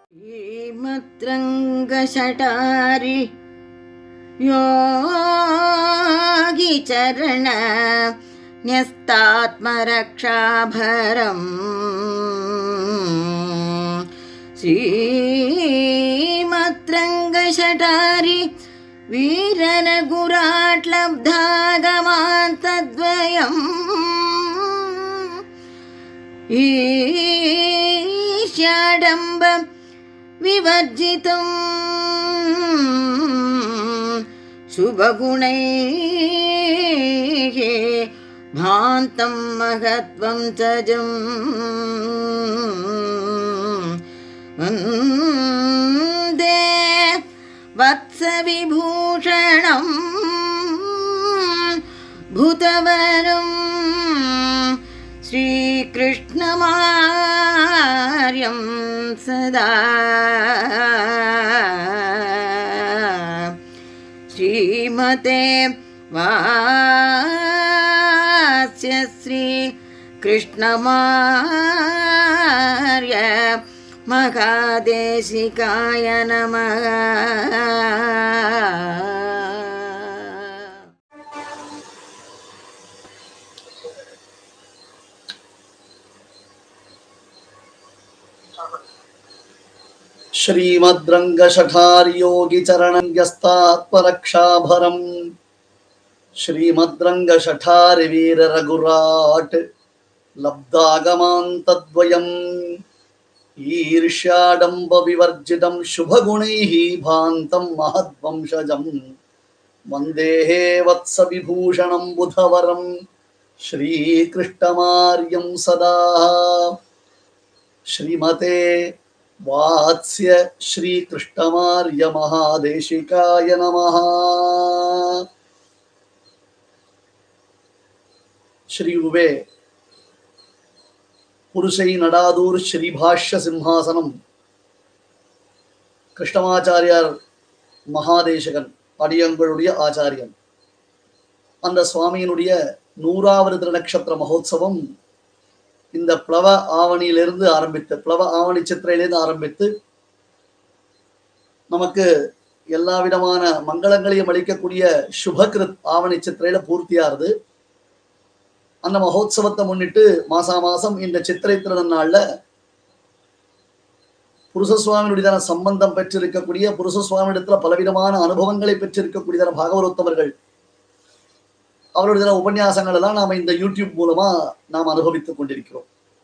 श्रीमद्रङ्गशटारि योगिचरण न्यस्तात्मरक्षाभरम् श्रीमद्रङ्गशटारि वीरनगुराट्लब्धागमान्तद्वयम् ईष्याडम्ब विवर्जितम् शुभगुणैः भान्तं महत्त्वं तजम् वन्दे वत्सविभूषणम् भूतवरम् श्रीकृष्णमार्यं सदा श्रीमते वास्य श्रीकृष्णमार्य महादेशिकाय नमः श्रीमद्रङ्गशठार्योगिचरणन्यस्तात्मरक्षाभरम् श्रीमद्रङ्गशठारिवीररघुराट् लब्धागमान्तद्वयम् ईर्ष्याडम्बविवर्जितं शुभगुणैः भान्तं महद्वंशजम् वन्देहे वत्सविभूषणं बुधवरं श्रीकृष्णमार्यं सदा श्रीमते वात्स्य श्रीकृष्णमार्य महादेशिकाय नमः ஸ்ரீயுவே புருஷை நடாதூர் ஸ்ரீபாஷ்ய சிம்ஹாசனம் கிருஷ்ணமாச்சாரியார் மகாதேசகன் அடியங்களுடைய ஆச்சாரியன் அந்த சுவாமியினுடைய நூறாவது திருநக்ஷத்திர மகோத்சவம் இந்த பிளவ ஆவணியிலிருந்து ஆரம்பித்து பிளவ ஆவணி சித்திரையிலிருந்து ஆரம்பித்து நமக்கு எல்லா விதமான மங்களங்களையும் அளிக்கக்கூடிய சுபகிருத் ஆவணி சித்திரையில பூர்த்தியாகுது அந்த மகோத்சவத்தை முன்னிட்டு மாசா மாசம் இந்த சித்திரை திருநாள்ல புருஷசுவாமியுடையதான சம்பந்தம் பெற்றிருக்கக்கூடிய புருஷசுவாமியிடத்துல பலவிதமான அனுபவங்களை பெற்றிருக்கக்கூடியதான பாகவரோத்தமர்கள் அவருடைய உபன்யாசங்கள் எல்லாம் நாம இந்த யூடியூப் மூலமா நாம் அனுபவித்துக் கொண்டிருக்கிறோம்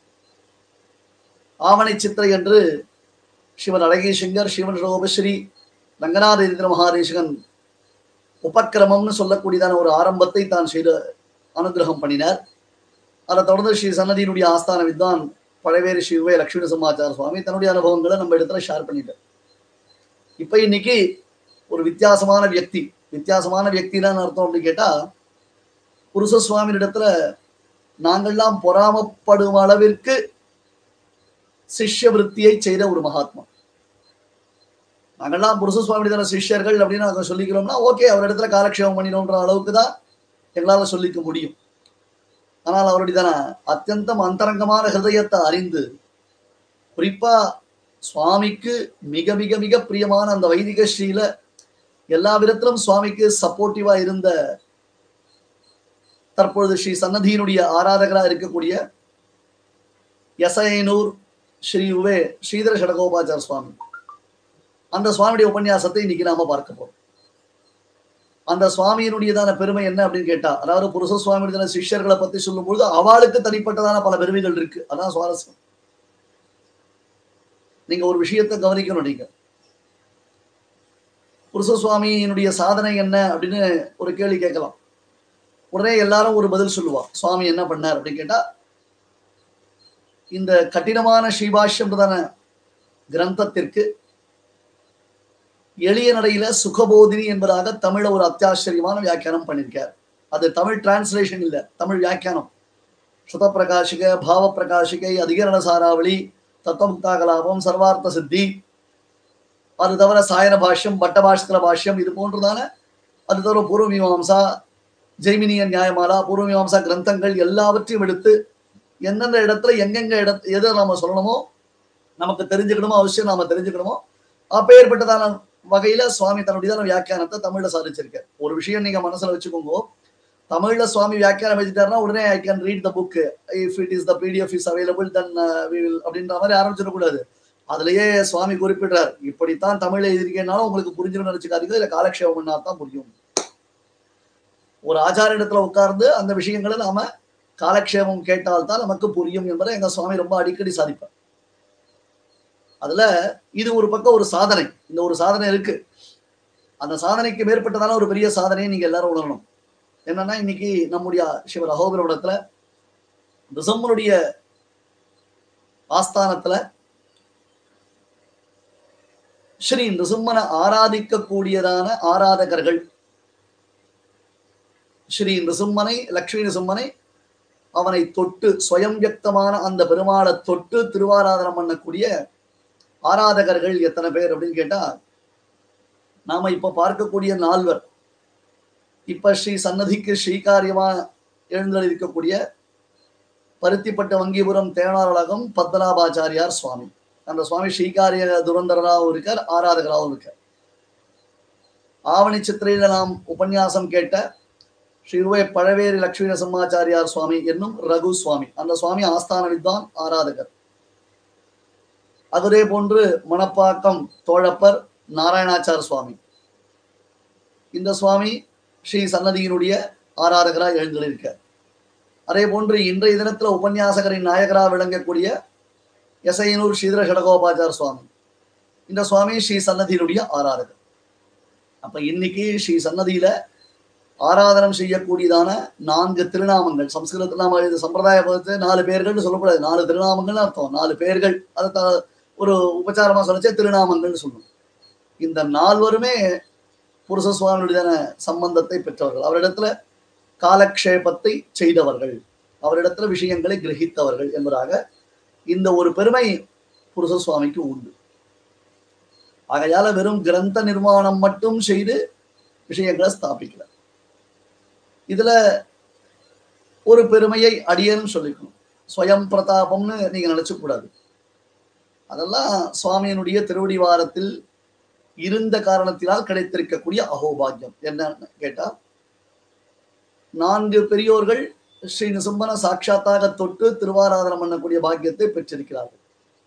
ஆவணை சித்திரை என்று சிவன் அழகேசிங்கர் சிவன் ரோபஸ்ரீ ரங்கநாத மகாதேசகன் உபக்கிரமம்னு சொல்லக்கூடியதான ஒரு ஆரம்பத்தை தான் செய்த அனுகிரகம் பண்ணினார் அதை தொடர்ந்து ஸ்ரீ சன்னதியினுடைய ஆஸ்தான வித்வான் பழவேறு ஸ்ரீவே லட்சுமி சமாச்சார சுவாமி தன்னுடைய அனுபவங்களை நம்ம இடத்துல ஷேர் பண்ணிட்டார் இப்ப இன்னைக்கு ஒரு வித்தியாசமான வியக்தி வித்தியாசமான வியக்திதான் அர்த்தம் அப்படின்னு கேட்டா புருஷ சுவாமியிடத்துல நாங்கள்லாம் பொறாமப்படும் அளவிற்கு சிஷ்ய விருத்தியை செய்த ஒரு மகாத்மா நாங்கள்லாம் புருஷ சுவாமி சிஷ்யர்கள் அப்படின்னு நாங்க சொல்லிக்கிறோம்னா ஓகே அவர் இடத்துல காலக்ஷேபம் பண்ணினோன்ற அளவுக்கு தான் எங்களால சொல்லிக்க முடியும் ஆனால் அவருடைய அத்தியந்தம் அந்தரங்கமான ஹிருதயத்தை அறிந்து குறிப்பா சுவாமிக்கு மிக மிக மிக பிரியமான அந்த வைதிக ஸ்ரீல எல்லா விதத்திலும் சுவாமிக்கு சப்போர்ட்டிவா இருந்த தற்பொழுது ஸ்ரீ சன்னதியினுடைய ஆராதகரா இருக்கக்கூடிய எசைனூர் ஸ்ரீ உவே ஸ்ரீதர ஷடகோபாச்சார சுவாமி அந்த சுவாமியுடைய உபன்யாசத்தை இன்னைக்கு நாம பார்க்க போறோம் அந்த சுவாமியினுடையதான பெருமை என்ன அப்படின்னு கேட்டா அதாவது புருஷ சுவாமியுடைய சிஷ்யர்களை பத்தி சொல்லும் பொழுது அவளுக்கு தனிப்பட்டதான பல பெருமைகள் இருக்கு அதான் சுவாரஸ்யம் நீங்க ஒரு விஷயத்தை கவனிக்கணும் நீங்க புருஷ சுவாமியினுடைய சாதனை என்ன அப்படின்னு ஒரு கேள்வி கேட்கலாம் உடனே எல்லாரும் ஒரு பதில் சொல்லுவா சுவாமி என்ன பண்ணார் அப்படின்னு கேட்டா இந்த கடினமான ஸ்ரீபாஷ்யம்ன்றதான கிரந்தத்திற்கு எளிய நடையில சுகபோதினி என்பதாக தமிழ ஒரு அத்தியாச்சரியமான வியாக்கியானம் பண்ணியிருக்கார் அது தமிழ் டிரான்ஸ்லேஷன் இல்ல தமிழ் வியாக்கியானம் சுத பிரகாஷிக பாவ பிரகாஷிகை அதிகரண சாராவளி தத்துவமுக்தா கலாபம் சர்வார்த்த சித்தி அது தவிர சாயன பாஷ்யம் பட்டபாஷ்கர பாஷ்யம் இது போன்றதான அது தவிர பூர்வ மீமாம்சா ஜெய்மினிய நியாயமாலா பூர்வ மீமாம்சா கிரந்தங்கள் எல்லாவற்றையும் எடுத்து எந்தெந்த இடத்துல எங்கெங்க இட எதை நாம சொல்லணுமோ நமக்கு தெரிஞ்சுக்கணுமோ அவசியம் நாம தெரிஞ்சுக்கணுமோ அப்பேற்பட்டதான வகையில சுவாமி தன்னுடையதான வியாக்கியானத்தை தமிழ்ல சாதிச்சிருக்கார் ஒரு விஷயம் நீங்க மனசுல வச்சுக்கோங்க தமிழ்ல சுவாமி வியாக்கியானம் வச்சுட்டாருன்னா உடனே I can read the book if it is the PDF is available then we will அப்படின்ற மாதிரி ஆரம்பிச்சிடக்கூடாது அதுலயே சுவாமி குறிப்பிடுறார் இப்படித்தான் தமிழ்ல எழுதியிருக்கேனாலும் உங்களுக்கு புரிஞ்சிடும் நினைச்சுக்காதீங்க இல்ல காலக்ஷேபம் பண்ணா தான் புரியும் ஒரு ஆச்சார இடத்துல உட்கார்ந்து அந்த விஷயங்களை நாம காலக்ஷேபம் கேட்டால்தான் நமக்கு புரியும் என்பதை எங்க சுவாமி ரொம்ப அடிக்கடி சாதிப்பார் அதுல இது ஒரு பக்கம் ஒரு சாதனை இந்த ஒரு சாதனை இருக்கு அந்த சாதனைக்கு மேற்பட்டதான ஒரு பெரிய சாதனையை நீங்க எல்லாரும் உணரணும் என்னன்னா இன்னைக்கு நம்முடைய சிவ ரகோபுரத்துல ரிசம்மனுடைய ஆஸ்தானத்துல ஸ்ரீ நிருசிம்மனை ஆராதிக்க கூடியதான ஆராதகர்கள் ஸ்ரீ நிருசிம்மனை லக்ஷ்மி நிருசிம்மனை அவனை தொட்டு ஸ்வயம் வியக்தமான அந்த பெருமாளை தொட்டு திருவாராதனம் பண்ணக்கூடிய ஆராதகர்கள் எத்தனை பேர் அப்படின்னு கேட்டா நாம இப்ப பார்க்கக்கூடிய நால்வர் இப்ப ஸ்ரீ சன்னதிக்கு ஸ்ரீகாரியமா எழுந்தளிக்கக்கூடிய பருத்திப்பட்ட வங்கிபுரம் தேனாரழகம் பத்மநாபாச்சாரியார் சுவாமி அந்த சுவாமி ஸ்ரீகாரிய துரந்தரராகவும் இருக்கார் ஆராதகராகவும் இருக்கார் ஆவணி சித்திரையில நாம் உபன்யாசம் கேட்ட ஸ்ரீருவை பழவேரி லட்சுமி நரசிம்மாச்சாரியார் சுவாமி என்னும் ரகு சுவாமி அந்த சுவாமி ஆஸ்தான வித்வான் ஆராதகர் அதே போன்று மணப்பாக்கம் தோழப்பர் நாராயணாச்சார் சுவாமி இந்த சுவாமி ஸ்ரீ சன்னதியினுடைய ஆராதகராக எழுந்திருக்கார் அதே போன்று இன்றைய தினத்துல உபன்யாசகரின் நாயகராக விளங்கக்கூடிய எசையனூர் ஸ்ரீதர ஷடகோபாச்சார் சுவாமி இந்த சுவாமி ஸ்ரீ சன்னதியினுடைய ஆராதகர் அப்ப இன்னைக்கு ஸ்ரீ சன்னதியில ஆராதனம் செய்யக்கூடியதான நான்கு திருநாமங்கள் சம்ஸ்கிருதத்தில் நாம இது சம்பிரதாய பதத்தை நாலு பேர்கள்னு சொல்லக்கூடாது நாலு திருநாமங்கள்னு அர்த்தம் நாலு பேர்கள் அதை த- ஒரு உபச்சாரமா சொல்லச்சே திருநாமங்கள்னு சொல்லணும் இந்த நால்வருமே புருஷ சுவாமியுடையதான சம்பந்தத்தை பெற்றவர்கள் அவரிடத்துல காலக்ஷேபத்தை செய்தவர்கள் அவரிடத்துல விஷயங்களை கிரகித்தவர்கள் என்பதாக இந்த ஒரு பெருமை புருஷ சுவாமிக்கு உண்டு ஆகையால வெறும் கிரந்த நிர்மாணம் மட்டும் செய்து விஷயங்களை ஸ்தாபிக்கல இதுல ஒரு பெருமையை அடியேன்னு சொல்லிக்கணும் ஸ்வயம் பிரதாபம்னு நீங்க நினைச்ச கூடாது அதெல்லாம் சுவாமியினுடைய திருவடி வாரத்தில் இருந்த காரணத்தினால் கிடைத்திருக்கக்கூடிய அகோபாகியம் என்னன்னு கேட்டா நான்கு பெரியோர்கள் ஸ்ரீ நிசும்பன சாட்சாத்தாக தொட்டு திருவாராதனம் பண்ணக்கூடிய பாக்கியத்தை பெற்றிருக்கிறார்கள்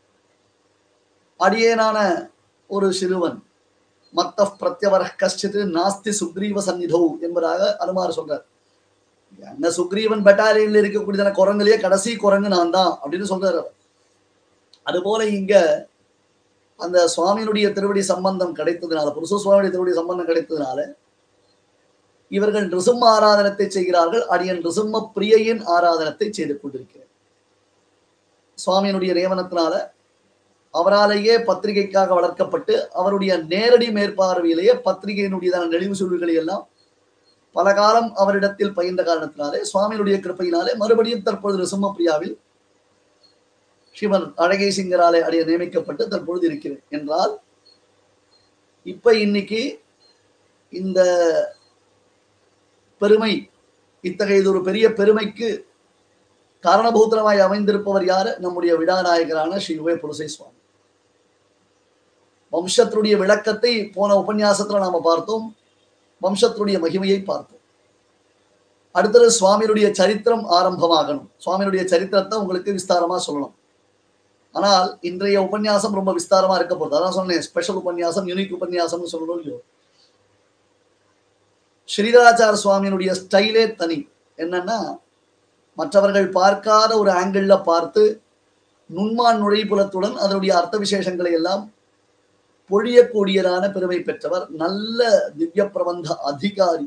அடியேனான ஒரு சிறுவன் மத்த பிரத்யவர கஷ்டித்து நாஸ்தி சுக்ரீவ சந்நிதோ என்பதாக அனுமார் சொல்றார் என்ன சுக்ரீவன் பெட்டாலியன்ல இருக்கக்கூடியதான குரங்குலயே கடைசி குரங்கு நான் தான் அப்படின்னு சொல்றாரு அவர். அதுபோல இங்க அந்த சுவாமியினுடைய திருவடி சம்பந்தம் கிடைத்ததுனால புருஷ சுவாமியுடைய திருவடி சம்பந்தம் கிடைத்ததுனால இவர்கள் ரிசும்ம ஆராதனத்தை செய்கிறார்கள் அடியன் ரிசும்ம பிரியையின் ஆராதனத்தை செய்து கொண்டிருக்கிறேன் சுவாமியினுடைய நியமனத்தினால அவராலேயே பத்திரிகைக்காக வளர்க்கப்பட்டு அவருடைய நேரடி மேற்பார்வையிலேயே பத்திரிகையினுடையதான நெளிவு சுழிவுகளை எல்லாம் பல காலம் அவரிடத்தில் பயின்ற காரணத்தினாலே சுவாமியினுடைய கிருப்பையினாலே மறுபடியும் தற்பொழுது ரிசும்ம பிரியாவில் சிவன் அழகை சிங்கராலே அடைய நியமிக்கப்பட்டு தற்பொழுது இருக்கிறேன் என்றால் இப்ப இன்னைக்கு இந்த பெருமை இத்தகையது ஒரு பெரிய பெருமைக்கு காரணபூத்திரமாய் அமைந்திருப்பவர் யாரு நம்முடைய விடாநாயகரான ஸ்ரீ உவே புலசை சுவாமி வம்சத்தினுடைய விளக்கத்தை போன உபன்யாசத்துல நாம பார்த்தோம் வம்சத்தினுடைய மகிமையை பார்த்தோம் அடுத்தது சுவாமியினுடைய சரித்திரம் ஆரம்பமாகணும் சுவாமியினுடைய சரித்திரத்தை உங்களுக்கு விஸ்தாரமா சொல்லணும் ஆனால் இன்றைய உபன்யாசம் ரொம்ப விஸ்தாரமா இருக்க போகுது அதான் சொன்னேன் ஸ்பெஷல் உபன்யாசம் யூனிக் உபன்யாசம்னு சொல்லணும் இல்லையோ ஸ்ரீதராச்சார சுவாமியினுடைய ஸ்டைலே தனி என்னன்னா மற்றவர்கள் பார்க்காத ஒரு ஆங்கிள் பார்த்து நுண்மான் நுழைப்புலத்துடன் அதனுடைய அர்த்த விசேஷங்களை எல்லாம் பொழியக்கூடியதான பெருமை பெற்றவர் நல்ல திவ்ய பிரபந்த அதிகாரி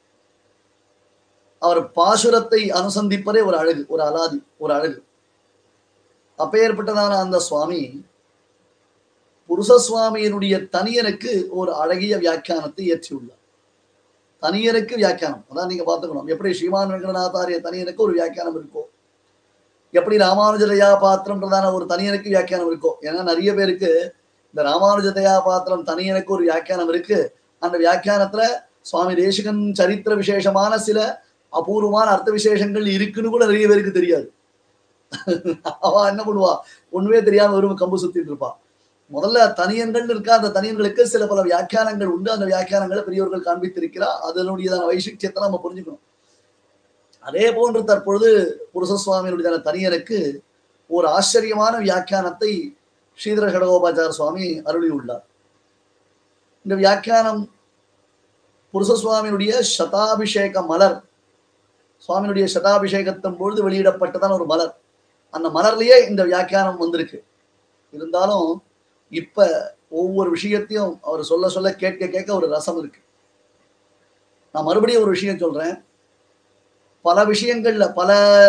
அவர் பாசுரத்தை அனுசந்திப்பதே ஒரு அழகு ஒரு அலாதி ஒரு அழகு அப்பேற்பட்டதான அந்த சுவாமி புருஷ சுவாமியினுடைய தனியனுக்கு ஒரு அழகிய வியாக்கியானத்தை இயற்றியுள்ளார் தனியனுக்கு வியாக்கியானம் அதான் நீங்க பார்த்துக்கணும் எப்படி ஸ்ரீமான் வெங்கடநாதாரிய தனியனுக்கு ஒரு வியாக்கியானம் இருக்கோ எப்படி ராமானுஜதயா பாத்திரம்ன்றதான ஒரு தனியனுக்கு வியாக்கியானம் இருக்கோ ஏன்னா நிறைய பேருக்கு இந்த ராமானுஜதயா பாத்திரம் தனியனுக்கு ஒரு வியாக்கியானம் இருக்கு அந்த வியாக்கியானத்துல சுவாமி தேசிகன் சரித்திர விசேஷமான சில அபூர்வமான அர்த்த விசேஷங்கள் இருக்குன்னு கூட நிறைய பேருக்கு தெரியாது அவ என்ன பண்ணுவா ஒண்ணுமே தெரியாம வெறும் கம்பு சுத்திட்டு இருப்பா முதல்ல தனியன்கள் இருக்கா அந்த தனியன்களுக்கு சில பல வியாக்கியானங்கள் உண்டு அந்த வியாக்கியானங்களை பெரியவர்கள் காண்பித்திருக்கிறார் அதனுடையதான வைசிஷ்டியத்தை நம்ம புரிஞ்சுக்கணும் அதே போன்று தற்பொழுது புருஷசுவாமியினுடைய தனியனுக்கு ஒரு ஆச்சரியமான வியாக்கியானத்தை ஸ்ரீதர கடகோபாச்சார சுவாமி அருளியுள்ளார் இந்த வியாக்கியானம் புருஷசுவாமியினுடைய சதாபிஷேக மலர் சுவாமியினுடைய சதாபிஷேகத்தின் பொழுது வெளியிடப்பட்டதான ஒரு மலர் அந்த மலர்லயே இந்த வியாக்கியானம் வந்திருக்கு இருந்தாலும் இப்ப ஒவ்வொரு விஷயத்தையும் அவர் சொல்ல சொல்ல கேட்க கேட்க ஒரு ரசம் இருக்கு நான் மறுபடியும் ஒரு விஷயம் சொல்றேன் பல விஷயங்கள்ல பல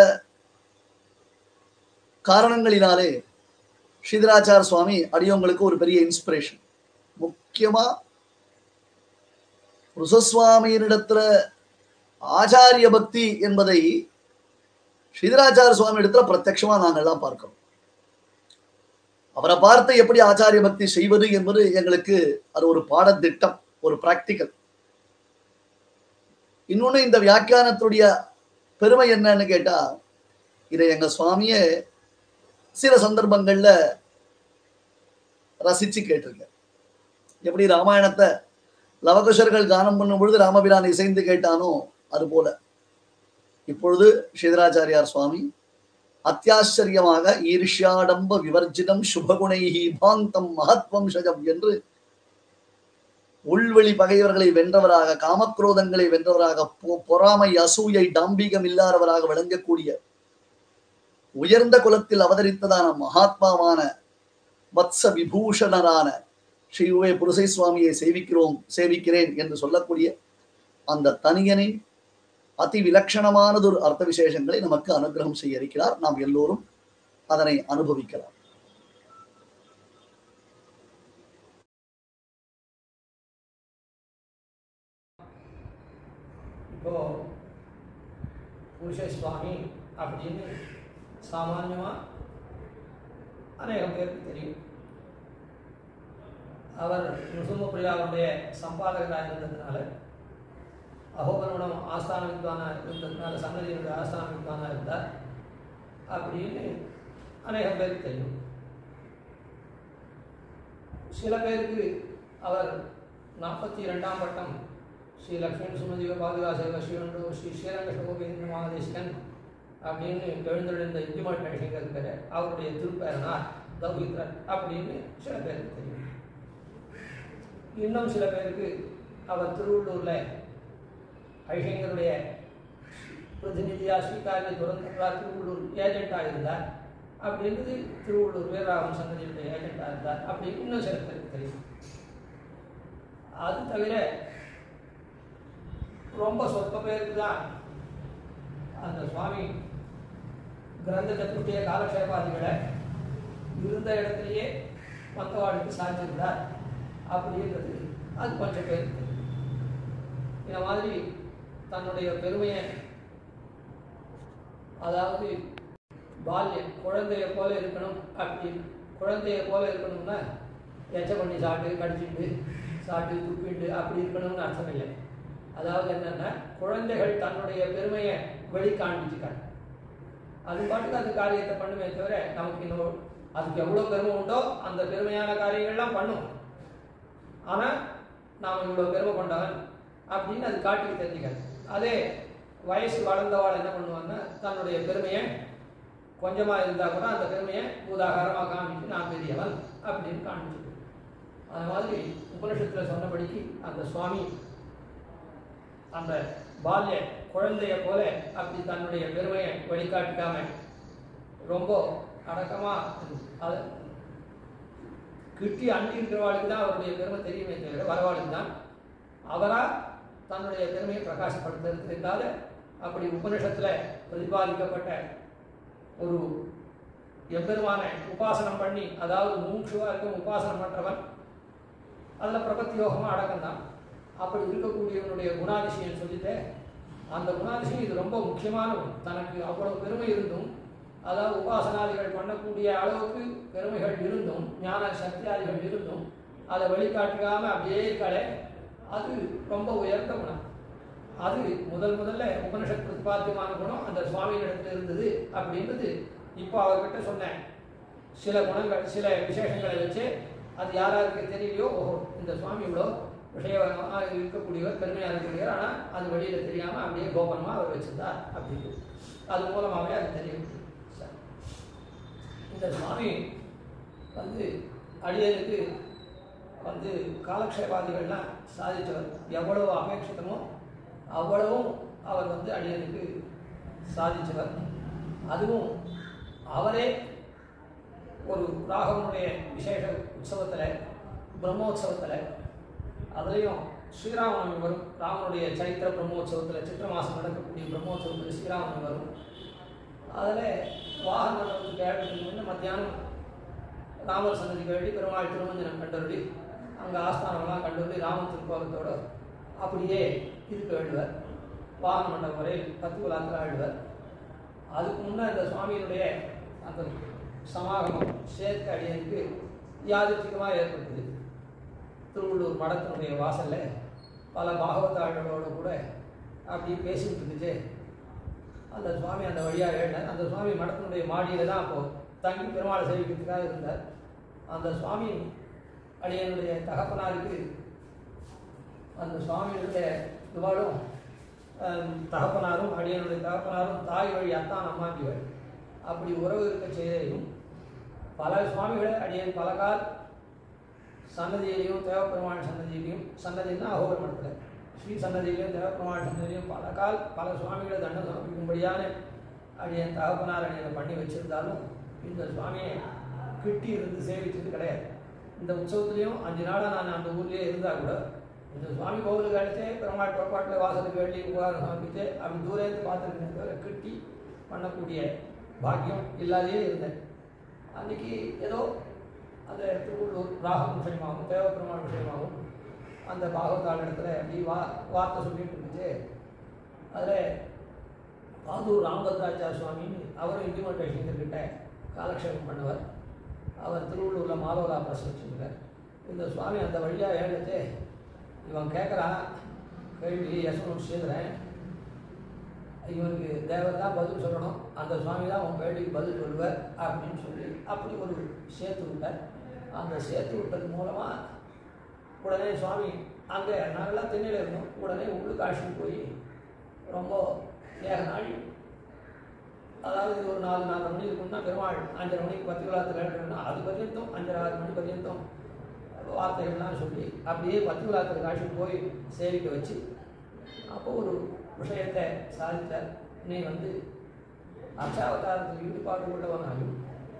காரணங்களினாலே ஸ்ரீதராச்சார சுவாமி அடியவங்களுக்கு ஒரு பெரிய இன்ஸ்பிரேஷன் முக்கியமா ருசசுவாமியினிடத்துல ஆச்சாரிய பக்தி என்பதை ஸ்ரீதராச்சார சுவாமி இடத்துல பிரத்யட்சமா நாங்கள் எல்லாம் பார்க்கிறோம் அவரை பார்த்து எப்படி ஆச்சாரிய பக்தி செய்வது என்பது எங்களுக்கு அது ஒரு பாடத்திட்டம் ஒரு பிராக்டிக்கல் இன்னொன்னு இந்த வியாக்கியானத்துடைய பெருமை என்னன்னு கேட்டா இதை எங்க சுவாமியே சில சந்தர்ப்பங்கள்ல ரசிச்சு கேட்டிருக்க எப்படி ராமாயணத்தை லவகுஷர்கள் கானம் பண்ணும் பொழுது ராமபிரான் இசைந்து கேட்டானோ அது போல இப்பொழுது ஸ்ரீதராச்சாரியார் சுவாமி அத்தியாச்சரியமாக ஈர்ஷ்யாடம்ப விவர்ஜிதம் சுபகுணைஹி பாந்தம் மகத்வம்சஜம் என்று உள்வெளி பகைவர்களை வென்றவராக காமக்ரோதங்களை வென்றவராக பொ- பொறாமை அசூயை டாம்பிகம் இல்லாதவராக விளங்கக்கூடிய உயர்ந்த குலத்தில் அவதரித்ததான மகாத்மாவான வத்ச விபூஷணரான ஸ்ரீ உவே புருசை சுவாமியை சேவிக்கிறோம் சேவிக்கிறேன் என்று சொல்லக்கூடிய அந்த தனியனின் அதி விலட்சணமானதொரு அர்த்த விசேஷங்களை நமக்கு அனுகிரகம் செய்ய இருக்கிறார் நாம் எல்லோரும் அதனை அனுபவிக்கலாம் இப்போ புருஷ சுவாமி அப்படின்னு சாமான்யமாக அநேகம் பேருக்கு தெரியும் அவர் நுசும பிரியாவுடைய சம்பாதகராக இருந்ததுனால அகோபனோடம் ஆஸ்தான வித்வானா இருந்ததுனால சன்னதியினுடைய ஆஸ்தான வித்வானா இருந்தார் அப்படின்னு அநேகம் பேருக்கு தெரியும் சில பேருக்கு அவர் நாற்பத்தி ரெண்டாம் பட்டம் ஸ்ரீ லக்ஷ்மண் சுமதிவ பாதுகாசேவ ஸ்ரீவண்டோ ஸ்ரீ ஸ்ரீரங்க சகோபேந்திர மகாதேசிகன் அப்படின்னு எழுந்தெழுந்த இஞ்சிமாள் கணிசங்கர் இருக்காரு அவருடைய திருப்பேரனார் தௌஹித்ரன் அப்படின்னு சில பேருக்கு தெரியும் இன்னும் சில பேருக்கு அவர் திருவள்ளூரில் ஐஷங்கருடைய பிரதிநிதியா ஸ்ரீகாரிய துரந்தரா திருவள்ளூர் ஏஜென்ட்டாக இருந்தார் அப்படின்றது திருவள்ளூர் வீரராகவன் சன்னதியுடைய ஏஜென்ட்டாக இருந்தார் அப்படின்னு இன்னும் சில பேருக்கு தெரியும் அது தவிர ரொம்ப சொற்ப பேருக்கு தான் அந்த சுவாமி கிரந்த சத்துஷ்டிய காலக்ஷேபாதிகளை இருந்த இடத்துலையே மற்றவாளுக்கு சாதிச்சிருந்தார் அப்படின்றது அது கொஞ்சம் பேருக்கு தெரியும். இந்த மாதிரி தன்னுடைய பெருமையை அதாவது பால்யம் குழந்தைய போல இருக்கணும் அப்படின்னு குழந்தைய போல இருக்கணும்னா எச்ச பண்ணி சாப்பிட்டு கடிச்சிட்டு சாப்பிட்டு துப்பிட்டு அப்படி இருக்கணும்னு அர்த்தம் இல்லை அதாவது என்னன்னா குழந்தைகள் தன்னுடைய பெருமையை வெளி காண்பிச்சுக்காங்க அது பாட்டுக்கு அந்த காரியத்தை பண்ணுமே தவிர நமக்கு இன்னும் அதுக்கு எவ்வளோ பெருமை உண்டோ அந்த பெருமையான காரியங்கள்லாம் பண்ணும் ஆனால் நாம் இவ்வளோ பெருமை கொண்டவன் அப்படின்னு அது காட்டி தெரிஞ்சுக்காது அதே வயசு வளர்ந்தவாள் என்ன பண்ணுவாங்கன்னா தன்னுடைய பெருமையை கொஞ்சமாக இருந்தால் கூட அந்த பெருமையை பூதாகாரமாக காமிச்சு நான் பெரியவன் அப்படின்னு காமிச்சு அது மாதிரி உபனிஷத்தில் சொன்னபடிக்கு அந்த சுவாமி அந்த பால்ய குழந்தைய போல அப்படி தன்னுடைய பெருமையை வெளிக்காட்டிக்காம ரொம்ப அடக்கமா அது கிட்டி அண்டி இருக்கிறவாளுக்கு தான் அவருடைய பெருமை தெரியுமே தவிர வரவாளுக்கு தான் அவரா தன்னுடைய பெருமையை பிரகாசப்படுத்துறதுக்காக அப்படி உபனிஷத்துல பிரதிபாதிக்கப்பட்ட ஒரு எம்பெருமான உபாசனம் பண்ணி அதாவது மூச்சுவா இருக்கும் உபாசனம் பண்றவன் அதுல பிரபத்தி யோகமா அடக்கம் தான் அப்படி இருக்கக்கூடியவனுடைய குணாதிசயம் சொல்லிட்டு அந்த குணாதிசயம் இது ரொம்ப முக்கியமான ஒன்று தனக்கு அவ்வளவு பெருமை இருந்தும் அதாவது உபாசனாதிகள் பண்ணக்கூடிய அளவுக்கு பெருமைகள் இருந்தும் ஞான சக்தியாதிகள் இருந்தும் அதை வெளிக்காட்டிக்காம அப்படியே இருக்காளே அது ரொம்ப உயர்ந்த குணம் அது முதல் முதல்ல உபனிஷத் பிரதிபாத்தியமான குணம் அந்த சுவாமியிடத்துல இருந்தது அப்படின்றது இப்போ அவர்கிட்ட சொன்னேன் சில குணங்கள் சில விசேஷங்களை வச்சு அது யாராருக்கு தெரியலையோ ஓஹோ இந்த சுவாமி இவ்வளோ விஷயமாக இருக்கக்கூடியவர் பெருமையாக இருக்கிறார் ஆனால் அது வெளியில் தெரியாமல் அப்படியே கோபனமாக அவர் வச்சிருந்தார் அப்படின்னு அது மூலமாகவே அது தெரியும் சரி. இந்த சுவாமி வந்து அடியனுக்கு வந்து காலக்ஷேபாதிகள்லாம் சாதித்தவர் எவ்வளவு அபேட்சிதமோ அவ்வளவும் அவர் வந்து அடியனுக்கு சாதித்தவர் அதுவும் அவரே ஒரு ராகவனுடைய விசேஷ உற்சவத்தில் பிரம்மோற்சவத்தில் அதுலேயும் ஸ்ரீராமநவமி வரும் ராமனுடைய சரித்திர பிரம்மோற்சவத்தில் சித்திர மாதம் நடக்கக்கூடிய பிரம்மோற்சவத்தில் ஸ்ரீராமநவமி வரும் அதில் வாகன மண்டபத்துக்கு ஏழத்துக்கு முன்ன மத்தியானம் ராமர் சன்னதி கழி பெருமாள் திருமஞ்சனம் கண்டருளி அங்கே ஆஸ்தானம்லாம் கண்டருளி ராமன் திருக்கோலத்தோட அப்படியே இருக்க வேண்டுவர் வாகன மண்டபம் வரையில் பத்து குலாத்தில் ஆழ்வர் அதுக்கு முன்னே இந்த சுவாமியினுடைய அந்த சமாகமம் சேர்க்க அடியனுக்கு யாதிர்ச்சிகமாக ஏற்பட்டது திருவள்ளூர் மடத்தினுடைய வாசல்ல பல பாகவதாளர்களோடு கூட அப்படி பேசிட்டு இருந்துச்சு அந்த சுவாமி அந்த வழியாக எழுந்தார் அந்த சுவாமி மடத்தினுடைய மாடியில் தான் அப்போ தங்கி பெருமாளை சேவிக்கிறதுக்காக இருந்தார் அந்த சுவாமி அடியனுடைய தகப்பனாருக்கு அந்த சுவாமியுடைய இவாளும் அஹ், தகப்பனாரும் அடியனுடைய தகப்பனாரும் தாய் வழி அத்தான் அம்மாண்டிகள் அப்படி உறவு இருக்க செய்தையும் பல சுவாமிகளை அடியன் பல கால் சன்னதியிலையும் தேவப்பெருமாள் சன்னதியிலையும் சன்னதினா அகோர மடத்தில் ஸ்ரீ சன்னதியிலையும் தேவப்பெருமாள் சன்னதியிலையும் பல கால் பல சுவாமிகளை தண்டம் சமர்ப்பிக்கும்படியான அடியன் தகப்பனார் அடியனை பண்ணி வச்சிருந்தாலும் இந்த சுவாமியை கிட்டி இருந்து சேவிச்சது கிடையாது இந்த உற்சவத்துலேயும் அஞ்சு நாளாக நான் அந்த ஊர்லேயே இருந்தால் கூட இந்த சுவாமி கோவிலுக்கு அழைச்சே பெருமாள் புறப்பாட்டில் வாசலுக்கு வேண்டி உபகாரம் சமர்ப்பித்து அப்படி தூரம் இருந்து பார்த்துருக்கேன் தவிர கிட்டி பண்ணக்கூடிய பாக்கியம் இல்லாதே இருந்தேன் அன்னைக்கு ஏதோ அந்த திருவள்ளூர் ராகம் விஷயமாகவும் தேவப்பெருமாள் விஷயமாகவும் அந்த பாகவதாள் இடத்துல அப்படி வா வார்த்தை சொல்லிட்டு இருந்துச்சு அதில் பாதூர் ராமபத்ராச்சார சுவாமின்னு அவரும் இம்ப்ளிமெண்டேஷன் கிட்ட காலக்ஷேபம் பண்ணவர் அவர் திருவள்ளூரில் மாதவரா பிரஸ் வச்சுருக்கார் இந்த சுவாமி அந்த வழியாக ஏழுச்சு இவன் கேட்குறான் கேள்வி யசவன் சேர்ந்துறேன் இவனுக்கு தேவர் தான் பதில் சொல்லணும் அந்த சுவாமி தான் உன் கேள்விக்கு பதில் சொல்லுவார் அப்படின்னு சொல்லி அப்படி ஒரு சேர்த்து விட்டார் அந்த சேர்த்து விட்டது மூலமாக உடனே சுவாமி அங்கே நாங்கள்லாம் தென்னையில் இருந்தோம் உடனே உள்ளுக்கு அழைச்சிட்டு போய் ரொம்ப ஏக நாள் அதாவது இது ஒரு நாலு நாலு மணி இருக்கும்னா பெருமாள் அஞ்சரை மணிக்கு பத்து விழாத்தில் எழுதுனா அது பர்யந்தம் அஞ்சரை ஆறு மணி பர்யந்தம் வார்த்தைகள்லாம் சொல்லி அப்படியே பத்து விழாத்தில் காட்சிக்கு போய் சேவிக்க வச்சு அப்போ ஒரு விஷயத்தை சாதித்தார் நீ வந்து அர்ச்சாவதாரத்தில் ஈடுபாடு உள்ளவனாலும்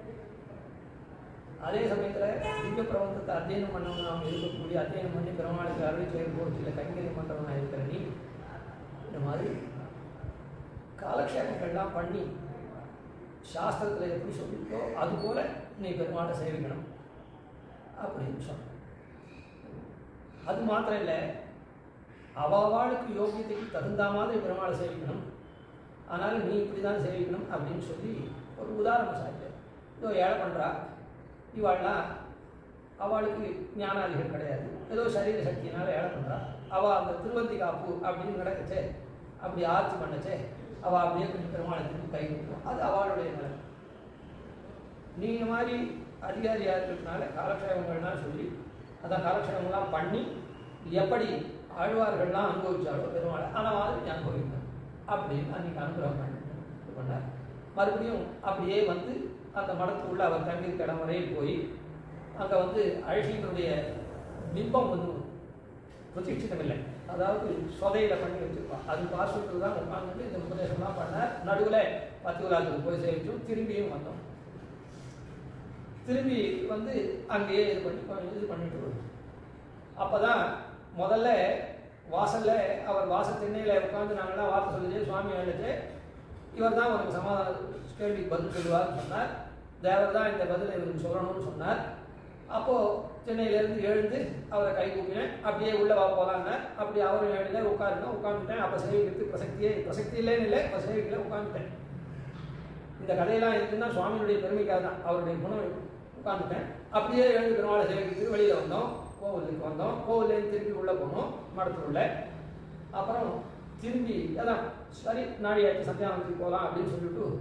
அதே சமயத்தில் திவ்ய பிரபந்தத்தை அத்தியனம் பண்ணவனாக இருக்கக்கூடிய அத்தியனம் பண்ணி பெருமாளுக்கு அருள் செய்யும் சில கைங்கரியம் பண்ணுறவனாக இருக்கிற நீ இந்த மாதிரி காலக்ஷேபங்கள்லாம் பண்ணி சாஸ்திரத்தில் எப்படி சொல்லியிருக்கோ அது போல நீ பெருமாளை சேவிக்கணும் அப்படின்னு சொன்ன அது மாத்திரம் இல்லை அவாவாளுக்கு யோகியத்துக்கு தகுந்த மாதிரி பெருமாளை சேவிக்கணும் ஆனால் நீ இப்படி தான் சேவிக்கணும் அப்படின்னு சொல்லி ஒரு உதாரணம் சாய்ச்சார் இதோ ஏழை பண்ணுறா இவாள்லாம் அவளுக்கு ஞானாதிகள் கிடையாது ஏதோ சரீர சக்தியினால ஏழை பண்ணுறா அவள் அந்த திருவந்தி காப்பு அப்படின்னு நடக்கச்சே அப்படி ஆட்சி பண்ணச்சே அவள் அப்படியே கொஞ்சம் பெருமாளை திருப்பி கை கொடுக்கும் அது அவளுடைய நிலை நீங்கள் மாதிரி அதிகாரியாக இருக்கிறதுனால காலக்ஷேபங்கள்லாம் சொல்லி அதான் காலக்ஷேபங்கள்லாம் பண்ணி எப்படி ஆழ்வார்கள்லாம் அனுபவிச்சாலோ பெருமாளை ஆனால் மாதிரி அனுபவிக்கணும் அப்படின்னு அன்னைக்கு அனுகிரகம் பண்ணி இது பண்ணார் மறுபடியும் அப்படியே வந்து அந்த மடத்துக்குள்ள அவர் தங்கியிருக்க இடம் வரையில் போய் அங்கே வந்து அழகியினுடைய பிம்பம் வந்து பிரதிஷ்டிதம் இல்லை அதாவது சொதையில பண்ணி வச்சிருப்பான் அது பார்சலுக்கு தான் உட்காந்துட்டு இந்த உபதேசம்லாம் பண்ணார் நடுவில் பத்து விழாத்துக்கு போய் சேவிச்சோம் திரும்பியும் வந்தோம் திரும்பி வந்து அங்கேயே இது பண்ணி இது பண்ணிட்டு வரும் அப்பதான் முதல்ல வாசல்ல அவர் வாச திண்ணையில உட்காந்து நாங்கள்லாம் வார்த்தை சொல்லிச்சு சுவாமி எழுதிச்சு இவர் தான் உனக்கு சமாதான கேள்விக்கு பதில் சொல்லுவார்னு சொன்னார் தேவர் தான் இந்த பதிலை இவருக்கு சொல்லணும்னு சொன்னார் அப்போ சென்னையிலேருந்து எழுந்து அவரை கை கூப்பினேன் அப்படியே உள்ள வா போலான்னு அப்படி அவரும் எழுத உட்காருங்க உட்காந்துட்டேன் அப்போ சேவிக்கிறதுக்கு பிரசக்தியே பிரசக்தி இல்லைன்னு இல்லை இப்போ சேவிக்கல உட்காந்துட்டேன் இந்த கதையெல்லாம் இருக்குன்னா சுவாமியுடைய பெருமைக்காக தான் அவருடைய குணம் உட்காந்துட்டேன் அப்படியே எழுந்து பெருமாளை சேவிக்கிறதுக்கு வெளியில் வந்தோம் கோவிலுக்கு வந்தோம் கோவிலேருந்து திருப்பி உள்ளே போனோம் மடத்துக்குள்ள அப்புறம் திரும்பி அதான் சரி நாடியாச்சு சத்தியானத்துக்கு போகலாம் அப்படின்னு சொல்லிட்டு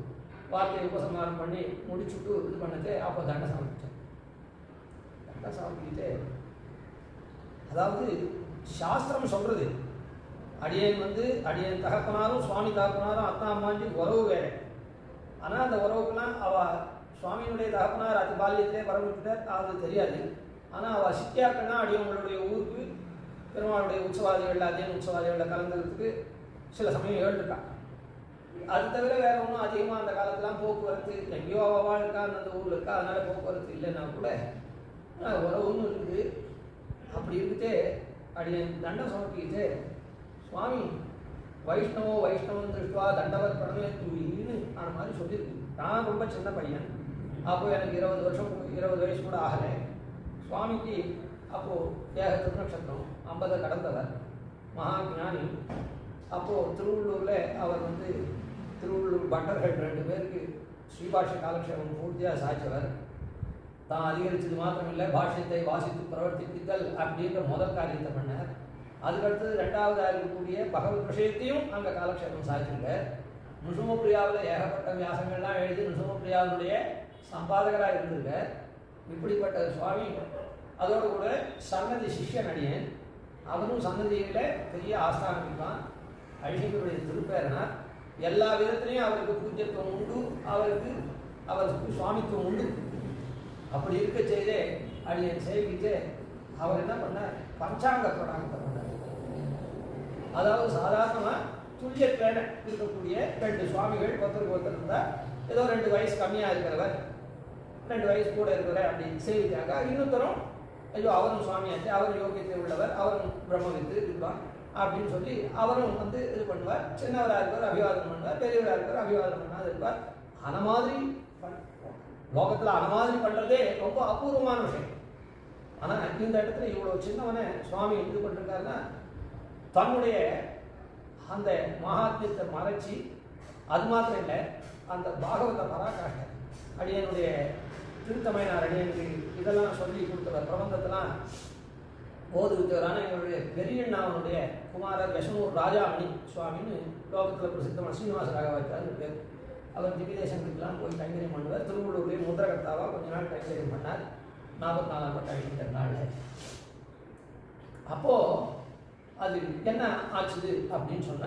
வார்த்தையை உபசம்ஹாரம் பண்ணி முடிச்சுட்டு இது பண்ணது அப்போ தண்டை சமர்ப்பித்தேன் தண்டை சமர்ப்பிக்கிட்டு அதாவது சாஸ்திரம் சொல்றது அடியேன் வந்து அடியேன் தகப்பனாரும் சுவாமி தகப்பனாரும் அத்தா அம்மாஞ்சி உறவு வேற ஆனால் அந்த உறவுக்கெல்லாம் அவ சுவாமியினுடைய தகப்பனார் அது பால்யத்திலே பரம்பிட்டார் அது தெரியாது ஆனால் அவள் சித்தியாக்கள்னா அடியவங்களுடைய ஊருக்கு பெருமாளுடைய உற்சவாதிகள் அதே உற்சவாதிகளில் கலந்துக்கிறதுக்கு சில சமயம் ஏழுக்கா அது தவிர வேற ஒன்றும் அதிகமாக அந்த காலத்துலாம் போக்குவரத்து எங்கேயோ அவள் இருக்கா அந்த ஊரில் இருக்கா அதனால போக்குவரத்து இல்லைன்னா கூட ஆஹ், உறவுன்னு இருக்குது அப்படி இருந்துட்டு அடியேன் தண்டம் சமர்ப்பிக்கிட்டு சுவாமி வைஷ்ணவோ வைஷ்ணவன் திருஷ்டுவா தண்டவர் படமே தூயின்னு அந்த மாதிரி சொல்லியிருக்கு நான் ரொம்ப சின்ன பையன் அப்போ எனக்கு இருபது வருஷம் இருபது வயசு கூட ஆகலை சுவாமிக்கு அப்போ ஏக திருநக்ஷத்திரம் ஐம்பதை கடந்தவர் மகா ஞானி அப்போ திருவள்ளூர்ல அவர் வந்து திருவள்ளூர் பட்டர்கள் ரெண்டு பேருக்கு ஸ்ரீபாஷ காலக்ஷேபம் பூர்த்தியாக சாய்ச்சவர் தான் அதிகரிச்சது மாத்திரமில்லை பாஷ்யத்தை வாசித்து பிரவர்த்திப்பித்தல் அப்படின்ற முதல் காரியத்தை பண்ணார் அதுக்கடுத்தது ரெண்டாவதாக இருக்கக்கூடிய பகவத் விஷயத்தையும் அங்கே காலக்ஷேபம் சாதிச்சிருக்கார் நுசுமப்பிரியாவில் ஏகப்பட்ட வியாசங்கள்லாம் எழுதி நுசுமப்பிரியாவுடைய சம்பாதகராக இருந்திருக்கார் இப்படிப்பட்ட சுவாமி அதோடு கூட சன்னதி சிஷ்யன் அடியேன் அவரும் சன்னதியில் பெரிய ஆஸ்தானம் இருக்கான் அழிகருடைய திருப்பேரனார் எல்லா விதத்திலையும் அவருக்கு பூஜ்யத்துவம் உண்டு அவருக்கு அவருக்கு சுவாமித்துவம் உண்டு அப்படி இருக்க செய்தே அடியன் சேவிக்கிட்டு அவர் என்ன பண்ணார் பஞ்சாங்க பிரணாமத்தை பண்ணார் அதாவது சாதாரணமாக துல்லியத்தேன இருக்கக்கூடிய ரெண்டு சுவாமிகள் ஒருத்தருக்கு ஒருத்தர் இருந்தால் ஏதோ ரெண்டு வயசு கம்மியாக இருக்கிறவர் ரெண்டு வயசு கூட இருக்கிறவர் அப்படி சேவிச்சாக்கா இன்னொருத்தரும் ஐயோ அவரும் சுவாமியாச்சு அவர் யோகியத்தை உள்ளவர் அவரும் பிரம்மவித்து இருப்பான் அப்படின்னு சொல்லி அவரும் வந்து இது பண்ணுவார் சின்னவராக இருப்பார் அபிவாதம் பண்ணுவார் பெரியவராக இருப்பார் அபிவாதம் பண்ணாது இருப்பார் அந்த மாதிரி பண்- லோகத்துல அந்த மாதிரி பண்றதே ரொம்ப அபூர்வமான விஷயம் ஆனா இந்த இடத்துல இவ்வளவு சின்னவனை சுவாமி இது பண்ணிருக்காருன்னா தன்னுடைய அந்த மகாத்மியத்தை மறைச்சி அது மாத்திரம் இல்லை அந்த பாகவத பராகாஷ்டை அடியனுடைய திருத்தமையினார் அடியனுக்கு இதெல்லாம் சொல்லி கொடுத்தவர் பிரபந்தத்தெல்லாம் ஓதுவித்தவரான எங்களுடைய பெரியண்ணாவனுடைய குமாரர் விஷமூர் ராஜாமணி சுவாமின்னு லோகத்தில் பிரசித்தமான ஸ்ரீனிவாச ராகவாச்சார் பேர் அவர் திவ்யதேசங்களுக்கெல்லாம் போய் கைங்கரியம் பண்ணுவார் திருவள்ளூர்லேயே முத்திரகர்த்தாவாக கொஞ்ச நாள் கைங்கரியம் பண்ணார் நாற்பத்தி நாலாம் பட்ட அழிக்கிற நாளில் அப்போ அது என்ன ஆச்சுது அப்படின்னு சொன்னா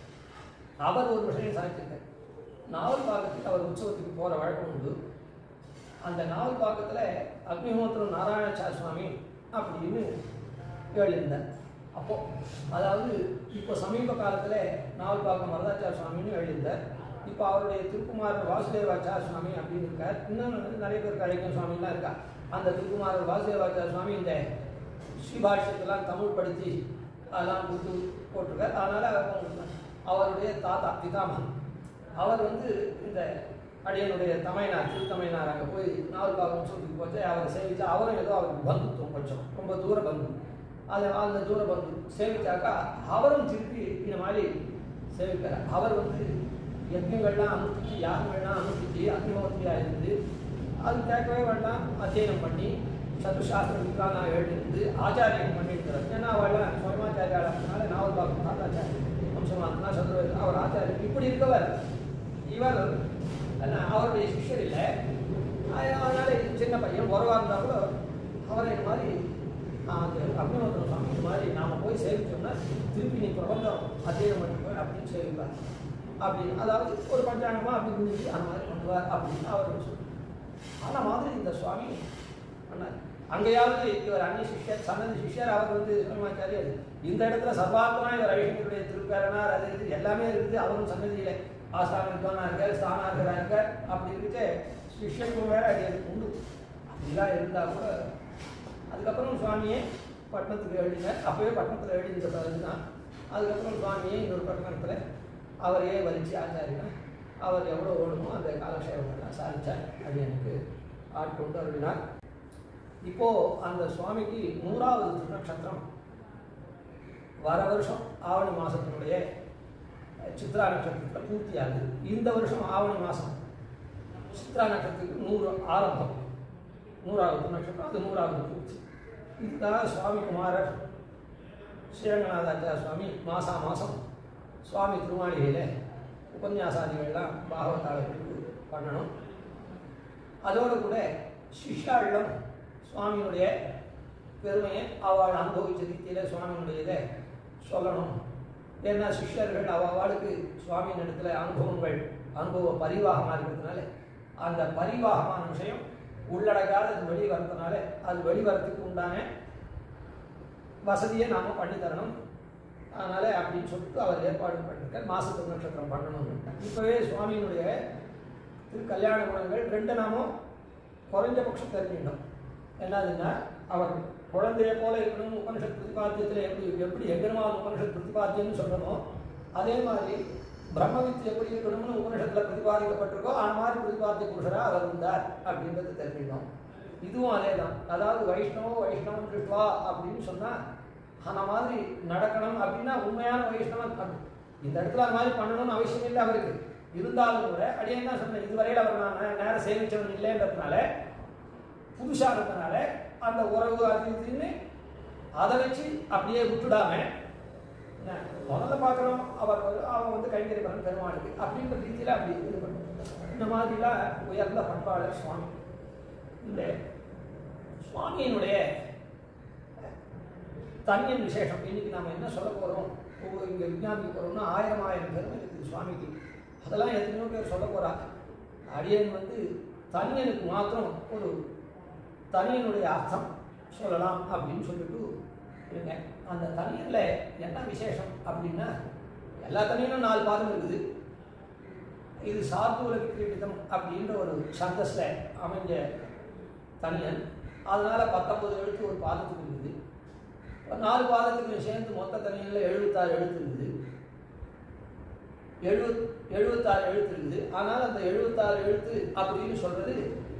அவர் ஒரு விஷயம் சாதிச்சிருக்கார் நாவல் பாக்கத்துக்கு அவர் உற்சவத்துக்கு போற வழக்கம் உண்டு அந்த நாவல் பாக்கத்துல அக்னிஹோத்திரம் நாராயணாச்சார சுவாமி அப்படின்னு எழுதியிருந்தார் அப்போ அதாவது இப்போ சமீப காலத்துல நாவல் பாக்கம் வரதாச்சார சுவாமின்னு எழுதியிருந்தார் இப்போ அவருடைய திருக்குமாரர் வாசுதேவாச்சார சுவாமி அப்படின்னு இருக்கார் இன்னும் நிறைய பேர் கழைக்கும் சுவாமிலாம் இருக்கா அந்த திருக்குமாரர் வாசுதேவாச்சார சுவாமி இந்த ஸ்ரீபாஷ்யத்தெல்லாம் தமிழ் படுத்தி அதெல்லாம் கொடுத்து போட்டிருக்கார் அதனால அவங்க அவருடைய தாத்தா பிதாமகன் அவர் வந்து இந்த அடியனுடைய தமையனார் திருத்தமையனார் அங்கே போய் நாவல்பாகம் சொல்லிட்டு போச்சு அவரை சேவிச்சா அவரும் ஏதோ அவருக்கு பந்துத்துவம் கொஞ்சம் ரொம்ப தூர பந்து அது அந்த தூர பந்து சேவிச்சாக்கா அவரும் திருப்பி இந்த மாதிரி சேவிக்கிறார் அவர் வந்து யஜ்ஞங்கள்லாம் அனுப்பிச்சு யாகங்கள்லாம் அனுப்பிச்சு அக்னிமோத்திரியாக இருந்து அது கேட்கவே வேண்டாம் அத்தியனம் பண்ணி சதுசாஸ்திர வித்வானா எழுதிருந்து ஆச்சாரியம் பண்ணியிருக்கிறார் ஏன்னா அவள் சுயமாச்சாரியாளர்னால நாவல் பார்க்கும் தாத்தாச்சாரி வம்சமாத்மா சதுர அவர் ஆச்சாரியர் இப்படி இருக்கவர் இவர் என்ன, அவருடைய சிஷ்யர் இல்லை அது- அதனால இது சின்ன பையன் உறவா இருந்தா கூட அவரை இந்த மாதிரி ஆ, அந்த அக்னிஹோத்திரம் சுவாமி இந்த மாதிரி நாம போய் சேவிச்சோம்னா திருப்பி நீ பிரபந்தம் அத்தியனம் பண்ணிக்கோ அப்படின்னு சேவிப்பார் அப்படின்னு அதாவது ஒரு பஞ்சாங்கமா அப்படி முடிஞ்சு அந்த மாதிரி பண்ணுவார் அப்படின்னு அவர் சொல்லி அந்த மாதிரி இந்த சுவாமி பண்ணார் அங்கேயாவது இவர் அந்நிய சிஷ்யர் சன்னதி சிஷ்யர் அவர் வந்து சுவாமியாச்சாரியர் இந்த இடத்துல சர்வாத்மா இவர் ஐஷனுடைய திருப்பேரனார் அது இது எல்லாமே இருக்குது அவரும் சன்னதியில ஆஸ்தான வித்வானா இருக்கார் ஸ்தானாகரா இருக்கார் அப்படி இருந்துட்டு சிஷ்யனுக்கும் வேற அது எனக்கு உண்டு அப்படிலாம் இருந்தா கூட அதுக்கப்புறம் சுவாமியே பட்டணத்துக்கு எழுதினார் அப்பவே பட்டணத்தில் எழுதின பிறகு தான் அதுக்கப்புறம் சுவாமியே இன்னொரு பட்டணத்தில் அவரையே வலிச்சு ஆச்சாரியா அவர் எவ்வளோ ஓடுமோ அந்த காலக்ஷேபங்கள்லாம் சாதிச்சார் அது எனக்கு ஆட்கொண்டு அருளினார் இப்போ அந்த சுவாமிக்கு நூறாவது திருநட்சத்திரம் வர வருஷம் ஆவணி மாசத்தினுடைய சித்ரா நட்சத்திரத்தில் பூர்த்தி ஆகுது இந்த வருஷம் ஆவணி மாதம் சித்ரா நட்சத்திரத்துக்கு நூறு ஆரம்பம் நூறாவது நட்சத்திரம் அது நூறாவது பூர்த்தி இதுக்காக சுவாமி குமாரர் ஸ்ரீரங்கநாதாச்சார சுவாமி மாசா மாதம் சுவாமி திருமாளிகையில் உபன்யாசாதிகள்லாம் பாகவதாளர்களுக்கு பண்ணணும் அதோடு கூட சிஷ்யாளிடம் சுவாமியினுடைய பெருமையை அவள் அனுபவிச்ச ரீதியில் சுவாமியினுடைய இதை சொல்லணும் ஏன்னா சிஷ்யர்கள் அவளுக்கு சுவாமியின் இடத்துல அனுபவங்கள் அனுபவ பரிவாகமாக இருக்கிறதுனால அந்த பரிவாகமான விஷயம் உள்ளடக்காத அது வெளி வரதுனால அது வெளிவரத்துக்கு உண்டான வசதியை நாம பண்ணி தரணும் அதனால அப்படின்னு சொல்லிட்டு அவர் ஏற்பாடு பண்ணிருக்கார் மாசத்து நட்சத்திரம் பண்ணணும் இப்பவே சுவாமியினுடைய திரு கல்யாண குணங்கள் ரெண்டு நாமும் குறைஞ்சபட்சம் தெரிஞ்சிடணும் என்னதுன்னா அவர் குழந்தைய போல இருக்கணும் உபனிஷத் பிரதிபாத்தியத்தில் எப்படி எப்படி எம்பெருமான் உபனிஷத் பிரதிபாத்தியம்னு சொல்லணுமோ அதே மாதிரி பிரம்மவித்து எப்படி இருக்கணும்னு உபனிஷத்துல பிரதிபாதிக்கப்பட்டிருக்கோ அந்த மாதிரி பிரதிபாத்திய புருஷரா அவர் இருந்தார் அப்படின்றது தெரிஞ்சுக்கணும் இதுவும் அதே தான் அதாவது வைஷ்ணவோ வைஷ்ணவம் கிருஷ்வா அப்படின்னு சொன்னா அந்த மாதிரி நடக்கணும் அப்படின்னா உண்மையான வைஷ்ணவன் அப்படி- இந்த இடத்துல அந்த மாதிரி பண்ணணும்னு அவசியம் இல்லை அவருக்கு இருந்தாலும் கூட அடியே தான் சொன்னேன் இதுவரையில் அவர் நான் நே- நேரம் சேமிச்சவன் இல்லைன்றதுனால புதுசா இருக்கிறதுனால அந்த உறவு அது இதுன்னு அதை வச்சு அப்படியே விட்டுடாம என்ன, முதல்ல பார்க்குறோம் அவர் வந்து- அவன் வந்து கைங்கறி பண்ண பெருமாளுக்கு அப்படின்ற ரீதியில் அப்படி இது பண்ணும் இந்த மாதிரிலாம் உயர்ந்த பண்பாளர் சுவாமி இந்த சுவாமியினுடைய தனியன் விசேஷம் இன்னைக்கு நாம என்ன சொல்ல போறோம் ஒவ்வொரு இங்க விஞ்ஞானிக்க போறோம்னா ஆயிரம் ஆயிரம் பெருமை இருக்குது சுவாமிக்கு அதெல்லாம் எத்தனையோ பேர் சொல்ல போறாங்க அடியன் வந்து தனியனுக்கு மாத்திரம் ஒரு தனியனுடைய அர்த்தம் சொல்லலாம் அப்படின்னு சொல்லிட்டு இருக்கேன் அந்த தனியன்ல என்ன விசேஷம் அப்படின்னா எல்லா தனியனும் நாலு பாதம் இருக்குது இது சாத்துவல விக்கிரீடிதம் அப்படின்ற ஒரு சந்தஸ்ல அமைஞ்ச தனியன் அதனால பத்தொன்பது எழுத்து ஒரு பாதத்துக்கு இருக்குது இப்ப நாலு பாதத்துக்கு சேர்ந்து மொத்த தனியன்ல எழுபத்தாறு எழுத்து இருக்குது எழுபத் எழுபத்தாறு எழுத்து இருக்குது ஆனால் அந்த எழுபத்தாறு எழுத்து அப்படின்னு சொல்றது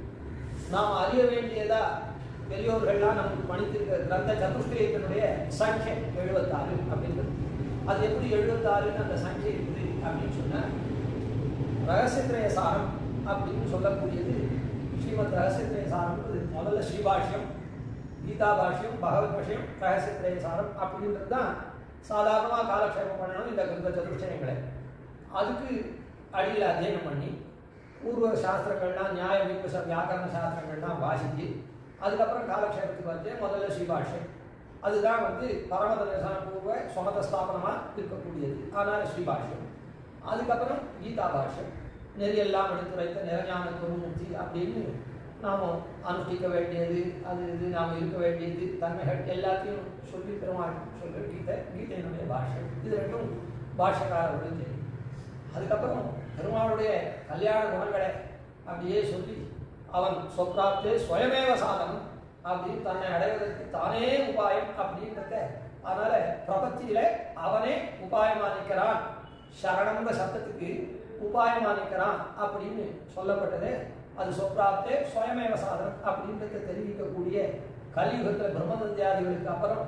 நாம் அறிய வேண்டியதா பெரியோர்கள்லாம் நமக்கு பணித்திருக்கிற கிரந்த சதுஷ்டயத்தினுடைய சங்கியை எழுபத்தாறு அப்படின்றது அது எப்படி எழுபத்தாறுன்னு அந்த சங்கியை இருக்குது அப்படின்னு சொன்னா ரகசியத்திரய சாரம் அப்படின்னு சொல்லக்கூடியது ஸ்ரீமத் ரகசியத்திரய சாரம்ன்றது முதல்ல ஸ்ரீபாஷ்யம் கீதா பாஷ்யம் பகவத் விஷயம் ரகசியத்திரய சாரம் அப்படின்றது தான் சாதாரணமாக காலக்ஷேபம் பண்ணணும் இந்த கிருந்த சதுஷ்டயங்களை அதுக்கு அடியில் அத்தியனம் பண்ணி பூர்வ சாஸ்திரங்கள்லாம் நியாய மீமாச வியாக்கரண சாஸ்திரங்கள்லாம் வாசிச்சு அதுக்கப்புறம் காலக்ஷேபத்துக்கு வந்து முதல்ல ஸ்ரீபாஷ்யம் அதுதான் வந்து பரமதர்சன பூர்வ சொமத ஸ்தாபனமாக இருக்கக்கூடியது அதனால ஸ்ரீபாஷ்யம் அதுக்கப்புறம் கீதா பாஷ்யம் நெறியெல்லாம் எடுத்துரைத்த நிறஞான குருமூர்த்தி அப்படின்னு நாம் அனுஷ்டிக்க வேண்டியது அது இது நாம் இருக்க வேண்டியது தன்மைகள் எல்லாத்தையும் சொல்லி பெருமாள் சொல்லி கீதை கீதையினுடைய பாஷ்யம் இது ரெண்டும் பாஷ்யக்காரர்களும் தெரியும் அதுக்கப்புறம் பெருமாளுடைய கல்யாண குணங்களை அப்படியே சொல்லி அவன் சொப்ராப்தே சுயமேவ சாதனம் அப்படின்னு தன்னை அடைவதற்கு தானே உபாயம் அப்படின்றத அதனால பிரபத்தியில அவனே உபாயமா நிற்கிறான் சரணம்ன்ற சப்தத்துக்கு உபாயமா நிற்கிறான் அப்படின்னு சொல்லப்பட்டது அது சொப்ராப்தே சுயமேவ சாதனம் அப்படின்றத தெரிவிக்கக்கூடிய கலியுகத்தில் பிரம்மதந்தியாதிகளுக்கு அப்புறம்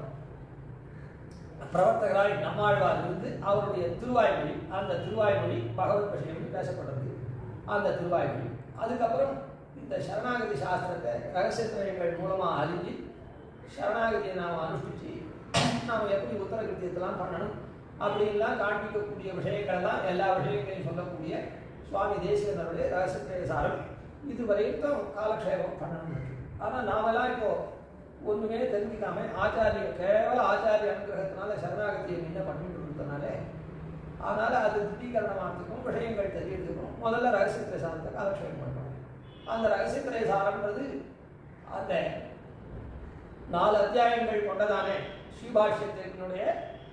பிரவர்த்தகராய் நம்மாழ்வார் இருந்து அவருடைய திருவாய்மொழி அந்த திருவாய்மொழி பகவத் விஷயம் பேசப்படுறது அந்த திருவாய்மொழி அதுக்கப்புறம் இந்த சரணாகதி சாஸ்திரத்தை ரகசியத்திரயங்கள் மூலமாக அறிஞ்சு சரணாகதியை நாம் அனுஷ்டிச்சு நாம் எப்படி உத்தரகிருத்தியத்தெல்லாம் பண்ணணும் அப்படின்லாம் காண்பிக்கக்கூடிய விஷயங்களெல்லாம் எல்லா விஷயங்களையும் சொல்லக்கூடிய சுவாமி தேசிகனுடைய ரகசியத்திரய சாரம் இது வரைக்கும் காலக்ஷேபம் பண்ணணும் ஆனால் நாமெல்லாம் இப்போ ஒண்ணுமே தெரிஞ்சுக்காம ஆச்சாரிய கேவல ஆச்சாரிய அனுகிரகத்தினால சரணாகதியை முன்ன பண்ணிட்டு இருந்ததுனால அதனால அது திட்டீகரணமாகிறதுக்கும் விஷயங்கள் தெரியறதுக்கும் முதல்ல ரகசியத்திரை சாரத்தை காலக்ஷேபம் பண்ணணும் அந்த ரகசியத்திரை சாரம்ன்றது அந்த நாலு அத்தியாயங்கள் கொண்டதானே ஸ்ரீபாஷ்யத்தினுடைய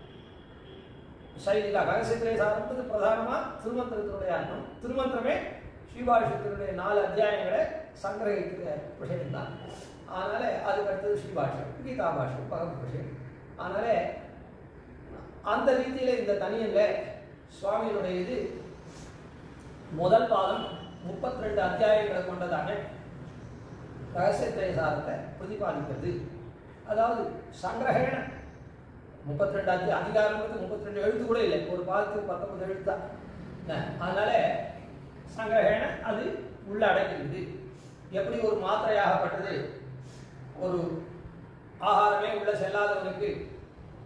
சைலிகா ரகசியத்திரை சாரம்ன்றது பிரதானமா திருமந்திரத்தினுடைய அர்த்தம் திருமந்திரமே ஸ்ரீபாஷ்யத்தினுடைய நாலு அத்தியாயங்களை சங்கிரகிக்கிற விஷயம்தான் அதனால அதுக்கு அடுத்தது ஸ்ரீபாஷ்யம் கீதா பாஷ்யம் பகவத் விஷயம் அதனால அந்த ரீதியில இந்த தனியன்ல சுவாமியினுடைய இது முதல் பாதம் முப்பத்தி ரெண்டு அத்தியாயங்களை கொண்டதான ரகசியத்திரை சாரத்தை பிரதிபாதிக்கிறது அதாவது சங்கிரகண முப்பத்தி ரெண்டு அத்தி அதிகாரங்களுக்கு முப்பத்தி ரெண்டு எழுத்து கூட இல்லை ஒரு பாதத்துக்கு பத்தொன்பது எழுத்து தான் என்ன, அதனால சங்கிரகண அது உள்ள அடங்கிஇருக்குது எப்படி ஒரு மாத்திரையாகப்பட்டது ஒரு ஆகாரமே உள்ள செல்லாதவனுக்கு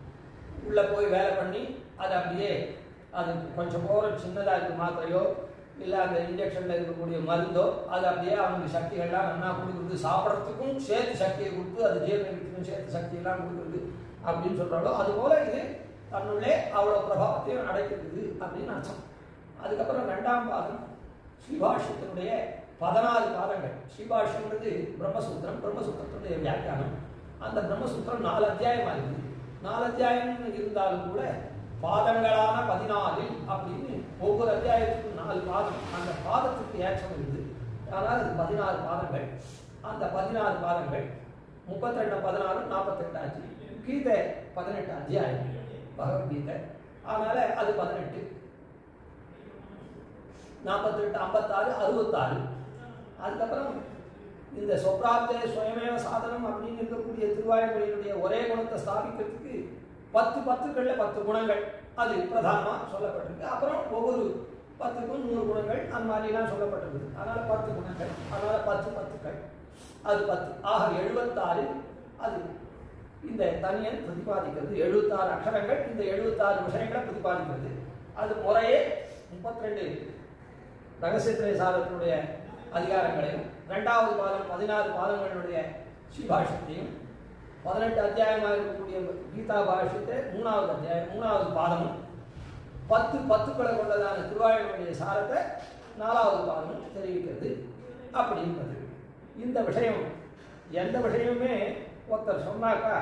உள்ள போய் வேலை பண்ணி அது அப்படியே அது கொஞ்சம் போகிற சின்னதாக இருக்கு மாத்திரையோ இல்லை அந்த இன்ஜெக்ஷனில் இருக்கக்கூடிய மருந்தோ அது அப்படியே அவனுக்கு சக்திகள்லாம் நல்லா கொடுக்குறது சாப்பிட்றதுக்கும் சேர்த்து சக்தியை கொடுத்து அது ஜீரணத்துக்கும் சேர்த்து சக்தியெல்லாம் கொடுக்குறது அப்படின்னு சொல்கிறாலோ அதுபோல் இது தன்னுள்ளே அவ்வளோ பிரபாவத்தையும் அடைக்கிறது அப்படின்னு அர்த்தம் அதுக்கப்புறம் ரெண்டாம் பாதம் ஸ்ரீபாஷ்யத்தினுடைய பதினாலு பாதங்கள் ஸ்ரீபாஷ்யம்ன்றது பிரம்மசூத்திரம் பிரம்மசூத்திரத்தினுடைய வியாக்கியானம் அந்த பிரம்மசூத்திரம் நாலு அத்தியாயமாக இருக்குது நாலு அத்தியாயம் இருந்தாலும் கூட பாதங்களான பதினாலில் அப்படின்னு ஒவ்வொரு அத்தியாயத்துக்கும் நாலு பாதம் அந்த பாதத்துக்கு ஏற்றம் இருக்குது ஆனால் அது பதினாறு பாதங்கள் அந்த பதினாறு பாதங்கள் முப்பத்தி ரெண்டு பதினாறு நாற்பத்தெட்டு ஆச்சு கீதை பதினெட்டு அத்தியாயம் பகவத்கீதை அதனால அது பதினெட்டு நாற்பத்தெட்டு ஐம்பத்தாறு அறுபத்தாறு அதுக்கப்புறம் இந்த சொப்ராப்தே சுயமேவ சாதனம் அப்படின்னு இருக்கக்கூடிய திருவாய்மொழியினுடைய ஒரே குணத்தை ஸ்தாபிக்கிறதுக்கு பத்து பத்துக்கள்ல பத்து குணங்கள் அது பிரதானமா சொல்லப்பட்டிருக்கு அப்புறம் ஒவ்வொரு பத்துக்கும் நூறு குணங்கள் அந்த மாதிரிலாம் சொல்லப்பட்டிருக்கு அதனால பத்து குணங்கள் அதனால பத்து பத்துக்கள் அது பத்து ஆக எழுபத்தாறு அது இந்த தனியன் பிரதிபாதிக்கிறது எழுபத்தாறு அக்ஷரங்கள் இந்த எழுபத்தாறு விஷயங்களை பிரதிபாதிக்கிறது அது முறையே முப்பத்தி ரெண்டு ரகசியத்திரை சாதத்தினுடைய அதிகாரங்களையும் ரெண்டாவது பாதம் பதினாறு பாதங்களுடைய ஸ்ரீபாஷ்யத்தையும் பதினெட்டு அத்தியாயமாக இருக்கக்கூடிய கீதா பாஷ்யத்தை மூணாவது அத்தியாயம் மூணாவது பாதமும் பத்து பத்துக்களை கொண்டதான திருவாயூருடைய சாரத்தை நாலாவது பாதமும் தெரிவிக்கிறது அப்படின்றது இந்த விஷயம் எந்த விஷயமுமே ஒருத்தர் சொன்னாக்கா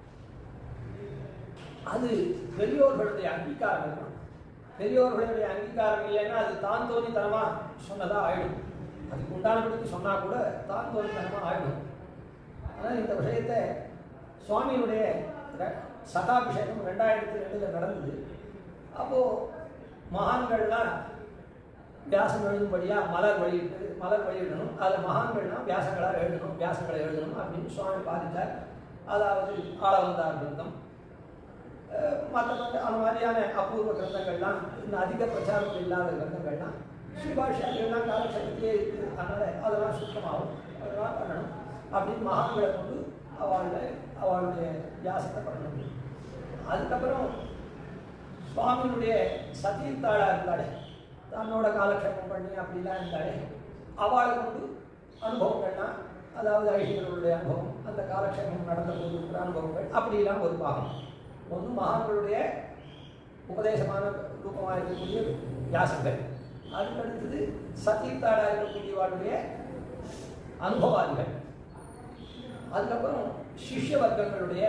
அது பெரியோர்களுடைய அங்கீகாரம் இருக்கணும் பெரியோர்களுடைய அங்கீகாரம் இல்லைன்னா அது தான் தோணித்தனமா சொன்னதா ஆயிடும் அதுக்கு உண்டானபடிக்கு சொன்னா கூட தான் தோணித்தனமா ஆயிடும் ஆனால் இந்த விஷயத்தை சுவாமியினுடைய ர- சதாபிஷேகம் ரெண்டாயிரத்தி ரெண்டுல நடந்தது அப்போ மகான்கள்லாம் வியாசம் எழுதும்படியா மலர் வெளியிட்டு மலர் வெளியிடணும் அதில் மகான்கள்னா வியாசங்களாக எழுதணும் வியாசங்களை எழுதணும் அப்படின்னு சுவாமி பாதித்தார் அதாவது ஆளவந்தார் கிரந்தம் மற்ற அந்த மாதிரியான அபூர்வ கிரந்தங்கள்லாம் இன்னும் அதிக பிரச்சாரம் இல்லாத கிரந்தங்கள்லாம் ஸ்ரீபாஷியெல்லாம் காலக்ஷேபத்திலே இருக்குது அதனால அதெல்லாம் சுத்தமாகும் அதெல்லாம் பண்ணணும் அப்படின்னு மகான்களை கொண்டு அவளுடைய அவளுடைய வியாசத்தை பண்ணணும் அதுக்கப்புறம் சுவாமியினுடைய சதீர்த்தாளா இருந்தாளே தன்னோட காலக்ஷேபம் பண்ணி அப்படிலாம் இருந்தாலே அவளை கொண்டு அனுபவங்கள்லாம் அதாவது ஐஷியர்களுடைய அனுபவம் அந்த காலக்ஷேபம் நடந்த போது இருக்கிற அனுபவங்கள் அப்படிலாம் ஒரு பாகம் ஒன்று மகான்களுடைய உபதேசமான ரூபமாக இருக்கக்கூடிய வியாசங்கள் அதுக்கடுத்தது சதீர்த்தாளா இருக்கக்கூடியவர்களுடைய அனுபவாதிகள் அதுக்கப்புறம் சிஷ்ய வர்க்கங்களுடைய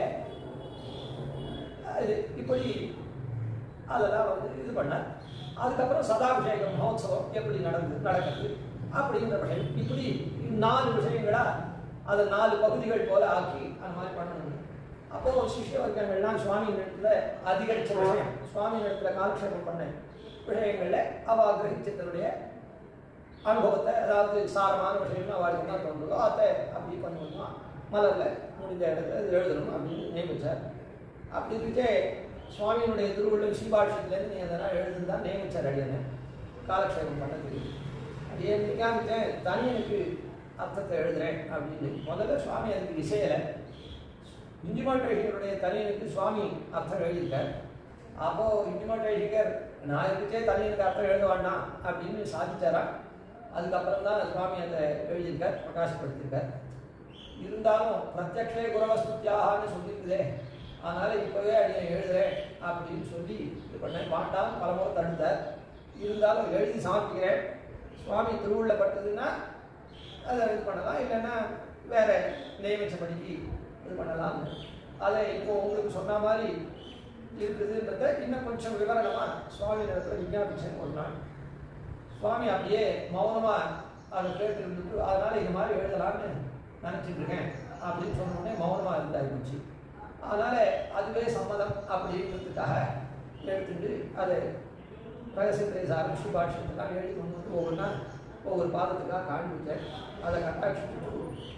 இது இப்படி அதெல்லாம் வந்து இது பண்ணார் அதுக்கப்புறம் சதாபிஷேக மகோத்சவம் எப்படி நடந்து நடக்குது அப்படிங்கிற விஷயம் இப்படி நாலு விஷயங்களா அதை நாலு பகுதிகள் போல ஆக்கி அந்த மாதிரி பண்ணணும் அப்போ சிஷ்ய வர்க்கங்கள்லாம் சுவாமி இடத்துல அதிகரிச்ச விஷயம் சுவாமி இடத்துல காலக்ஷேபம் பண்ண விஷயங்கள்ல அவ கிரகிச்ச தன்னுடைய அனுபவத்தை அதாவது சாரமான விஷயம்னு அவளுக்கு என்ன தோணுதோ அதை அப்படி பண்ணணுமா மலர்ல முடிஞ்ச இடத்துல இது எழுதணும் அப்படின்னு நியமிச்சார் அப்படி இருக்கே சுவாமியினுடைய திருவள்ளுவர் சீபாஷத்துலேருந்து நீ அதெல்லாம் எழுதுன்னு தான் நியமிச்சார் அடியனை காலக்ஷேபம் பண்ணதுக்கு அடியே நிக்காமிச்சேன் தனியனுக்கு அர்த்தத்தை எழுதுறேன் அப்படின்னு முதல்ல சுவாமி அதுக்கு இசையலை இஞ்சிமாட்டேஷிகருடைய தனியனுக்கு சுவாமி அர்த்தம் எழுதியிருக்கார் அப்போ இஞ்சிமாட்டேஷிகர் நான் இருக்கச்சே தனியனுக்கு அர்த்தம் எழுத வேண்டாம் அப்படின்னு சாதிச்சாரா அதுக்கப்புறம் தான் சுவாமி அதை எழுதியிருக்கார் பிரகாசப்படுத்தியிருக்கார் இருந்தாலும் பிரத்யக்ஷே குரவஸ்துத்தியாகனு சொல்லியிருக்குதே அதனால இப்பவே அடியை எழுதுறேன் அப்படின்னு சொல்லி இது பண்ணேன் வாண்டாம் பலமுறை தடுத்தார் இருந்தாலும் எழுதி சமர்ப்பிக்கிறேன் சுவாமி திருவுள்ளப்பட்டதுன்னா அதை இது பண்ணலாம் இல்லைன்னா வேற நியமிச்சபடிக்கு இது பண்ணலாம் அதை இப்போ உங்களுக்கு சொன்ன மாதிரி இருக்குதுன்றத இன்னும் கொஞ்சம் விவரணமா சுவாமி நேரத்தில் விஞ்ஞாபிச்சேன் ஒரு நாள் சுவாமி அப்படியே மௌனமா அதை கேட்டு இருந்துட்டு அதனால இது மாதிரி எழுதலாம்னு நினைச்சிட்டு இருக்கேன் அப்படின்னு சொன்ன உடனே மௌனமா இருந்தா இருந்துச்சு அதனால அதுவே சம்மதம் அப்படின்றதுக்காக எடுத்துட்டு அதை ரகசியத்தை ஆரம்பிச்சு பாஷ்யத்துக்காக எழுதி கொண்டு வந்து ஒவ்வொன்றா ஒவ்வொரு பாதத்துக்காக காண்பிச்சேன் அதை கட்டாட்சிட்டு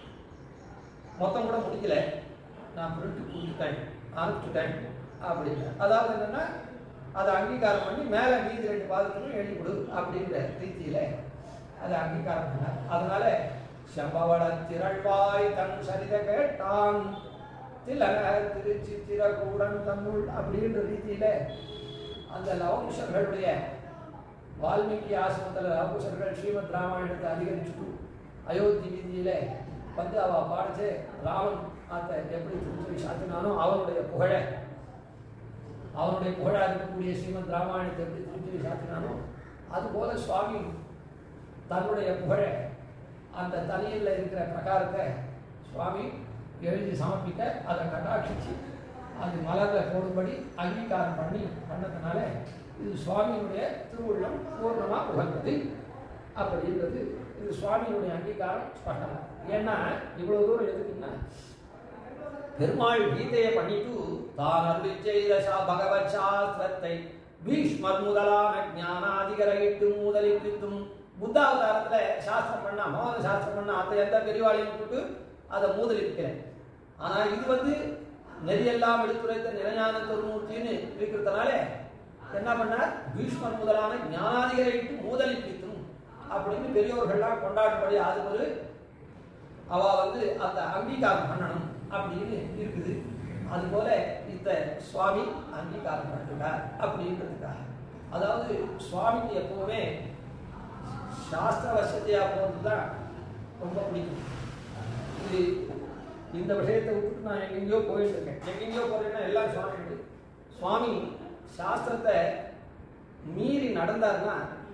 மொத்தம் கூட முடிக்கல நான் பிரிண்ட் கொடுத்துட்டேன் அனுப்பிச்சுட்டேன் அப்படின்னு அதாவது என்னன்னா அதை அங்கீகாரம் பண்ணி மேலே மீதி ரெண்டு பாதத்துக்கும் எழுதி கொடு அப்படின்ற ரீதியில அதை அங்கீகாரம் பண்ணார் அதனால செம்பவள திரள்வாய் தன் சரித கேட்டான் திலக திருச்சி திரகூடன் தன்னுள் அப்படின்ற ரீதியில அந்த லவகுஷர்களுடைய வால்மீகி ஆசிரமத்தில் அபூசர்கள் ஸ்ரீமத் ராமாயணத்தை அதிகரிச்சுட்டு அயோத்தி வீதியில வந்து அவ பாடிச்சு ராமன் ஆத்த எப்படி திருச்சி சாத்தினானோ அவனுடைய புகழை அவனுடைய புகழா இருக்கக்கூடிய ஸ்ரீமத் ராமாயணத்தை எப்படி திருச்சி சாத்தினானோ அதுபோல சுவாமி தன்னுடைய புகழை அந்த தனியில் இருக்கிற பிரகாரத்தை சுவாமி எழுதி சமர்ப்பிக்க அதை கட்டாட்சிச்சு அது மலர்ல போடும்படி அங்கீகாரம் பண்ணி பண்ணதுனால இது சுவாமியினுடைய திருவுள்ளம் பூர்ணமா உகந்தது அப்படின்றது இது சுவாமியினுடைய அங்கீகாரம் ஸ்பஷ்டம் ஏன்னா இவ்வளவு தூரம் எதுக்குன்னா பெருமாள் கீதையை பண்ணிட்டு தான் அருளி செய்த சா- பகவத் சாஸ்திரத்தை பீஷ்மர் முதலான ஞானாதிகரையிட்டு முதலிப்பித்தும் புத்தாவதாரத்துல சாஸ்திரம் பண்ணா மோகன சாஸ்திரம் பண்ணா அந்த எந்த பெரியவாளையும் கூட்டு அதை மூதலிக்கிறேன் ஆனா இது வந்து நெறியெல்லாம் எடுத்துரைத்த நிலையான தொருமூர்த்தின்னு இருக்கிறதுனால என்ன பண்ணார் பீஷ்மர் முதலான ஞானாதிகரையிட்டு மூதலிப்பித்தும் அப்படின்னு பெரியோர்கள்லாம் கொண்டாடும்படி அது ஒரு அவ வந்து அந்த அங்கீகாரம் பண்ணணும் அப்படின்னு இருக்குது அதுபோல இந்த சுவாமி அங்கீகாரம் பண்ணிருக்கார் அப்படின்றதுக்காக அதாவது சுவாமிக்கு எப்பவுமே சாஸ்திர வசதியா போகிறது தான் ரொம்ப பிடிக்கும் இது இந்த விஷயத்தை விட்டுட்டு நான் எங்கெங்கேயோ போயிட்டு இருக்கேன் எங்கெங்கேயோ போறேன்னா எல்லாம் சுவாமி உண்டு. சுவாமி சாஸ்திரத்தை மீறி நடந்தார்னா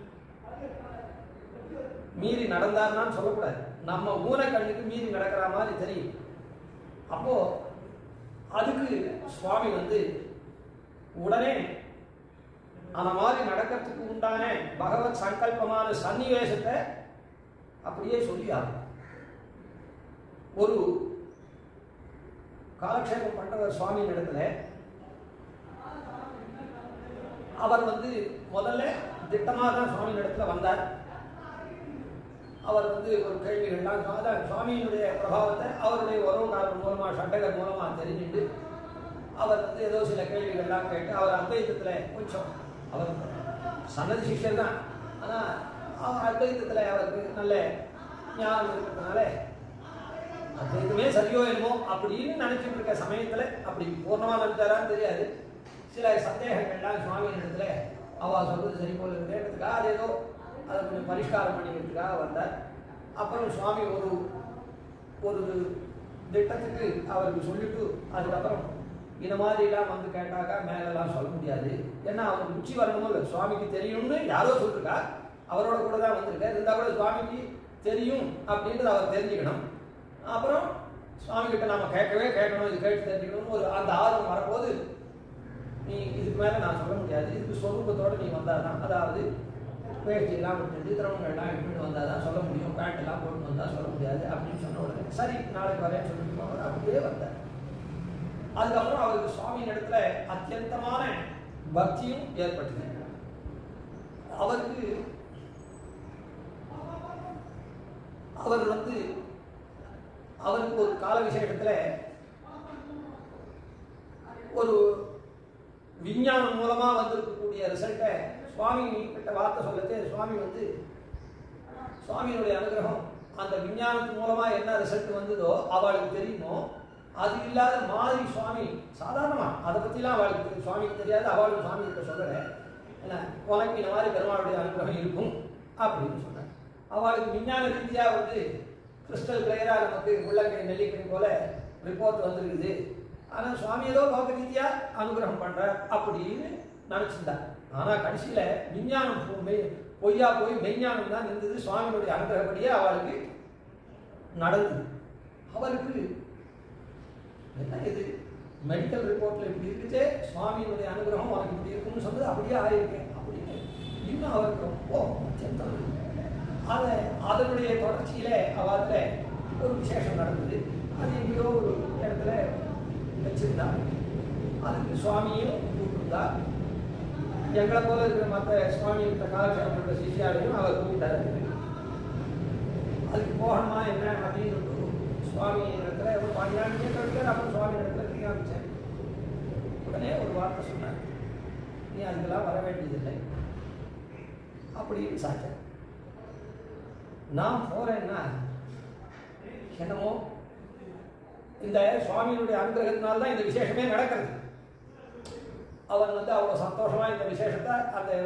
மீறி நடந்தார்னான்னு சொல்லக்கூடாது நம்ம ஊனக்கண்ணுக்கு மீறி நடக்கிற மாதிரி தெரியும் அப்போ அதுக்கு சுவாமி வந்து உடனே அந்த மாதிரி நடக்கிறதுக்கு உண்டான பகவத் சங்கல்பமான சன்னிவேசத்தை அப்படியே சொல்லியார் ஒரு காலக்ஷேபம் பண்றவர் சுவாமி இடத்துல அவர் வந்து முதல்ல திட்டமாக தான் சுவாமி இடத்துல வந்தார் அவர் வந்து ஒரு கேள்விகள்லாம் அதான் சுவாமியினுடைய பிரபாவத்தை அவருடைய உறவுக்காரர் மூலமா சண்டகர் மூலமா தெரிஞ்சுட்டு அவர் வந்து ஏதோ சில கேள்விகள்லாம் கேட்டு அவர் அத்வைத்தத்தில் கொஞ்சம் அவர் சன்னதி சிஷ்யர் தான் ஆனால் அவர் அத்வைத்தத்தில் அவருக்கு நல்ல ஞானம் இருக்கிறதுனால அத்வைத்தமே சரியோ என்னமோ அப்படின்னு நினைச்சிட்டு இருக்க சமயத்தில் அப்படி பூர்ணமாக நினைச்சாரான்னு தெரியாது சில சந்தேகங்கள்லாம் சுவாமியின் இடத்துல அவா சொல்றது சரி போல இருக்கிறதுக்காக அது ஏதோ அதை கொஞ்சம் பரிஷ்காரம் பண்ணிக்கிறதுக்காக வந்தார் அப்புறம் சுவாமி ஒரு ஒரு திட்டத்துக்கு அவருக்கு சொல்லிட்டு அதுக்கப்புறம் இந்த மாதிரிலாம் வந்து கேட்டாக்கா மேலெல்லாம் சொல்ல முடியாது ஏன்னா அவருக்கு ருச்சி வரணும் இல்லை சுவாமிக்கு தெரியும்னு யாரோ சொல்லிருக்கா அவரோட கூட தான் வந்திருக்கார் இருந்தால் கூட சுவாமிக்கு தெரியும் அப்படின்றது அவர் தெரிஞ்சுக்கணும் அப்புறம் சுவாமி கிட்ட நாம கேட்கவே கேட்கணும் இது கேட்டு தெரிஞ்சுக்கணும் ஒரு அந்த ஆர்வம் வரும்போது நீ இதுக்கு மேலே நான் சொல்ல முடியாது இதுக்கு சொரூபத்தோட நீ வந்தாதான் அதாவது வேஷ்டியெல்லாம் விட்டுட்டு திரவங்கள்லாம் எடுத்துட்டு வந்தால் தான் சொல்ல முடியும் பேண்ட் எல்லாம் போட்டு வந்தால் சொல்ல முடியாது அப்படின்னு சொன்ன உடனே சரி நாளைக்கு வரேன்னு சொல்லிட்டு போனார். அப்படியே வந்தார் அதுக்கப்புறம் அவருக்கு சுவாமியின் இடத்துல அத்தியந்தமான பக்தியும் ஏற்பட்டது அவருக்கு அவர் வந்து அவருக்கு ஒரு கால விசேஷத்துல ஒரு விஞ்ஞானம் மூலமா வந்திருக்கக்கூடிய ரிசல்ட்டை சுவாமி கிட்ட வார்த்தை சொல்லச்சு சுவாமி வந்து சுவாமியினுடைய அனுகிரகம் அந்த விஞ்ஞானத்து மூலமா என்ன ரிசல்ட் வந்ததோ அவளுக்கு தெரியுமோ அது இல்லாத மாதிரி சுவாமி சாதாரணமா அதை பத்திலாம் அவளுக்கு தெரியும். சுவாமிக்கு தெரியாது அவளுக்கு சுவாமி கிட்ட சொல்லல என்ன உனக்கு இந்த மாதிரி பெருமாளுடைய அனுகிரகம் இருக்கும் அப்படின்னு சொன்னேன் அவளுக்கு விஞ்ஞான ரீதியா வந்து கிறிஸ்டல் கிளியரா நமக்கு உள்ளங்கை நெல்லிக்கணி போல ரிப்போர்ட் வந்திருக்குது ஆனா சுவாமி ஏதோ லோக ரீதியா அனுகிரகம் பண்றார் அப்படின்னு நினைச்சிருந்தார் ஆனா கடைசியில விஞ்ஞானம் போ- மெய்- பொய்யா போய் மெய்ஞானம் தான் இருந்தது சுவாமியுடைய அனுகிரகப்படியே அவளுக்கு நடந்தது அவருக்கு என்ன இது மெடிக்கல் ரிப்போர்ட்ல இப்படி இருக்குச்சே சுவாமியினுடைய அனுகிரகம் உனக்கு இப்படி இருக்குன்னு சொன்னது அப்படியே ஆயிருக்கேன் அப்படின்னு இன்னும் அவருக்கு ரொம்ப அத்தியந்தம் அதை அதனுடைய தொடர்ச்சியில அவர்கிட்ட ஒரு விசேஷம் நடந்தது அது எங்கேயோ ஒரு இடத்துல வச்சிருந்தா அதுக்கு சுவாமியும் கூப்பிட்டுருந்தா எங்களை போல இருக்கிற மற்ற சுவாமி இருக்கிற காலக்ஷேபம் பண்ற சிஷியாரையும் அவர் கூப்பிட்டாரு அதுக்கு போகணுமா என்ன அப்படின்னு ஒரு சுவாமி இடத்துல ஒரு பாண்டியாண்டியே கழிக்கார் அப்புறம் சுவாமி இடத்துல காமிச்சேன் உடனே ஒரு வார்த்தை சொன்னார் நீ அதுக்கெல்லாம் வர வேண்டியதில்லை அப்படின்னு சாச்சேன் நான் போறேன்னா என்னமோ இந்த சுவாமியினுடைய அனுகிரகத்தினால தான் இந்த விசேஷமே நடக்கிறது அவர் வந்து அவ்வளோ சந்தோஷமா இந்த விசேஷத்தை அந்த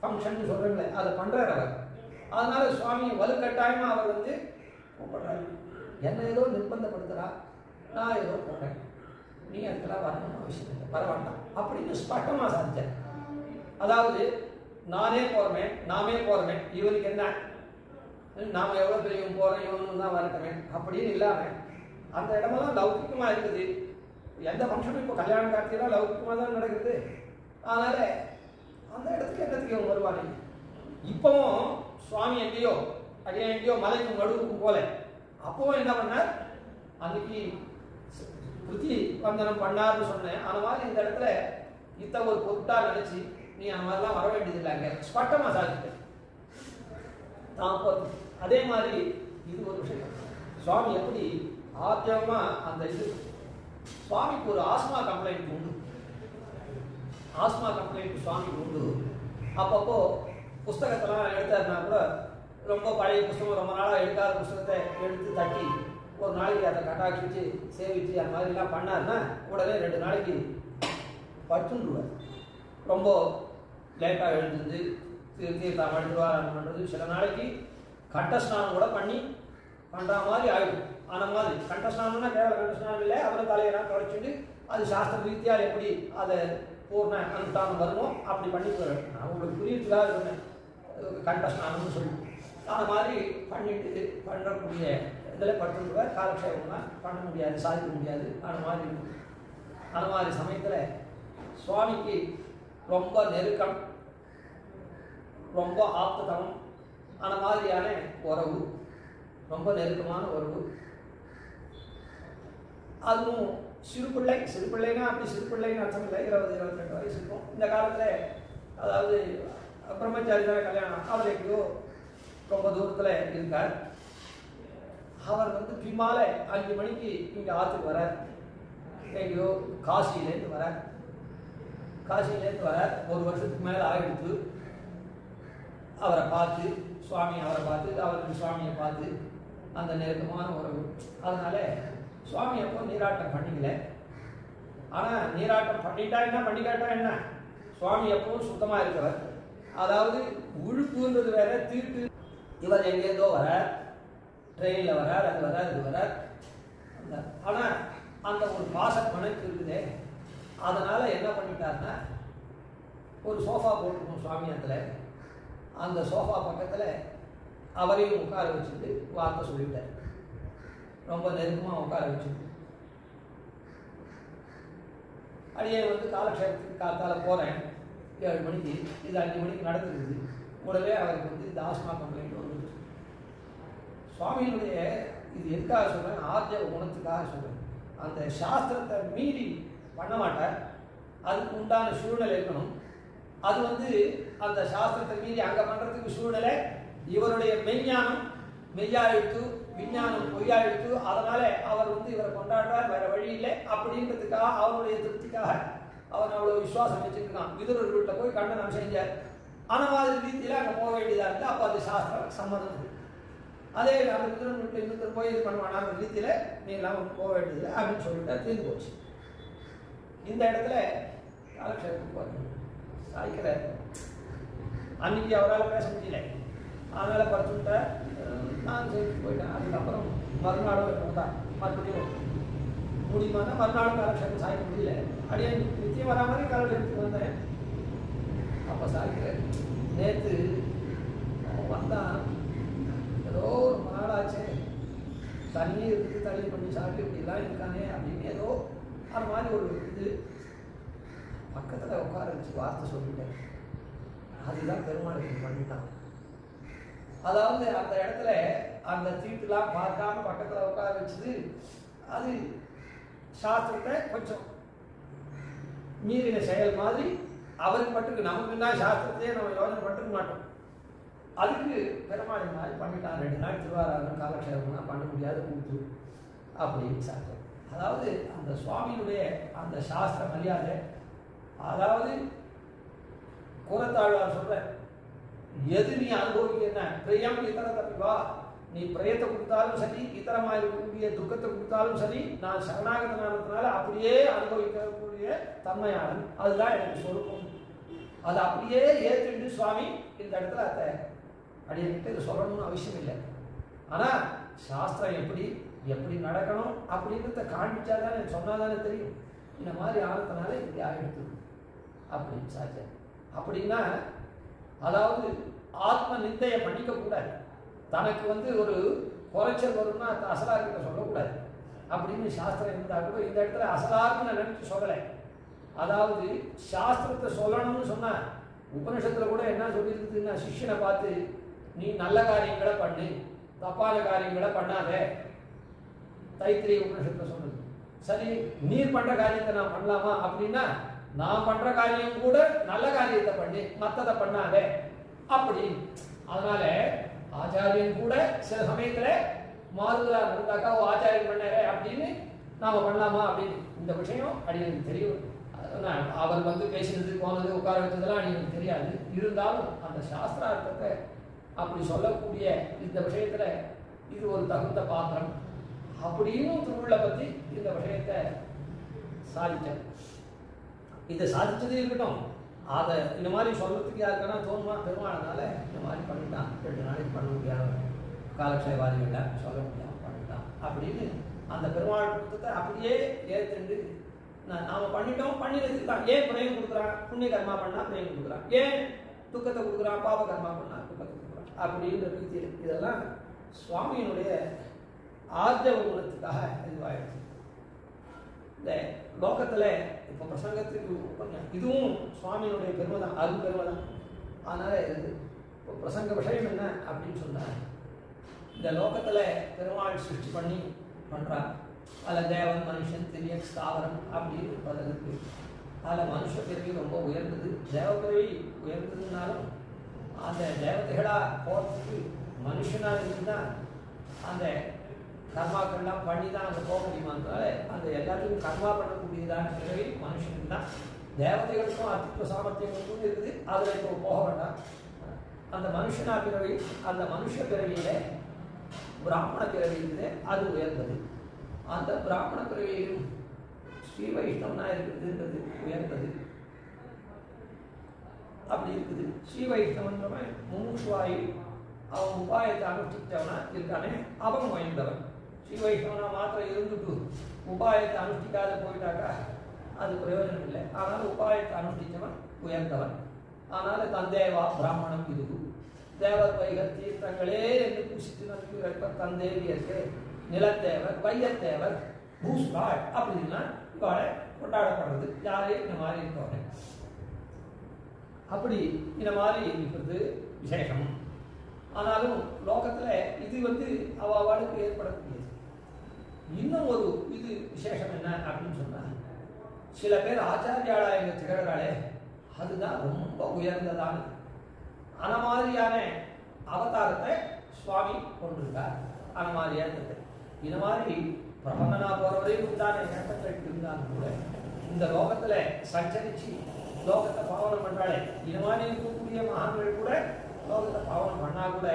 ஃபங்க்ஷன் சொல்கிறீங்களே அதை பண்ணுறாரு அவர் அதனால சுவாமி வலுக்கட்டாயமா அவர் வந்து கூப்பிடுறாரு என்ன ஏதோ நிர்பந்தப்படுத்துறா நான் ஏதோ போட்டேன் நீ அதுக்கெல்லாம் வரணும்னு அவசியம் இல்லை வர வேண்டாம் அப்படின்னு ஸ்பஷ்டமாக சாதிச்சார் அதாவது நானே போறேன் நாமே போறேன் இவனுக்கு என்ன நாம எவ்வளவு பெரிய இவன் போறோம் இவனு தான் வரட்டுமே அப்படின்னு இல்லாம அந்த இடமெல்லாம் லௌகிக்கமா இருக்குது எந்த ஃபங்க்ஷனும் இப்போ கல்யாண காட்சியெல்லாம் லௌகிக்கமா தான் நடக்குது அதனால அந்த இடத்துக்கு என்னத்துக்கு இவன் வருவானே இப்பவும் சுவாமி எங்கேயோ அடியா எங்கேயோ மலைக்கும் நடுவுக்கும் போல அப்பவும் என்ன பண்ணார் அன்னைக்கு கிருதி வந்தனம் பண்ணார்னு சொன்னேன் அந்த மாதிரி இந்த இடத்துல இத்த ஒரு பொருட்டா நினைச்சு நீ அந்த மாதிரிலாம் வர வேண்டியது அங்க ஸ்பட்டமா சாதிக்க தான் போறது. அதே மாதிரி இது ஒரு விஷயம் சுவாமி எப்படி ஆத்தியமா அந்த இது சுவாமிக்கு ஒரு ஆஸ்மா கம்ப்ளைண்ட் உண்டு ஆஸ்மா கம்ப்ளைண்ட் சுவாமிக்கு உண்டு அப்பப்போ புஸ்தகத்தெல்லாம் எடுத்தாருன்னா கூட ரொம்ப பழைய புஸ்தகம் ரொம்ப நாளாக எடுக்காத புஸ்தகத்தை எடுத்து தட்டி ஒரு நாளைக்கு அதை கட்டாக்கிச்சு சேவிச்சு அந்த மாதிரிலாம் பண்ணாருன்னா உடனே ரெண்டு நாளைக்கு படுத்துருவார் ரொம்ப லேட்டாக எழுந்து தீர்த்தா மடுத்துவார் பண்ணுறது சில நாளைக்கு கட்ட ஸ்நானம் கூட பண்ணி பண்ணுற மாதிரி ஆகிடும் அந்த மாதிரி கண்ட ஸ்நானம்னா கேவல கண்ட ஸ்நானம் இல்லை அப்புறம் தலையெல்லாம் தொடச்சிட்டு அது சாஸ்திர ரீதியாக எப்படி அதை பூர்ண அனுஷ்டானம் வருமோ அப்படி பண்ணி போயிடும் நான் உங்களுக்கு புரியுறதுக்காக சொன்னேன் கண்ட ஸ்நானம்னு சொல்லி அந்த மாதிரி பண்ணிட்டு பண்ணக்கூடிய இதில் படுத்துருவார் காலக்ஷேபம்லாம் பண்ண முடியாது சாதிக்க முடியாது அந்த மாதிரி இருக்கும் அந்த மாதிரி சமயத்தில் சுவாமிக்கு ரொம்ப நெருக்கம் ரொம்ப ஆப்ததம் அந்த மாதிரியான உறவு ரொம்ப நெருக்கமான உறவு அதுவும் சிறு பிள்ளை சிறு பிள்ளைனா அப்படி சிறு பிள்ளைன்னு அர்த்தம் இல்லை இருபது இருபத்தி வயசு இருக்கும் இந்த காலத்தில் அதாவது பிரம்மச்சாரி தான் கல்யாணம் அவர் எங்கேயோ ரொம்ப தூரத்தில் இருக்கார் அவர் வந்து பின்னால அஞ்சு மணிக்கு இங்கே ஆற்றுக்கு வரார் எங்கேயோ காசியிலேருந்து வரார் காசியிலேருந்து வரார் ஒரு வருஷத்துக்கு மேலே ஆகிடுத்து அவரை பார்த்து சுவாமி அவரை பார்த்து அவருக்கு சுவாமியை பார்த்து அந்த நெருக்கமான உறவு அதனால சுவாமி அப்போ நீராட்டம் பண்ணிக்கல ஆனால் நீராட்டம் பண்ணிட்டா என்ன பண்ணிக்காட்டா என்ன சுவாமி எப்பவும் சுத்தமாக இருக்கிறவர் அதாவது உழுப்புன்றது வேற தீட்டு இவர் எங்கேருந்தோ வர ட்ரெயினில் வரார் அது வரார் இது வரார் அந்த ஆனால் அந்த ஒரு பாச கணக்கு இருக்குதே அதனால என்ன பண்ணிட்டாருன்னா ஒரு சோஃபா போட்டிருக்கோம் சுவாமி அதில் அந்த சோஃபா பக்கத்தில் அவரையும் உட்கார வச்சுட்டு வார்த்தை சொல்லிட்டார் ரொம்ப நெருக்கமாக உட்கார வச்சுட்டு அடியே வந்து காலக்ஷேபத்துக்கு காத்தால போகிறேன் ஏழு மணிக்கு இது அஞ்சு மணிக்கு நடந்துருக்குது உடனே அவருக்கு வந்து இந்த ஆஸ்மா கம்ப்ளைண்ட் வந்துருச்சு சுவாமியினுடைய இது எதுக்காக சொல்கிறேன் ஆர்ஜவ குணத்துக்காக சொல்கிறேன் அந்த சாஸ்திரத்தை மீறி பண்ண மாட்டார் அதுக்கு உண்டான சூழ்நிலை இருக்கணும் அது வந்து அந்த சாஸ்திரத்தை மீறி அங்கே பண்ணுறதுக்கு சூழ்நிலை இவருடைய மெய்ஞானம் மெய்யாயிட்டு விஞ்ஞானம் பொய்யாயிட்டு அதனால அவர் வந்து இவரை கொண்டாடுறார் வேற வழி இல்லை அப்படின்றதுக்காக அவருடைய திருப்திக்காக அவர் அவ்வளோ விசுவாசம் வச்சிருக்கான் விதுரர் வீட்டில் போய் கண்டனம் செஞ்சார் அந்த மாதிரி ரீதியில் அங்கே போக வேண்டியதாக இருந்து அப்போ அது சாஸ்திரம் சம்மதம் இருக்கு. அதே அந்த விதுரன் வீட்டில் இன்னொருத்தர் போய் இது பண்ணுவான் அந்த ரீதியில் நீ எல்லாம் போக வேண்டியதில்லை அப்படின்னு சொல்லிட்டு தீர்ந்து போச்சு இந்த இடத்துல காலக்ஷேபத்துக்கு வரணும் சாய்க்கிறார் அன்னைக்கு அவரால் பேச முடியல அதனால படுத்துட்ட நான் சரி போயிட்டேன் அதுக்கப்புறம் மறுநாளும் இருக்கும் தான் மறுபடியும் முடியுமானா மறுநாளும் காலக்ஷேபம் சாய்க்க முடியல அப்படியே நித்தியம் வரா மாதிரி காலக்ஷேபத்துக்கு வந்தேன் அப்போ சாய்க்கிறேன் நேற்று வந்தான் ஏதோ ரொம்ப நாளாச்சே தண்ணி இருக்குது தண்ணி பண்ணி சாப்பிட்டு இப்படிலாம் இருக்கானே அப்படின்னு ஏதோ அந்த மாதிரி ஒரு இது பக்கத்தில் உட்கார வச்சு வார்த்தை சொல்லிட்டேன் அதுதான் பெருமாளுக்கு பண்ணிட்டான் அதாவது அந்த இடத்துல அந்த தீட்டுலாம் பார்க்காம பக்கத்தில் உட்கார வச்சது அது சாஸ்திரத்தை கொஞ்சம் மீறின செயல் மாதிரி அவருக்கு மட்டும் நமக்குன்னா சாஸ்திரத்தையே நம்ம யோசனை பண்ணிருக்க மாட்டோம் அதுக்கு பெருமாள் இந்த மாதிரி பண்ணிட்டான் ரெண்டு நாள் திருவாராதனம் காலக்ஷேபம்லாம் பண்ண முடியாது கூத்து அப்படின்னு சாஸ்திரம் அதாவது அந்த சுவாமியினுடைய அந்த சாஸ்திர மரியாதை அதாவது குரத்தாழ்வார் சொல்ற எது நீ அனுபவிக்கிற பிரியம் இத்தர தப்பிவா நீ பிரயத்தை கொடுத்தாலும் சரி இதரமாக இருக்கக்கூடிய துக்கத்தை கொடுத்தாலும் சரி நான் சரணாகத நாமத்தினால அப்படியே அனுபவிக்கக்கூடிய தன்மையாளன் அதுதான் எனக்கு சொருக்கம் அதை அப்படியே ஏத்துண்டு சுவாமி இந்த இடத்துல அதை அடிக்கிட்டு இது சொல்லணும்னு அவசியம் இல்லை ஆனா சாஸ்திரம் எப்படி எப்படி நடக்கணும் அப்படின்றத காண்பிச்சா தானே சொன்னா தானே தெரியும் இந்த மாதிரி ஆனதுனால இப்படி ஆகிடுது அப்படின்னு சாச்சேன் அப்படின்னா அதாவது ஆத்ம நிந்தையை பண்ணிக்க கூடாது தனக்கு வந்து ஒரு குறைச்சல் வரும்னா அது அசலார்கிட்ட சொல்லக்கூடாது அப்படின்னு சாஸ்திரம் இருந்தா கூட இந்த இடத்துல அசலார்னு நான் நினைச்சு சொல்லலை அதாவது சாஸ்திரத்தை சொல்லணும்னு சொன்னா உபனிஷத்துல கூட என்ன சொல்லியிருக்குதுன்னா சிஷ்யனை பார்த்து நீ நல்ல காரியங்களை பண்ணு தப்பான காரியங்களை பண்ணாத தைத்திரிய உபனிஷத்துல சொன்னது சரி நீர் பண்ற காரியத்தை நான் பண்ணலாமா அப்படின்னா நான் பண்ற காரியம் கூட நல்ல காரியத்தை பண்ணு மத்ததை பண்ணாத அப்படி அதனால ஆச்சாரியன் கூட சில சமயத்துல மாறுதலா இருந்தாக்கா ஓ ஆச்சாரியன் பண்ணாரு அப்படின்னு நாம பண்ணலாமா அப்படின்னு இந்த விஷயம் அடியனுக்கு தெரியும் நான் அவர் வந்து பேசினது போனது உட்கார வச்சதெல்லாம் அடியனுக்கு தெரியாது இருந்தாலும் அந்த சாஸ்திரார்த்தத்தை அப்படி சொல்லக்கூடிய இந்த விஷயத்துல இது ஒரு தகுந்த பாத்திரம் அப்படின்னு திருவிழா பத்தி இந்த விஷயத்தை சாதிச்சார் இதை சாதிச்சதே இருக்கட்டும் அதை இந்த மாதிரி சொல்றதுக்கு யாருக்கான தோணுமா பெருமானனால இந்த மாதிரி பண்ணிட்டான் ரெண்டு நாளைக்கு பண்ண முடியாத காலக்ஷேவாதிகள சொல்ல முடியாம பண்ணிட்டான் அப்படின்னு அந்த பெருமாள் கொடுத்ததை அப்படியே ஏத்துண்டு நான் நாம பண்ணிட்டோம் பண்ணினதுக்கு தான் ஏன் பிரயம் கொடுக்குறான் புண்ணிய கர்மா பண்ணா பிரயம் கொடுக்குறான் ஏன் துக்கத்தை கொடுக்குறான் பாவ கர்மா பண்ணா துக்கத்தை கொடுக்குறான் அப்படின்ற ரீதியில் இதெல்லாம் சுவாமியினுடைய ஆர்ஜவ குணத்துக்காக இதுவாயிடுச்சு இந்த லோகத்துல இப்ப பிரசங்கத்துக்கு உபன்யா- இதுவும் சுவாமியினுடைய பெருமை தான் அருள் பெருமை தான் அதனால இது இப்போ பிரசங்க விஷயம் என்ன அப்படின்னு சொன்னா இந்த லோகத்துல பெருமாள் சிருஷ்டி பண்ணி பண்றார் அதில் தேவன் மனுஷன் திரிய ஸ்தாவரம் அப்படின்னு பல இருக்கு அதில் மனுஷ பிறவி ரொம்ப உயர்ந்தது தேவ பிறவி உயர்ந்ததுனாலும் அந்த தேவதைகளா போகிறதுக்கு மனுஷனா இருந்தா அந்த கர்மாக்கள்லாம் பண்ணி தான் அங்கே போக முடியுமான்றதால அந்த எல்லாத்துக்கும் கர்மா பண்ணக்கூடியதான பிறவி மனுஷனுக்கு தான் தேவதைகளுக்கும் அத்திப்ப சாமர்த்தியம் ஒன்றும் இருக்குது அதில் இப்போ போக வேண்டாம் அந்த மனுஷனா பிறவி அந்த மனுஷ பிறவியில பிராமண பிறவி இருக்குது அது உயர்ந்தது அந்த பிராமண பிறவியிலும் ஸ்ரீ வைஷ்ணவனா இருக்குதுன்றது உயர்ந்தது அப்படி இருக்குது ஸ்ரீ வைஷ்ணவன்றவன் முமுட்சுவாயி அவன் உபாயத்தை அனுஷ்டித்தவனா இருக்கானே அவன் உயர்ந்தவன் ஸ்ரீ வைஷ்ணவனா மாத்திரம் இருந்துட்டு உபாயத்தை அனுஷ்டிக்காத போயிட்டாக்கா அது பிரயோஜனம் இல்லை ஆனால் உபாயத்தை அனுஷ்டித்தவன் உயர்ந்தவன் அதனால தந்தேவா பிராமணம் இது தேவர் வைகர் தீர்த்தங்களே என்று பூசித்து நன்கு வைப்ப தந்தேவியருக்கு நிலத்தேவர் வையத்தேவர் பூஸ்பாள் அப்படின்னா இவாளை கொண்டாடப்படுறது யாரே இந்த மாதிரி இருக்கவங்க அப்படி இந்த மாதிரி இருக்கிறது விசேஷம் ஆனாலும் லோகத்துல இது வந்து அவ அவளுக்கு ஏற்படக்கூடியது இன்னும் ஒரு இது விசேஷம் என்ன அப்படின்னு சொன்னா சில பேர் ஆச்சாரியாளா எங்க திகழறாளே அதுதான் ரொம்ப உயர்ந்ததானது அந்த மாதிரியான அவதாரத்தை சுவாமி கொண்டிருக்கார் அந்த மாதிரியானது இந்த மாதிரி பிரபந்தனா போறவரையும் உண்டான எண்ணங்கள் இருந்தாலும் கூட இந்த லோகத்துல சஞ்சரிச்சு லோகத்தை பாவனம் பண்றாளே இது மாதிரி இருக்கக்கூடிய மகான்கள் கூட லோகத்தை பாவனம் பண்ணா கூட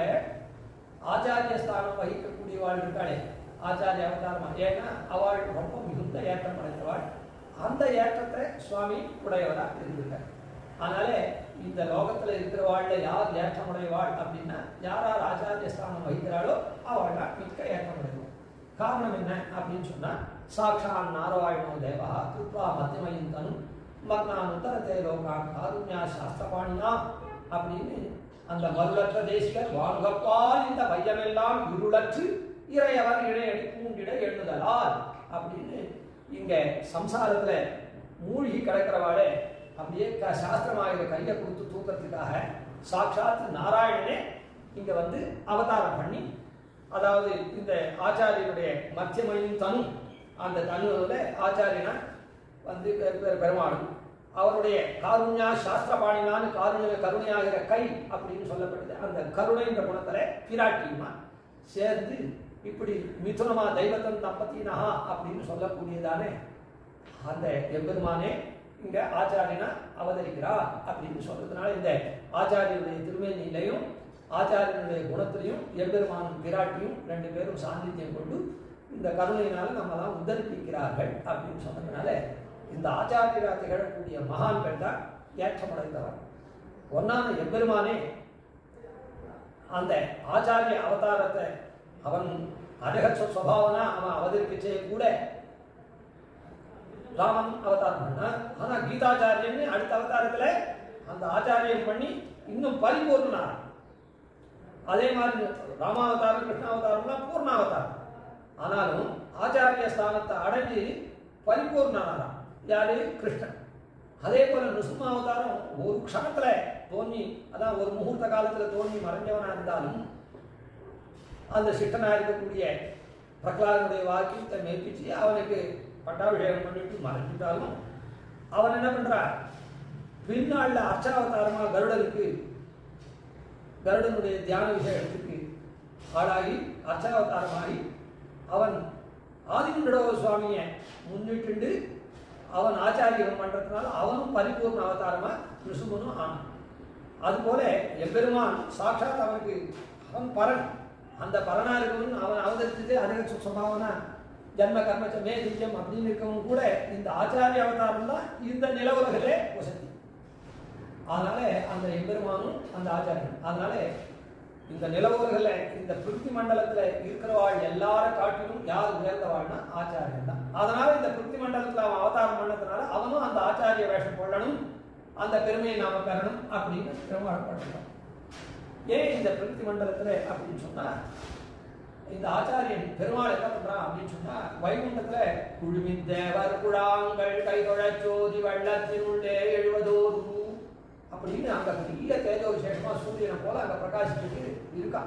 ஆச்சாரிய ஸ்தானம் வகிக்கக்கூடியவாள் இருக்காளே ஆச்சாரிய அவதாரமா ஏன்னா அவள் ரொம்ப மிகுந்த ஏற்றம் படைத்தவாள் அந்த ஏற்றத்தை சுவாமி உடையவரா இருந்திருக்கார் அதனால இந்த லோகத்துல இருக்கிறவாள்ல யார் ஏற்றமுடையவாள் அப்படின்னா யார் யார் ஆச்சாரிய ஸ்தானம் வகிக்கிறாளோ அவள் தான் மிக்க ஏற்றமுடையவள் காரணம் என்ன அப்படின்னு சொன்னா சாட்சான் நாராயணோ தேவா கிருப்பா மத்தியமயின் தனு மக்னான் உத்தரத்தே லோகான் காருண்யா சாஸ்திரபாணினா அப்படின்னு அந்த மருளற்ற தேசிகர் வாழ்கப்பால் இந்த வையமெல்லாம் இருளற்று இறையவர் இணையடி பூண்டிட எண்ணுதலால் அப்படின்னு இங்க சம்சாரத்துல மூழ்கி கிடக்கிறவாளே அப்படியே க சாஸ்திரமாகிற கையை கொடுத்து தூக்கத்துக்காக சாட்சாத் நாராயணனே இங்க வந்து அவதாரம் பண்ணி அதாவது இந்த ஆச்சாரியனுடைய மத்தியமையின் தனு அந்த தனுவோட ஆச்சாரியனா வந்து பெ- பெ- பெருமாளும் அவருடைய காருண்யா சாஸ்திரபாணினான்னு காருண்ய கருணையாகிற கை அப்படின்னு சொல்லப்படுது அந்த கருணைன்ற குணத்துல பிராட்டியுமா சேர்ந்து இப்படி மிதுனமா தெய்வத்தன் தம்பத்தினஹா அப்படின்னு சொல்லக்கூடியதானே அந்த எம்பெருமானே இங்க ஆச்சாரியனா அவதரிக்கிறார் அப்படின்னு சொல்றதுனால இந்த ஆச்சாரியனுடைய திருமேனியிலையும் ஆச்சாரியனுடைய குணத்திலையும் எம்பெருமானும் பிராட்டியும் ரெண்டு பேரும் சாந்தித்யம் கொண்டு இந்த கருணையினால நம்மலாம் உத்தரிப்பிக்கிறார்கள் அப்படின்னு சொன்னதுனால இந்த ஆச்சாரியரா திகழக்கூடிய மகான்கள் தான் ஏற்றமடைந்தவர் ஒன்னான எம்பெருமானே அந்த ஆச்சாரிய அவதாரத்தை அவன் அழகற்ற சுவாவனா அவன் அவதரிக்கச்சே கூட ராமன் அவதாரம் பண்ண ஆனா கீதாச்சாரியன்னு அடுத்த அவதாரத்துல அந்த ஆச்சாரியம் பண்ணி இன்னும் பரிபூர்ணனா அதே மாதிரி ராமாவதாரம் கிருஷ்ணாவதாரம்லாம் பூர்ணாவதாரம் ஆனாலும் ஆச்சாரிய ஸ்தானத்தை அடைஞ்சு பரிபூர்ணனாராம் யாரு கிருஷ்ணன் அதே போல நிருசிம்மாவதாரம் ஒரு க்ஷணத்துல தோன்றி அதான் ஒரு முகூர்த்த காலத்துல தோன்றி மறைஞ்சவனா இருந்தாலும் அந்த சிட்டனா இருக்கக்கூடிய பிரகலாதனுடைய வாக்கியத்தை மெய்ப்பிச்சு அவனுக்கு பட்டாபிஷேகம் பண்ணிட்டு மறைஞ்சிட்டாலும் அவன் என்ன பண்றான் பின்னாள்ல அர்ச்சாவதாரமா கருடனுக்கு கருடனுடைய தியான விஷயத்துக்கு ஆளாகி அர்ச்சாவதாரமாகி அவன் ஆதிகுண்டோ சுவாமியை முன்னிட்டு அவன் ஆச்சாரியம் பண்றதுனால அவனும் பரிபூர்ண அவதாரமா நிருசுமனும் ஆனான் அதுபோல எம்பெருமான் சாட்சாத் அவனுக்கு அவன் பரன் அந்த பரனா இருக்கவன் அவன் அவதரிச்சது அதிக சுபாவனா ஜன்ம கர்மச்ச மே திவ்யம் அப்படின்னு இருக்கவன் கூட இந்த ஆச்சாரிய அவதாரம் தான் இந்த நில உலகிலே வசதி அதனால அந்த எம்பெருமானும் அந்த ஆச்சாரியன் அதனால இந்த நில உலகில் இந்த பிருத்தி மண்டலத்துல இருக்கிறவாள் எல்லாரும் காட்டிலும் யார் உயர்ந்தவாள்னா ஆச்சாரியன் தான் அதனால இந்த பிருத்தி மண்டலத்துல அவன் அவதாரம் பண்ணதுனால அவனும் அந்த ஆச்சாரிய வேஷம் கொள்ளணும் அந்த பெருமையை நாம பெறணும் அப்படின்னு பெருமாள் பண்ணுறோம் ஏன் இந்த பிருத்தி மண்டலத்துல அப்படின்னு சொன்னா இந்த ஆச்சாரியன் பெருமாள் என்ன பண்றான் அப்படின்னு சொன்னா வைகுண்டத்துல குழுமின் தேவர் குழாங்கள் கைதொழ ஜோதி வள்ளத்தின் உள்ளே எழுவதோரு அப்படின்னு அங்க பெரிய தேஜோ விசேஷமா சூரியனை போல அங்க பிரகாசிச்சுட்டு இருக்கான்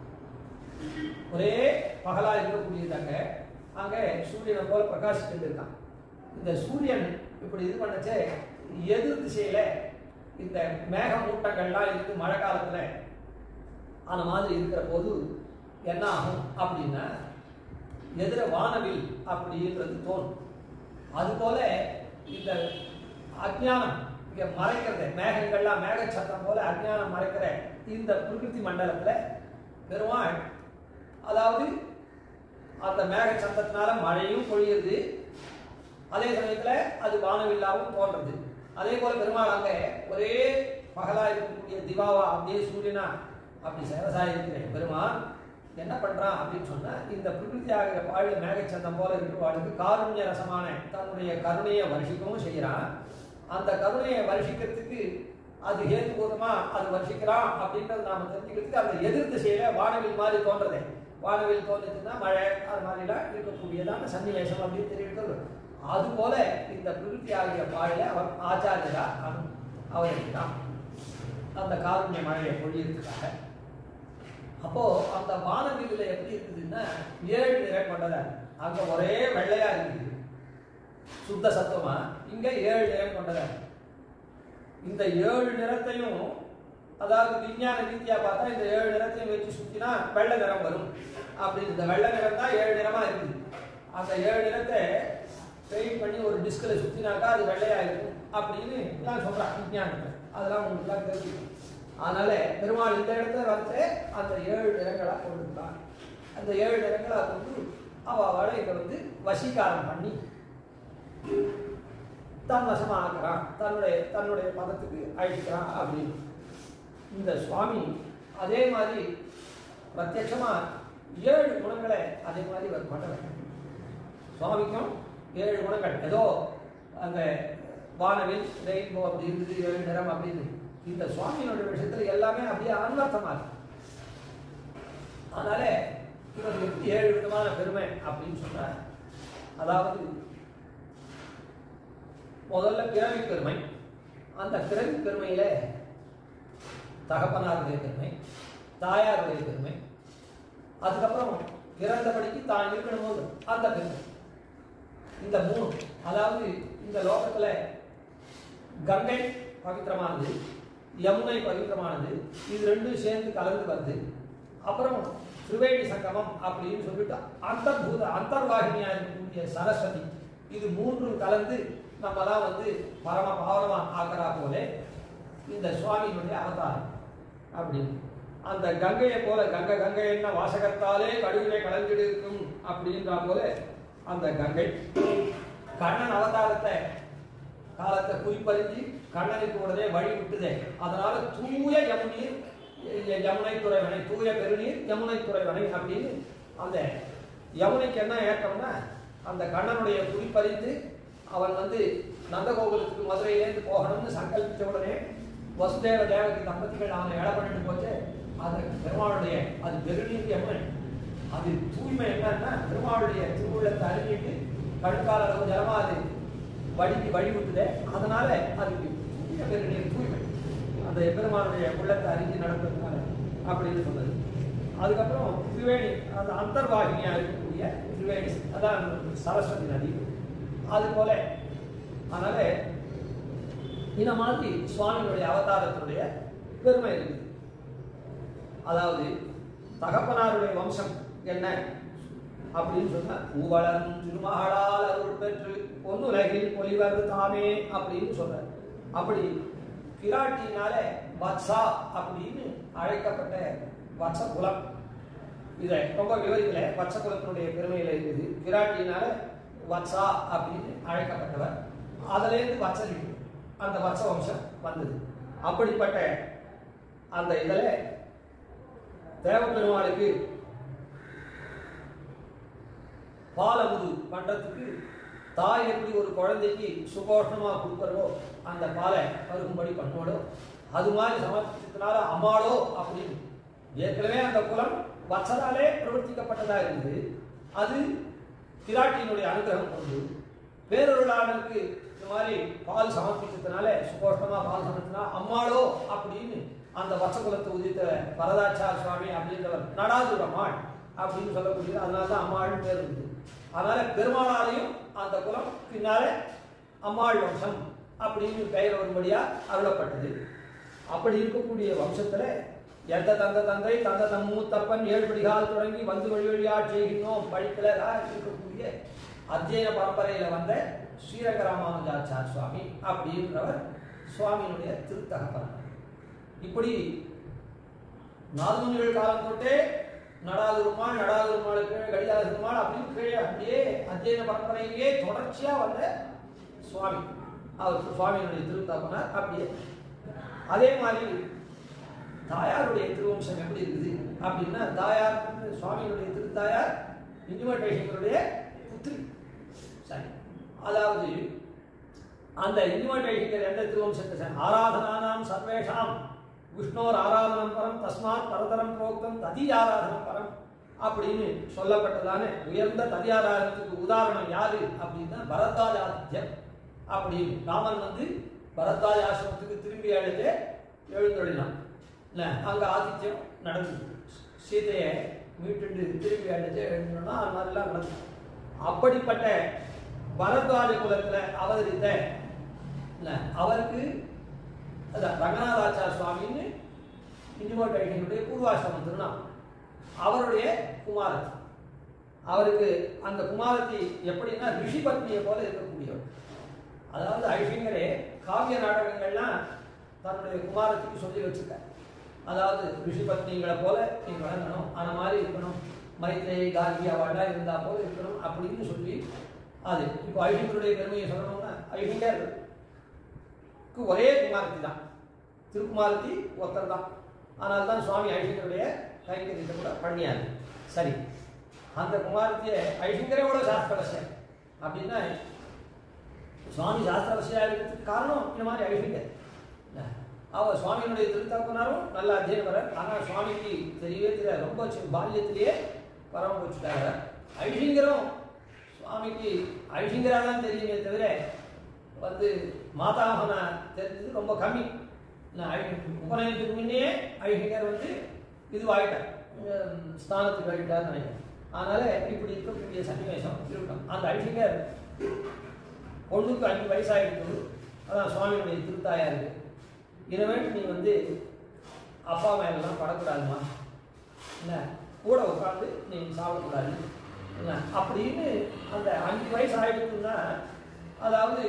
ஒரே பகலா இருக்கக்கூடியதாங்க அங்க சூரியனை போல பிரகாசிச்சுட்டு இருக்கான் இந்த சூரியன் இப்படி இது பண்ணச்சே எதிர் திசையில இந்த மேக மூட்டங்கள்லாம் இருக்கு மழை காலத்துல அந்த மாதிரி இருக்கிற போது என்ன ஆகும் அப்படின்னா எதிர வானவில் அப்படின்றது தோணும் அதுபோல இந்த அஜ்ஞானம் இங்க மறைக்கிறது மேகங்கள்லாம் மேக சத்தம் போல அஜ்ஞானம் மறைக்கிற இந்த பிரகிருதி மண்டலத்துல பெருமாள் அதாவது அந்த மேக சத்தத்தினால மழையும் பொழியுது அதே சமயத்துல அது வானவில்லாவும் தோன்றது அதே போல பெருமாள் அங்க ஒரே பகலா இருக்கக்கூடிய திவாவா அப்படியே சூரியனா அப்படி சேவசாய இருக்கிற பெருமாள் என்ன பண்றான் அப்படின்னு சொன்னா இந்த பிரகிருதி ஆகிய பாழிய மேகச்சந்தம் போல இருக்கிறவாளுக்கு காருண்ய ரசமான தன்னுடைய கருணையை வருஷிக்கவும் செய்யறான் அந்த கருணையை வருஷிக்கிறதுக்கு அது ஹேத்துபூர்வமா அது வருஷிக்கிறான் அப்படின்றது நாம தெரிஞ்சுக்கிறதுக்கு அந்த எதிர் திசையில வானவில் மாதிரி தோன்றதே வானவில் தோன்றுச்சுன்னா மழை அது மாதிரிலாம் இருக்கக்கூடியதான சன்னிவேசம் அப்படின்னு தெரிவிக்கிறது அது போல இந்த பிரகிருதி ஆகிய பாழில அவர் ஆச்சாரியரா அவன் அவதரிக்கிறான் அந்த காருண்ய மழையை பொழியறதுக்காக அப்போ அந்த வானவில்ல எப்படி இருக்குதுன்னா ஏழு நிறம் கொண்டதா இருக்கு. அங்க ஒரே வெள்ளையா இருக்குது சுத்த சத்துவமா இங்க ஏழு நிறம் கொண்டதா இருக்கு. இந்த ஏழு நிறத்தையும் அதாவது விஞ்ஞான ரீதியா பார்த்தா இந்த ஏழு நிறத்தையும் வச்சு சுத்தினா வெள்ளை நிறம் வரும் அப்படி இந்த வெள்ளை நிறம் தான் ஏழு நிறமா இருக்குது அந்த ஏழு நிறத்தை பெயிண்ட் பண்ணி ஒரு டிஸ்கில் சுத்தினாக்கா அது வெள்ளையா இருக்கும் அப்படின்னு நான் சொல்றேன் விஞ்ஞானத்தை அதெல்லாம் உங்களுக்கு தெரிஞ்சுக்கணும் அதனால பெருமாள் இந்த இடத்துல வந்து அந்த ஏழு நிறங்களா கொண்டிருக்கான் அந்த ஏழு நிறங்களா கொண்டு அவ அவளை இங்க வந்து வசீகாரம் பண்ணி தன் வசமா ஆக்குறான் தன்னுடைய தன்னுடைய பதத்துக்கு அழிக்கிறான் அப்படின்னு இந்த சுவாமி அதே மாதிரி பிரத்யட்சமா ஏழு குணங்களை அதே மாதிரி அவர் பண்ணுறார் சுவாமிக்கும் ஏழு குணங்கள் ஏதோ அந்த வானவில் ரெயின்போ அப்படி இருக்குது ஏழு நிறம் அப்படின்னு இந்த சுவாமியோட விஷயத்துல எல்லாமே அப்படியே அன்வர்த்தமா இருக்கு அதனால இவருக்கு எப்படி ஏழு விதமான பெருமை அப்படின்னு சொன்னார் அதாவது முதல்ல பிறவி பெருமை அந்த பிறவி பெருமையில தகப்பனாருடைய பெருமை தாயாருடைய பெருமை அதுக்கப்புறம் பிறந்தபடிக்கு தான் இருக்கணும் போது அந்த பெருமை இந்த மூணு அதாவது இந்த லோகத்துல கங்கை பவித்திரமானது யமுனை பவித்திரமானது இது ரெண்டும் சேர்ந்து கலந்து வருது அப்புறம் திரிவேணி சங்கமம் அப்படின்னு சொல்லிட்டு அந்தர்பூத அந்தர்வாகினியா இருக்கக்கூடிய சரஸ்வதி இது மூன்றும் கலந்து நம்மலாம் வந்து பரம பாவனமா ஆக்கிறா போல இந்த சுவாமியினுடைய அவதாரம் அப்படின்னு அந்த கங்கையை போல கங்கை கங்கை என்ன வாசகத்தாலே கடுவினை கலந்துட்டு இருக்கும் அப்படின்றா போல அந்த கங்கை கண்ணன் அவதாரத்தை காலத்தை குறிப்பறிஞ்சு கண்ணனுக்கு உடனே வழி விட்டுதே அதனால தூய யமுனீர் ய- யமுனை துறைவனை தூய பெருநீர் யமுனை துறைவனை அப்படின்னு அந்த யமுனைக்கு என்ன ஏற்றம்னா அந்த கண்ணனுடைய குறிப்பறிந்து அவன் வந்து நந்தகோகுலத்துக்கு மதுரையிலேருந்து போகணும்னு சங்கல்பிச்ச உடனே வசுதேவ தேவகி தம்பதிகள் அவனை இட பண்ணிட்டு போச்சு அது பெருமாளுடைய அது பெருநீர் யமுனை அது தூய்மை என்னன்னா பெருமாளுடைய திருவுள்ளத்தை அறிஞ்சிட்டு கழுக்கால அளவு ஜலமா அது வடிக்கு வழி விட்டுதே அதனால அதுக்கு தூய பெருநீர் தூய்மை அந்த பெருமாளுடைய உள்ளத்தை அறிஞ்சு நடக்கிறதுனால அப்படின்னு சொன்னது அதுக்கப்புறம் திரிவேணி அந்த அந்தர்வாகினியா இருக்கக்கூடிய திரிவேணி அதான் சரஸ்வதி நதி அது போல அதனால இந்த மாதிரி சுவாமிகளுடைய அவதாரத்தினுடைய பெருமை இருக்குது அதாவது தகப்பனாருடைய வம்சம் என்ன அப்படின்னு சொன்னா பூவளம் திருமகளால் அருள் பெற்று பொன்னுலகில் பொலிவர் தாமே அப்படின்னு சொல்ற அப்படி பிராட்டினால வத்சா அப்படின்னு அழைக்கப்பட்ட வத்ச குலம் இதை ரொம்ப விவரிக்கல வத்ச குலத்தினுடைய பெருமையில இருக்குது பிராட்டினால வத்சா அப்படின்னு அழைக்கப்பட்டவர் அதுலேருந்து வத்சலி அந்த வத்ச வம்சம் வந்தது அப்படிப்பட்ட அந்த இதில் தேவப்பெருமாளுக்கு பாலமுது பண்றதுக்கு தாய் எப்படி ஒரு குழந்தைக்கு சுபோஷணமா கொடுக்கறதோ அந்த பாலை பருகும்படி பண்ணுவாளோ அது மாதிரி சமர்ப்பிச்சதுனால அம்மாளோ அப்படின்னு ஏற்கனவே அந்த குலம் வச்சதாலே பிரவர்த்திக்கப்பட்டதா இருந்தது அது கிராட்டியினுடைய அனுகிரகம் கொண்டு பேரொருளாளனுக்கு இந்த மாதிரி பால் சமர்ப்பிச்சதுனால சுபோஷணமா பால் சமர்ப்பிச்சா அம்மாளோ அப்படின்னு அந்த வச்சகுலத்தை உதித்த வரதாச்சார் சுவாமி அப்படின்றவர் நடாதுர அம்மாள் அப்படின்னு சொல்லக்கூடியது அதனால தான் அம்மாள்னு பேர் இருக்குது அதனால பெருமாளாலையும் அந்த குலம் பின்னால அம்மாள் வம்சம் அப்படின்னு பெயர் வரும்படியா அருளப்பட்டது அப்படி இருக்கக்கூடிய வம்சத்துல எந்த தந்த தந்தை தந்த தம் மூத்தப்பன் ஏழு படிகால் தொடங்கி வந்து வழி வழியா செய்கின்றோம் படிக்கலரா இருக்கக்கூடிய அத்தியன பரம்பரையில வந்த ஸ்ரீரங்க ராமானுஜாச்சார் சுவாமி அப்படின்றவர் சுவாமியினுடைய திருத்தகப்பன் இப்படி நாதமுனிகள் காலம் தொட்டே நடாதுருமாள் நடாதுருமாளுக்கு கடிதாத பெருமாள் அப்படின்னு கீழே அப்படியே அத்தியன பரம்பரையிலேயே தொடர்ச்சியா வந்த சுவாமி அவர் சுவாமியினுடைய திருத்தகப்பனார் அப்படியே அதே மாதிரி தாயாருடைய திருவம்சம் எப்படி இருக்குது அப்படின்னா தாயார் வந்து சுவாமியினுடைய திருத்தாயார் இந்துமட்டேஷனுடைய புத்திரி சரி அதாவது அந்த இந்துமட்டேஷன் எந்த திருவம்சத்தை சார் ஆராதனானாம் சர்வேஷாம் விஷ்ணோர் ஆராதனம் பரம் தஸ்மாத் பரதரம் புரோக்தம் ததி ஆராதனம் பரம் அப்படின்னு சொல்லப்பட்டதான உயர்ந்த ததி ஆராதனத்துக்கு உதாரணம் யாரு அப்படின்னா பரதாஜாதித்யம் அப்படின்னு ராமன் வந்து பரத்வாஜ ஆசிரமத்துக்கு திரும்பி அழைத்து எழுந்தொழினான் இல்லை அங்கே ஆதித்யம் நடந்தது சீதையை மீட்டுண்டு திரும்பி அழைத்து எழுந்தோம்னா அது மாதிரிலாம் நடந்தது அப்படிப்பட்ட பரத்வாஜ குலத்தில் அவதரித்த இல்லை அவருக்கு அதான் ரங்கநாதாச்சார சுவாமின்னு இந்துமோட் ஐடியனுடைய பூர்வாசிரமம் திருநாள் அவருடைய குமாரத்தி அவருக்கு அந்த குமாரத்தி எப்படின்னா ரிஷி பத்னியை போல இருக்கக்கூடியவர் அதாவது ஐஷிங்கரே காவிய நாடகங்கள்லாம் தன்னுடைய குமாரத்துக்கு சொல்லி வச்சிருக்கார் அதாவது ரிஷி பத்னிகளை போல நீ வளர்க்கணும் அந்த மாதிரி இருக்கணும் மைத்ரேயி கார்கி அவெல்லாம் இருந்தா போல இருக்கணும் அப்படின்னு சொல்லி அது இப்போ ஐஷிங்கருடைய பெருமையை சொல்லணும்னா ஐஷிங்கருக்கு ஒரே குமாரத்தி தான் திருக்குமாரத்தி ஒருத்தர் தான் ஆனால் தான் சுவாமி ஐஷிங்கருடைய கைங்கரியத்தை கூட பண்ணியாரு சரி அந்த குமாரத்திய ஐஷிங்கரோட சாஸ்திரவசியம் அப்படின்னா சுவாமி சாஸ்திரவசியா இருக்கிறதுக்கு காரணம் இந்த மாதிரி ஐஷிங்கர் அவர் சுவாமியினுடைய திருத்தாக்குனாரும் நல்ல அத்தியனம் வர ஆனால் சுவாமிக்கு தெரியவே தெரியாது ரொம்ப சி- பால்யத்திலேயே பரம வச்சுட்டாங்க ஐஷிங்கரும் சுவாமிக்கு ஐஷிங்கராக தான் தெரியுமே தவிர வந்து மாதாமகனா தெரிஞ்சது ரொம்ப கம்மி நான் ஐ- உபநயனத்துக்கு முன்னே ஐஷிங்கர் வந்து இதுவாகிட்டார் உம், ஸ்தானத்துக்கு ஆகிட்டார்னு நினைக்கிறேன் அதனால இப்படி இருக்கக்கூடிய சன்னிவேசம் இருக்கட்டும் அந்த ஐஷிங்கர் பொண்ணுக்கு அஞ்சு வயசாகிடுச்சு அதான் சுவாமியுடைய திருத்தாயா இருக்கு இனிமேல் நீ வந்து அப்பா மேலாம் படக்கூடாதுமா என்ன கூட உட்காந்து நீ சாப்பிடக்கூடாது என்ன அப்படின்னு அந்த அஞ்சு வயசு ஆயிடுச்சுன்னா அதாவது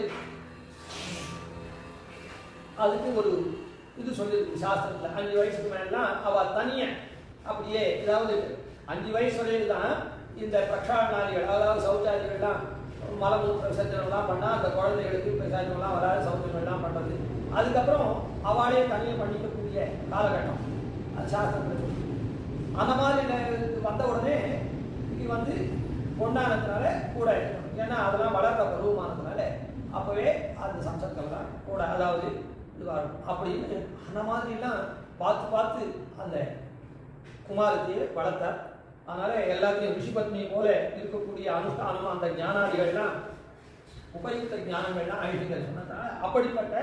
அதுக்கு ஒரு இது சொல்லியிருக்கு சாஸ்திரத்தில் அஞ்சு வயசுக்கு மேலாம் அவ தனிய அப்படியே ஏதாவது அஞ்சு வயசு வரையில் தான் இந்த பிரக்ஷாலனாரிகள் அதாவது சௌச்சாரிகள்லாம் மலமூத்திர விசர்ஜனம்லாம் பண்ணால் அந்த குழந்தைகளுக்கு விசர்ஜனம்லாம் வராது சௌந்தரியம்லாம் பண்ணுறது அதுக்கப்புறம் அவளே தனியாக பண்ணிக்கக்கூடிய காலகட்டம் அது சாஸ்திரத்தில் சொல்லி அந்த மாதிரி நே- வந்த உடனே இது வந்து பொண்ணானதுனால கூட இருக்கணும் ஏன்னா அதெல்லாம் வளர்ற பருவமானதுனால அப்போவே அந்த சம்சங்கள்லாம் கூட அதாவது இதுவாக இருக்கும் அப்படின்னு அந்த மாதிரிலாம் பார்த்து பார்த்து அந்த குமாரத்தையே வளர்த்தார் அதனால எல்லாத்தையும் ரிஷிபத்னி போல இருக்கக்கூடிய அனுஷ்டானம் அந்த ஞானாதிகள்லாம் உபயுக்த ஞானங்கள்லாம் ஐடிகள் சொன்னதால அப்படிப்பட்ட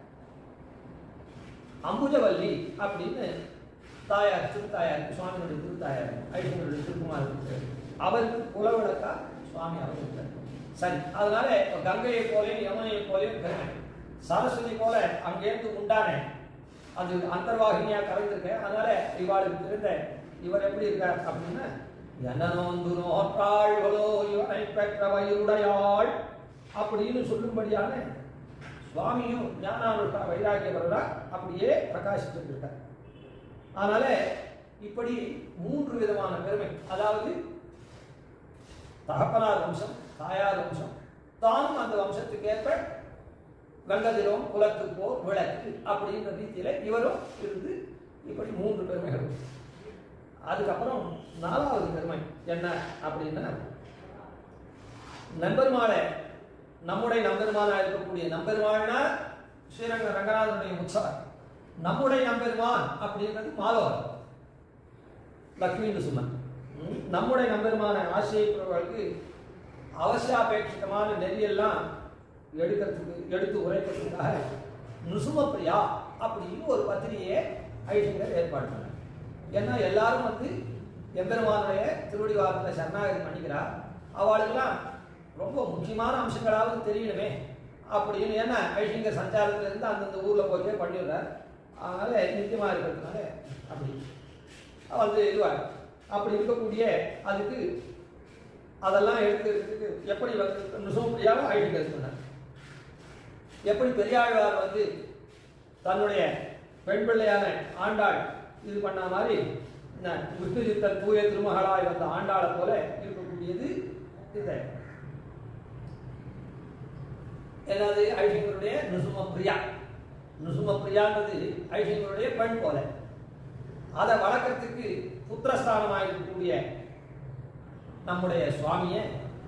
அம்புஜவல்லி அப்படின்னு தாயார் திருத்தாயார் சுவாமியுடைய திருத்தாயார் ஐடிகளுடைய திருக்குமார் அவருக்கு குலவிளக்கா சுவாமி அவர்கள் சரி அதனால இப்ப கங்கையை போலையும் யமுனையை போலையும் பெருமை சரஸ்வதி போல அங்கேருந்து உண்டான அது அந்தர்வாகினியா கலந்துருக்க அதனால இவாளுக்கு தெரிந்த இவர் எப்படி இருக்கார் அப்படின்னா என்ன நோந்து நோற்றாள்களோ இவனை பெற்ற வயிறுடையாள் அப்படின்னு சொல்லும்படியான சுவாமியும் ஞானானுஷ்டா வைராகியவர்களா அப்படியே பிரகாசிச்சுட்டு இருக்கார் அதனால இப்படி மூன்று விதமான பெருமை அதாவது தகப்பனார் வம்சம் தாயார் வம்சம் தானும் அந்த வம்சத்துக்கு ஏற்ப வெங்கதிரம் குலத்துப்போர் விளக்கு அப்படின்ற ரீதியில இவரும் இருந்து இப்படி மூன்று பெருமைகள் அதுக்கப்புறம் நாலாவது பெருமை என்ன அப்படின்னா நம்பெருமாளை நம்முடைய நம்பெருமானா இருக்கக்கூடிய நம்பெருமாள்னா ஸ்ரீரங்க ரங்கநாதனுடைய உற்சவர் நம்முடைய நம்பெருமான் அப்படின்றது மாதவர் லக்ஷ்மி சுமன் ம், நம்முடைய நம்பெருமான ஆசிரியப்படுவர்களுக்கு அவசியாபேட்சிதமான நெறியெல்லாம் எடுக்கிறதுக்கு எடுத்து உரைக்கிறதுக்காக நுசுமப்பிரியா அப்படின்னு ஒரு பத்திரிகையை ஐடிங்கர் ஏற்பாடு பண்ணார் ஏன்னா எல்லாரும் வந்து எம்பெருமானுடைய திருவடி வாரத்தில் சரணாகதி பண்ணிக்கிறார் அவளுக்கெல்லாம் ரொம்ப முக்கியமான அம்சங்களாவது தெரியணுமே அப்படின்னு ஏன்னா ஐஷிங்கர் சஞ்சாரத்துல இருந்து அந்தந்த ஊர்ல போயிட்டே பண்ணிடுறார் அதனால நித்தியமா இருக்கிறதுனால அப்படி வந்து இதுவா அப்படி இருக்கக்கூடிய அதுக்கு அதெல்லாம் எடுக்கிறதுக்கு எப்படி வந்து நுசோப்பிரியாவும் ஐடிங்கர் சொன்னார் எப்படி பெரியாழ்வார் வந்து தன்னுடைய பெண் பிள்ளையான ஆண்டாள் இது பண்ண மாதிரி என்ன, விஷ்ணுஜித்தன் தூய திருமகளாய் வந்த ஆண்டாளை போல இருக்கக்கூடியது இந்த என்னது ஐஷங்கருடைய நுசும பிரியா நுசும பிரியான்றது ஐஷங்கருடைய பெண் போல அதை வளர்க்கறதுக்கு புத்திரஸ்தானமாக இருக்கக்கூடிய நம்முடைய சுவாமியை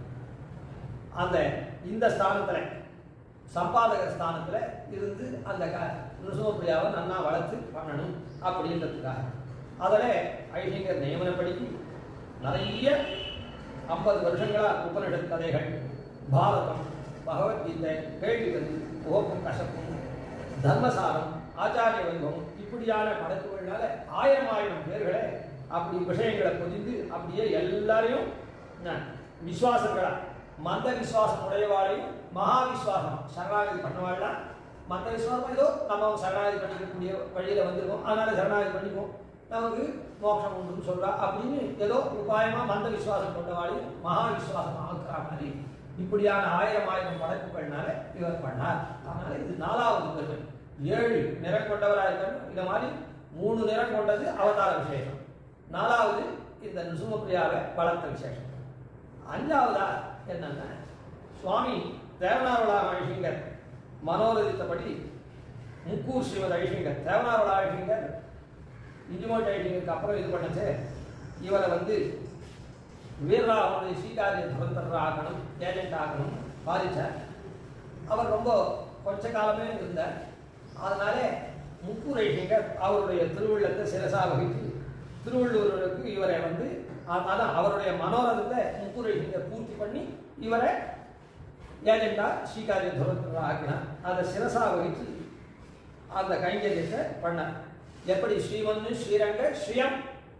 அந்த இந்த ஸ்தானத்துல சம்பாதக ஸ்தானத்துல இருந்து அந்த க நுசுமப்பிரியாவை நன்னா வளர்த்து பண்ணணும் அப்படின்றதுக்காக அதில் ஐஷங்கர் நியமனப்படி நிறைய ஐம்பது வருஷங்களா உபனிஷத் கதைகள் பாரதம் பகவத்கீதை கேள்விகள் ஓப்பும் கசப்பும் தர்மசாரம் ஆச்சாரிய வைபவம் இப்படியான படைப்புகள்னால ஆயிரம் ஆயிரம் பேர்களை அப்படி விஷயங்களை பொதிந்து அப்படியே எல்லாரையும் என்ன, விசுவாசங்களா மந்த விசுவாசம் உடையவாளையும் மகா விசுவாசம் சரணாகதி பண்ணவாள்னா மந்த விசுவாசம் ஏதோ நம்ம சரணாகதி பண்ணிக்கக்கூடிய வழியில வந்திருக்கோம் அதனால சரணாகதி பண்ணிக்குவோம் நமக்கு மோட்சம் உண்டுன்னு சொல்றா அப்படின்னு ஏதோ உபாயமா மந்த விசுவாசம் கொண்டவாளையும் மகா விசுவாசம் ஆக்குற மாதிரி இப்படியான ஆயிரம் ஆயிரம் படைப்புகள்னால இவர் பண்ணார் அதனால இது நாலாவது பெருமை ஏழு நிறம் கொண்டவராக இருக்கணும் இந்த மாதிரி மூணு நிறம் கொண்டது அவதார விசேஷம் நாலாவது இந்த நுசுமப்பிரியாவை வளர்த்த விசேஷம் அஞ்சாவதா என்னன்னா சுவாமி தேவனாரோட ஐஷிங்கர் மனோரதித்தபடி முக்கூர் ஸ்ரீமத் ஐஷிங்கர் தேவனாரோட ஐஷிங்கர் இஞ்சிமோட் ஐஷிங்கருக்கு அப்புறம் இது பண்ணச்சு இவரை வந்து வீரராவனுடைய ஸ்ரீகாரிய துரந்தர் ஆகணும் ஏஜென்ட் ஆகணும் பாதிச்சார் அவர் ரொம்ப கொஞ்ச காலமே இருந்தார் அதனால முக்கூர் ஐஷிங்கர் அவருடைய திருவிழத்தை சிரசா வகித்து திருவள்ளூருக்கு இவரை வந்து அ- அதான் அவருடைய மனோரதத்தை முக்கூர் ஐஷிங்கர் பூர்த்தி பண்ணி இவரை ஏஜெண்டா ஸ்ரீகாரிய துரந்தர் ஆக்கினார் அதை சிரசா வகித்து அந்த கைங்கரியத்தை பண்ணார் எப்படி ஸ்ரீமன்னு ஸ்ரீரங்க ஸ்ரீயம்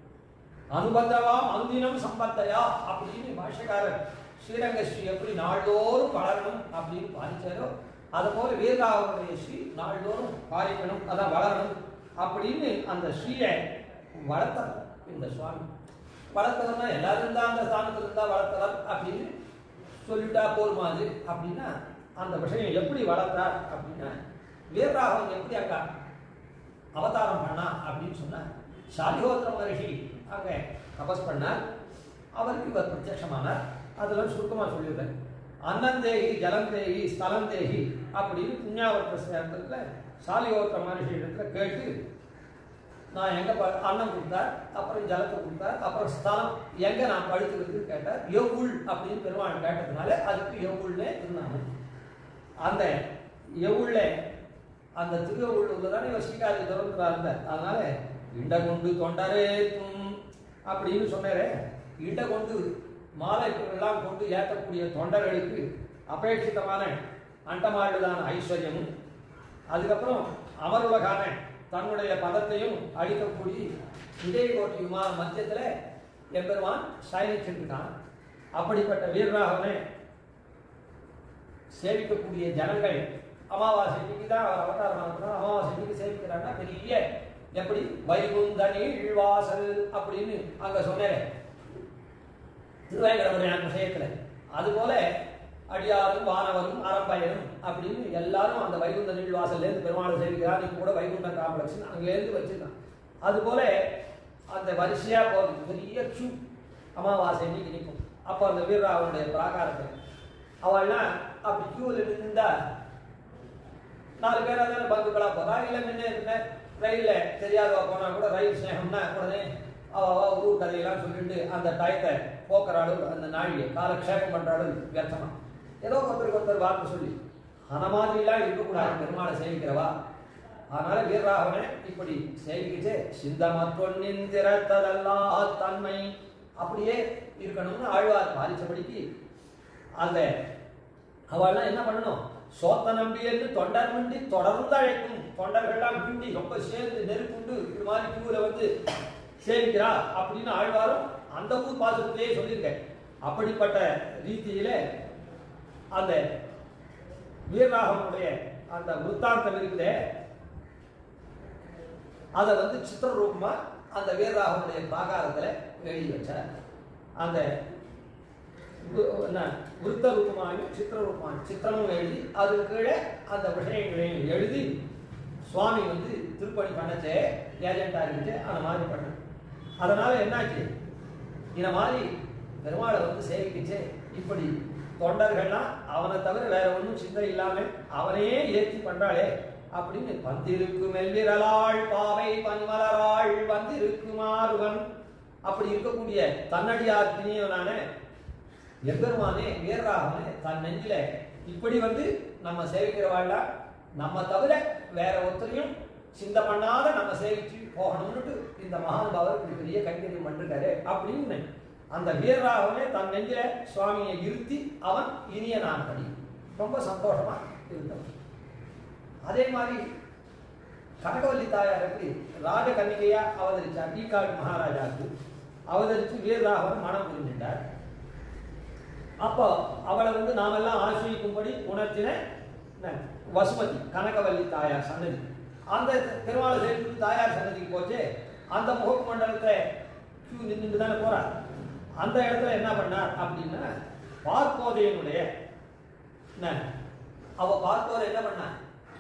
அனுபந்தவா அனுதினம் சம்பத்தையா அப்படின்னு பாஷக்காரர் ஸ்ரீரங்க ஸ்ரீ எப்படி நாள்தோறும் வளரணும் அப்படின்னு பாதிச்சாரோ அது போல வீரராவனுடைய ஸ்ரீ நாள்தோறும் பாதிக்கணும் அதான் வளரணும் அப்படின்னு அந்த ஸ்ரீயை வளர்த்தார் இந்த சுவாமி வளர்த்தவர்னா எல்லாரும் தான் அந்த ஸ்தானத்தில் இருந்தா வளர்த்தவர் அப்படின்னு சொல்லிட்டா போருமா அது அப்படின்னா அந்த விஷயம் எப்படி வளர்த்தார் அப்படின்னா வீரராகவன் எப்படி அக்கா அவதாரம் பண்ணா அப்படின்னு சொன்னா சாலிஹோத்திர மகர்ஷி அங்கே தபஸ் பண்ணார் அவருக்கு இவர் பிரத்யட்சமானார் அதெல்லாம் சுருக்கமாக சொல்லிடுறேன் அன்னந்தேகி ஜலந்தேகி ஸ்தலந்தேகி அப்படின்னு புண்ணியாவர்த்த சேர்ந்ததுல சாலியோத்த மனுஷ இடத்துல கேட்டு நான் எங்க ப- அன்னம் கொடுத்தார் அப்புறம் ஜலத்தை கொடுத்தார் அப்புறம் ஸ்தலம் எங்க நான் படுத்துக்கிறது கேட்டார் எவ்வுள் அப்படின்னு பெருமாள் கேட்டதுனால அதுக்கு எவ்வுள்னே இருந்தாங்க அந்த எவ்வுள்ள அந்த திருவள்ளூர்ல தானே இவர் ஸ்ரீகாரி திறந்துரா இருந்தார் அதனால இண்ட கொண்டு தொண்டரே தும் அப்படின்னு சொன்னாரே இண்ட கொண்டு மாலை எல்லாம் கொண்டு ஏற்றக்கூடிய தொண்டர்களுக்கு அபேட்சிதமான அண்டமாளுதான ஐஸ்வர்யமும் அதுக்கப்புறம் அமருலகான தன்னுடைய பதத்தையும் அளிக்கக்கூடிய இதயகோட்டி விமான மத்தியத்துல எம்பெருமான் சயனிச்சிருக்கான் அப்படிப்பட்ட வீரராகவனை சேவிக்கக்கூடிய ஜனங்கள் அமாவாசைக்கு தான் அவர் அவதாரம் நடத்துறோம் அமாவாசைக்கு சேவிக்கிறாங்கன்னா பெரிய எப்படி வைகுந்த நீழ்வாசல் அப்படின்னு அங்க சொன்னேன் திருவேங்கடமுறையான விஷயத்துல அதுபோல அடியாரும் வானவரும் அறம்பயனும் அப்படின்னு எல்லாரும் அந்த வைகுந்த நீழ்வாசல்ல இருந்து பெருமாளை சேவிக்கிறார் இப்ப கூட வைகுண்ட காம்ப்ளெக்ஸ் அங்கேருந்து வச்சிருக்கான் அதுபோல அந்த வரிசையா போகுது பெரிய கியூ அமாவாசை அன்னைக்கு நிற்கும் அப்போ அந்த வீரராவனுடைய பிராகாரத்தில் அவள்லாம் அப்படி கியூவில் இருந்தா நாலு பேர் தானே பந்துக்களா போறா இல்ல முன்ன என்ன ரயில்ல தெரியாதவா போனா கூட ரயில் ஸ்நேகம்னா உடனே அவ அவ ஊர் கதையெல்லாம் சொல்லிட்டு அந்த டயத்தை போக்குறாಳು அந்த நாழியை காலக்ஷேபம் பண்றாಳು வியர்த்தமா ஏதோ ஒருத்தருக்கு ஒருத்தர் வார்த்தை சொல்லி அந்த மாதிரிலாம் இருக்கக்கூடாது பெருமாளை சேவிக்கிறவா அதனால வீரராகவனை இப்படி சேவிக்கிச்சு சிந்தமத்தொன்னின் திறத்ததல்லா தன்மை அப்படியே இருக்கணும்னு ஆழ்வார் பாதிச்சபடிக்கு அந்த அவள்லாம் என்ன பண்ணணும் சோத்த நம்பி என்று தொண்டர் மண்டி தொடர்ந்து அழைக்கும் தொண்டர்கள்லாம் மிண்டி ரொம்ப சேர்ந்து நெருப்புண்டு இது மாதிரி கியூல வந்து சேவிக்கிறா அப்படின்னு ஆழ்வாரும் அந்த ஊர் பாசத்திலேயே சொல்லியிருக்கேன் அப்படிப்பட்ட ரீதியில அந்த வீரராகவனுடைய அந்த விற்த்தாந்தம் இருக்குதே அதை வந்து சித்திரரூபமா அந்த வீரராகவனுடைய பிராகாரத்துல எழுதி வச்சார் அந்த வு- என்ன, விருத்த ரூபமாயும் சித்திர ரூபமாயும் சித்திரமும் எழுதி அதுக்கு கீழே அந்த விஷயங்களையும் எழுதி சுவாமி வந்து திருப்பணி பண்ணச்சே ஏஜென்டா இருந்துச்சு அந்த மாதிரி பண்ண அதனால என்னாச்சு இந்த மாதிரி பெருமாளை வந்து சேவிக்கிச்சே இப்படி தொண்டர்கள்லாம் அவனை தவிர வேற ஒன்றும் சிந்தை இல்லாம அவனையே ஏற்றி பண்றாளே அப்படின்னு வந்திருக்கும் மெல்விரலாள் பாவை பன்மலராள் வந்திருக்குமாறுவன் அப்படி இருக்கக்கூடிய தன்னடியார் திணியவனான எம்பெருமானே வீரராகவனே தன் நெஞ்சில இப்படி வந்து நம்ம சேவிக்கிறவாழ்ல நம்ம தவிர வேற ஒருத்தரையும் சிந்தை பண்ணாத நம்ம சேவிச்சு போகணும்னுட்டு இந்த மகானுபாவர் இப்படி பெரிய கைங்கரியம் பண்ணிருக்காரு அப்படின்னு அந்த வீரராகவனே தன் நெஞ்சில சுவாமியை இருத்தி அவன் இனிய நான்படி ரொம்ப சந்தோஷமா இருந்தவன் அதே மாதிரி கனகவல்லி தாயாருக்கு ராஜகன்னிகையா அவதரிச்சார் ஈக்காடு மகாராஜாவுக்கு அவதரித்து வீரராகவன் மனம் புரிஞ்சிட்டார் அப்போ அவளை வந்து நாமெல்லாம் ஆசிரிக்கும்படி உணர்த்தின என்ன, வசுமதி கனகவல்லி தாயார் சன்னதி அந்த திருவாள சேர்த்து தாயார் சன்னதிக்கு போச்சு அந்த முகப்பு மண்டலத்தை கியூ நின்றுட்டு தானே போறார் அந்த இடத்துல என்ன பண்ணார் அப்படின்னா பார்ப்போதையனுடைய என்ன, அவ பார்ப்போதை என்ன பண்ணார்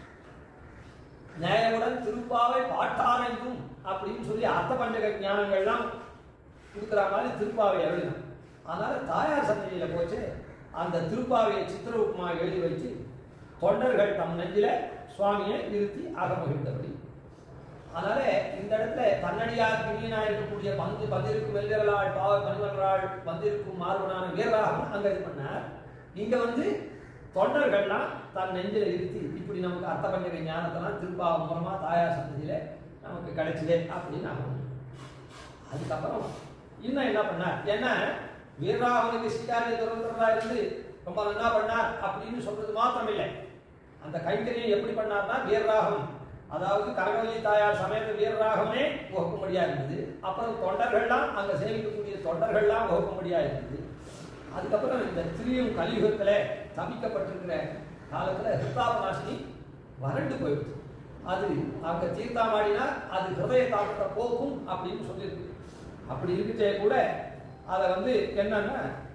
நியாயமுடன் திருப்பாவை பாட்டாரைக்கும் அப்படின்னு சொல்லி அர்த்த பஞ்சக ஞானங்கள்லாம் கொடுக்குற மாதிரி திருப்பாவை எழுதினான் அதனால தாயார் சன்னதியில போச்சு அந்த திருப்பாவையை சித்திரரூபமாக எழுதி வச்சு தொண்டர்கள் தம் நெஞ்சில சுவாமியை நிறுத்தி அகமகிழ்ந்தபடி அதனால இந்த இடத்துல தன்னடியார் கிணியனா இருக்கக்கூடிய பந்து பந்திருக்கும் வெல்கரலாள் பாவ பனிவர்களாள் வந்திருக்கும் மார்பனான வீரராகவன் அங்க இது பண்ணார் இங்க வந்து தொண்டர்கள்லாம் தன் நெஞ்சில இருத்தி இப்படி நமக்கு அர்த்த பஞ்சக ஞானத்தெல்லாம் திருப்பாவ மூலமா தாயார் சன்னதியில நமக்கு கிடைச்சதே அப்படின்னு ஆகணும் அதுக்கப்புறம் இன்னும் என்ன பண்ணார் ஏன்னா வீரராகவனுக்கு சிக்காரிய துறந்தவரா இருந்து ரொம்ப நல்லா பண்ணார் அப்படின்னு சொல்றது மாத்திரம் இல்லை அந்த கைங்கரியம் எப்படி பண்ணார்னா வீரராகவன் அதாவது கரகவல்லி தாயார் சமேத வீரராகவனே வகுக்கும்படியா இருந்தது அப்புறம் தொண்டர்கள்லாம் அங்க சேவிக்கக்கூடிய தொண்டர்கள்லாம் வகுக்கும்படியா இருந்தது அதுக்கப்புறம் இந்த திரியும் கலியுகத்துல தவிக்கப்பட்டிருக்கிற காலத்துல ஹிருத்தாபநாசினி வறண்டு போயிடுது அது அங்க தீர்த்தாமாடினா அது ஹிருதய தாக்கத்தை போக்கும் அப்படின்னு சொல்லியிருக்கு அப்படி இருக்கச்சே கூட அதை வந்து என்னன்னா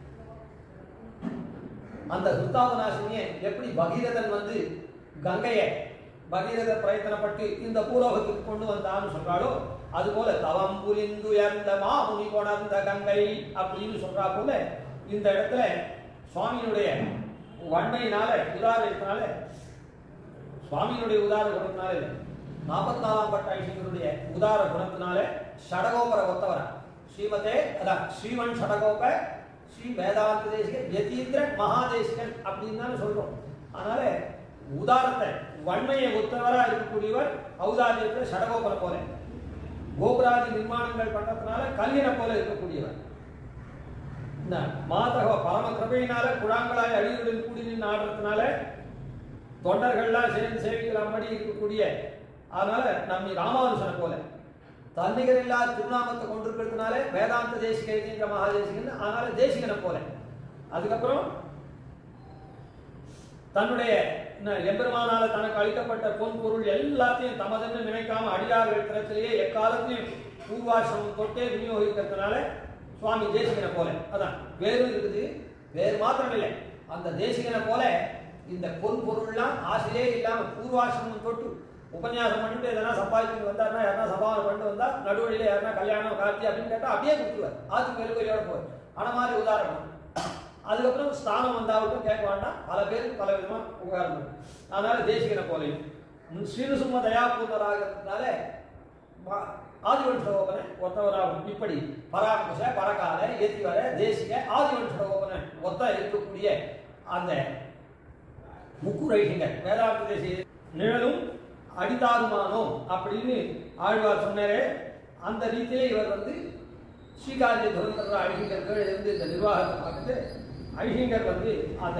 அந்த ஹிருத்தாபநாசினியை எப்படி பகீரதன் வந்து கங்கையை பகீரத பிரயத்தனப்பட்டு இந்த பூலோகத்துக்கு கொண்டு வந்தான்னு சொல்றாளோ அது போல தவம் புரிந்துயர்ந்த மாமுனி கொணர்ந்த கங்கை அப்படின்னு சொல்றா போல இந்த இடத்துல சுவாமியினுடைய வன்மையினால உதாரணத்தினால சுவாமியினுடைய உதார குணத்தினால இல்லை நாற்பத்தி நாலாம் பட்ட ஐஷங்கருடைய உதார குணத்தினால ஷடகோபர ஒத்தவர ஸ்ரீமதே அதான் ஸ்ரீவன் ஷடகோப ஸ்ரீ வேதாந்த தேசிக யதீந்திர மகாதேசிகன் அப்படின்னு தானே சொல்றோம் அதனால உதாரத்தை வன்மையை ஒத்தவரா இருக்கக்கூடியவர் ஔதாரியத்தில் ஷடகோபரை போல கோபுராதி நிர்மாணங்கள் பண்றதுனால கல்வியனை போல இருக்கக்கூடியவர் இந்த மாதக பரம கிருபையினால குழாங்களாய் அடியுடன் கூடி நின்று ஆடுறதுனால தொண்டர்கள்லாம் சேர்ந்து சேவிக்கலாம்படி இருக்கக்கூடிய அதனால நம்ம ராமானுஜனை போல தன்னிகர் இல்லாத திருநாமத்தை கொண்டிருக்கிறதுனால வேதாந்த தேசிகன்ற மகாதேசிகன் அதனால தேசிகனை போல அதுக்கப்புறம் தன்னுடைய என்ன, எம்பெருமானால தனக்கு அளிக்கப்பட்ட பொன் பொருள் எல்லாத்தையும் தமதென்று நினைக்காம அடியார்கள் திறத்திலேயே எக்காலத்தையும் பூர்வாசிரமம் தொட்டே விநியோகிக்கிறதுனால சுவாமி தேசிகனை போல அதான் வேறு இருக்குது வேறு மாத்திரம் இல்லை அந்த தேசிகனை போல இந்த பொன் பொருள்லாம் ஆசையே இல்லாம பூர்வாசிரமம் தொட்டு உபன்யாசம் பண்ணிட்டு எதனா சம்பாதிச்சுட்டு வந்தாருன்னா யாருன்னா சபாவனை பண்ணிட்டு வந்தா நடுவழியில யாருன்னா கல்யாணம் கார்த்தி அப்படின்னு கேட்டா அப்படியே கொடுத்துருவார் ஆத்துக்கு வெறுவெளியோட போவார் ஆன மாதிரி உதாரணம் அதுக்கப்புறம் ஸ்தானம் வந்தாவட்டும் கேட்க வேண்டாம் பல பேருக்கு பல விதமா உபகாரம் இருக்கு. அதனால தேசிகனை போலையும் ஸ்ரீனுசும்ம தயாபூர்வராகிறதுனால ம- ஆதிவன்ஷோபனை ஒத்தவராகும் இப்படி பராமரிச பரகால ஏத்தி வர தேசிக ஆதிவன்ஷோபனை ஒத்த இருக்கக்கூடிய அந்த முக்குரைகள் வேதாந்த தேசிய நிழலும் அடிதாருமானோ அப்படின்னு ஆழ்வார் சொன்னாரே அந்த ரீதியிலே இவர் வந்து ஸ்ரீகாரிய துரந்தர் அழிங்கர் கீழே இருந்து இந்த நிர்வாகத்தை பார்த்துட்டு அழிங்கர் வந்து அந்த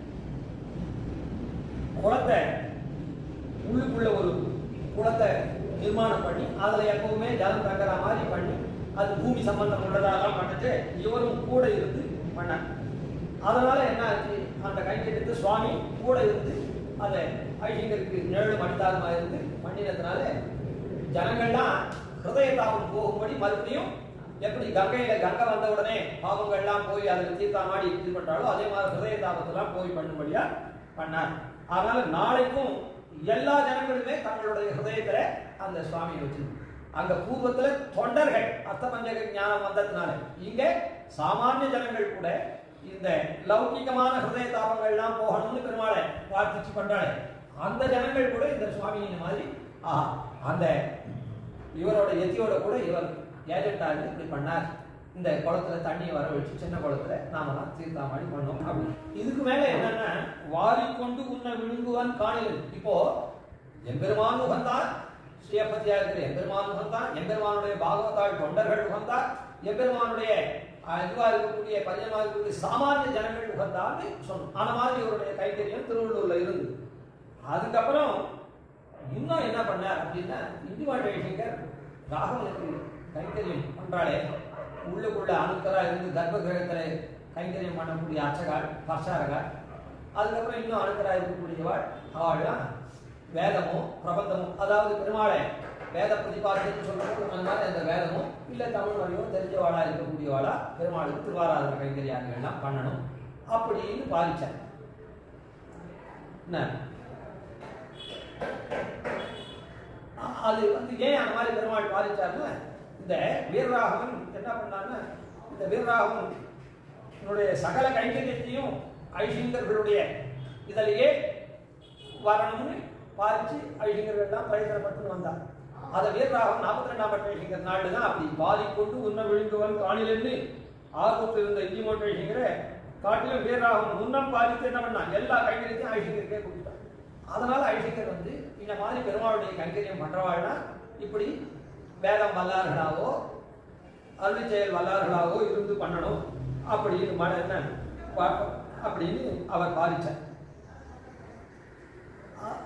குளத்தை உள்ளுக்குள்ள ஒரு குளத்தை நிர்மாணம் பண்ணி அதுல எப்பவுமே ஜலம் தங்குற மாதிரி பண்ணி அது பூமி சம்பந்தம் உள்ளதாலாம் பண்ணிட்டு இவரும் கூட இருந்து பண்ணார் அதனால என்ன ஆச்சு அந்த கைங்கரியத்து சுவாமி கூட இருந்து அதை ஐஷங்கருக்கு நிழல் மணிதாரமா இருந்து பண்ணினதுனால ஜனங்கள்லாம் ஹிருதய தாபம் போகும்படி மறுபடியும் எப்படி கங்கையில கங்கை வந்த உடனே பாவங்கள்லாம் போய் அதில் தீர்த்தாமாடி இது பண்றாலோ அதே மாதிரி ஹிருதய தாபத்தெல்லாம் போய் பண்ணும்படியா பண்ணார் அதனால நாளைக்கும் எல்லா ஜனங்களுமே தங்களுடைய ஹிருதயத்துல அந்த சுவாமியை வச்சு அங்க பூர்வத்துல தொண்டர்கள் அர்த்த பஞ்சக ஞானம் வந்ததுனால இங்க சாமானிய ஜனங்கள் கூட இந்த லௌகிகமான ஹிருதய தாபங்கள்லாம் போகணும்னு பெருமாளை பிரார்த்திச்சு பண்றாளே அந்த ஜனங்கள் கூட இந்த சுவாமியின் மாதிரி ஆஹா அந்த இவரோட எத்தியோட கூட இவர் ஏஜென்டா இருந்து இப்படி பண்ணார் இந்த குளத்துல தண்ணியை வர வச்சு சின்ன குளத்துல நாமெல்லாம் தீர்த்தாமாடி பண்ணோம் அப்படி இதுக்கு மேல என்னன்னா வாரிக்கொண்டு உன்னை விழுங்குவான் காணில் இப்போ எம்பெருமான் உகந்தார் ஸ்ரீயப்பதியா இருக்கிற எம்பெருமான் உகந்தான் எம்பெருமானுடைய பாகவதாள் தொண்டர்கள் உகந்தார் எம்பெருமானுடைய அஹ், இதுவா இருக்கக்கூடிய பஞ்சமா இருக்கக்கூடிய சாமானிய ஜனங்கள் உகந்தான்னு சொன்னோம் அந்த மாதிரி இவருடைய கைத்தறியம் திருவள்ளூர்ல இருந்து அதுக்கப்புறம் இன்னும் என்ன பண்ணார் அப்படின்னா இந்துவா ஜெயசங்கர் ராகவனுக்கு கைங்கரியம் பண்றாளே உள்ளுக்குள்ள அணுக்கரா இருந்து கர்ப்ப கிரகத்துல கைங்கரியம் பண்ணக்கூடிய அர்ச்சகாள் பர்சாரகாள் அதுக்கப்புறம் இன்னும் அணுக்கரா இருக்கக்கூடியவாள் அவள்லாம் வேதமும் பிரபந்தமும் அதாவது பெருமாளை வேத பிரதிபாத்தியம் சொல்றது அந்த மாதிரி அந்த வேதமும் இல்ல தமிழ் வழியும் தெரிஞ்சவாளா இருக்கக்கூடியவாளா பெருமாளுக்கு திருவாராதன கைங்கரியார்கள் எல்லாம் பண்ணணும் அப்படின்னு பாதிச்சார் என்ன அ- அது வந்து ஏன் அந்த மாதிரி பெருமாள் பாதிச்சாருன்னா இந்த வீரராகவன் என்ன பண்ணாருன்னா இந்த வீரராகவன் என்னுடைய சகல கைங்கரியத்தையும் ஐசிங்கர்களுடைய இதிலேயே வரணும்னு பாதிச்சு ஐசிங்கர்கள் எல்லாம் பிரயத்தனப்பட்டு வந்தார் அதை வீரராகவன் நாற்பத்தி ரெண்டாம் பட்ட ஐசிங்கர் நாடு தான் அப்படி பாதிக்கொண்டு உன்ன விழுங்குவன் காணிலிருந்து ஆர்வத்தில் இருந்த இந்திமோட்ட ஐசிங்கரை காட்டிலும் வீரராகவன் முன்னம் பாதித்து என்ன பண்ணான் எல்லா கைங்கரியத்தையும் ஐசிங்கருக்கே கொடுத்தார் அதனால ஐசிங்கர் வந்து இந்த மாதிரி பெருமாளுடைய கைங்கரியம் பண்றவாள்னா இப்படி வேதம் வல்லார்களாவோ அருள் செயல் வல்லார்களாவோ இருந்து பண்ணணும் அப்படின்னு மன என்ன பா- அப்படின்னு அவர் பாதிச்சார் அ-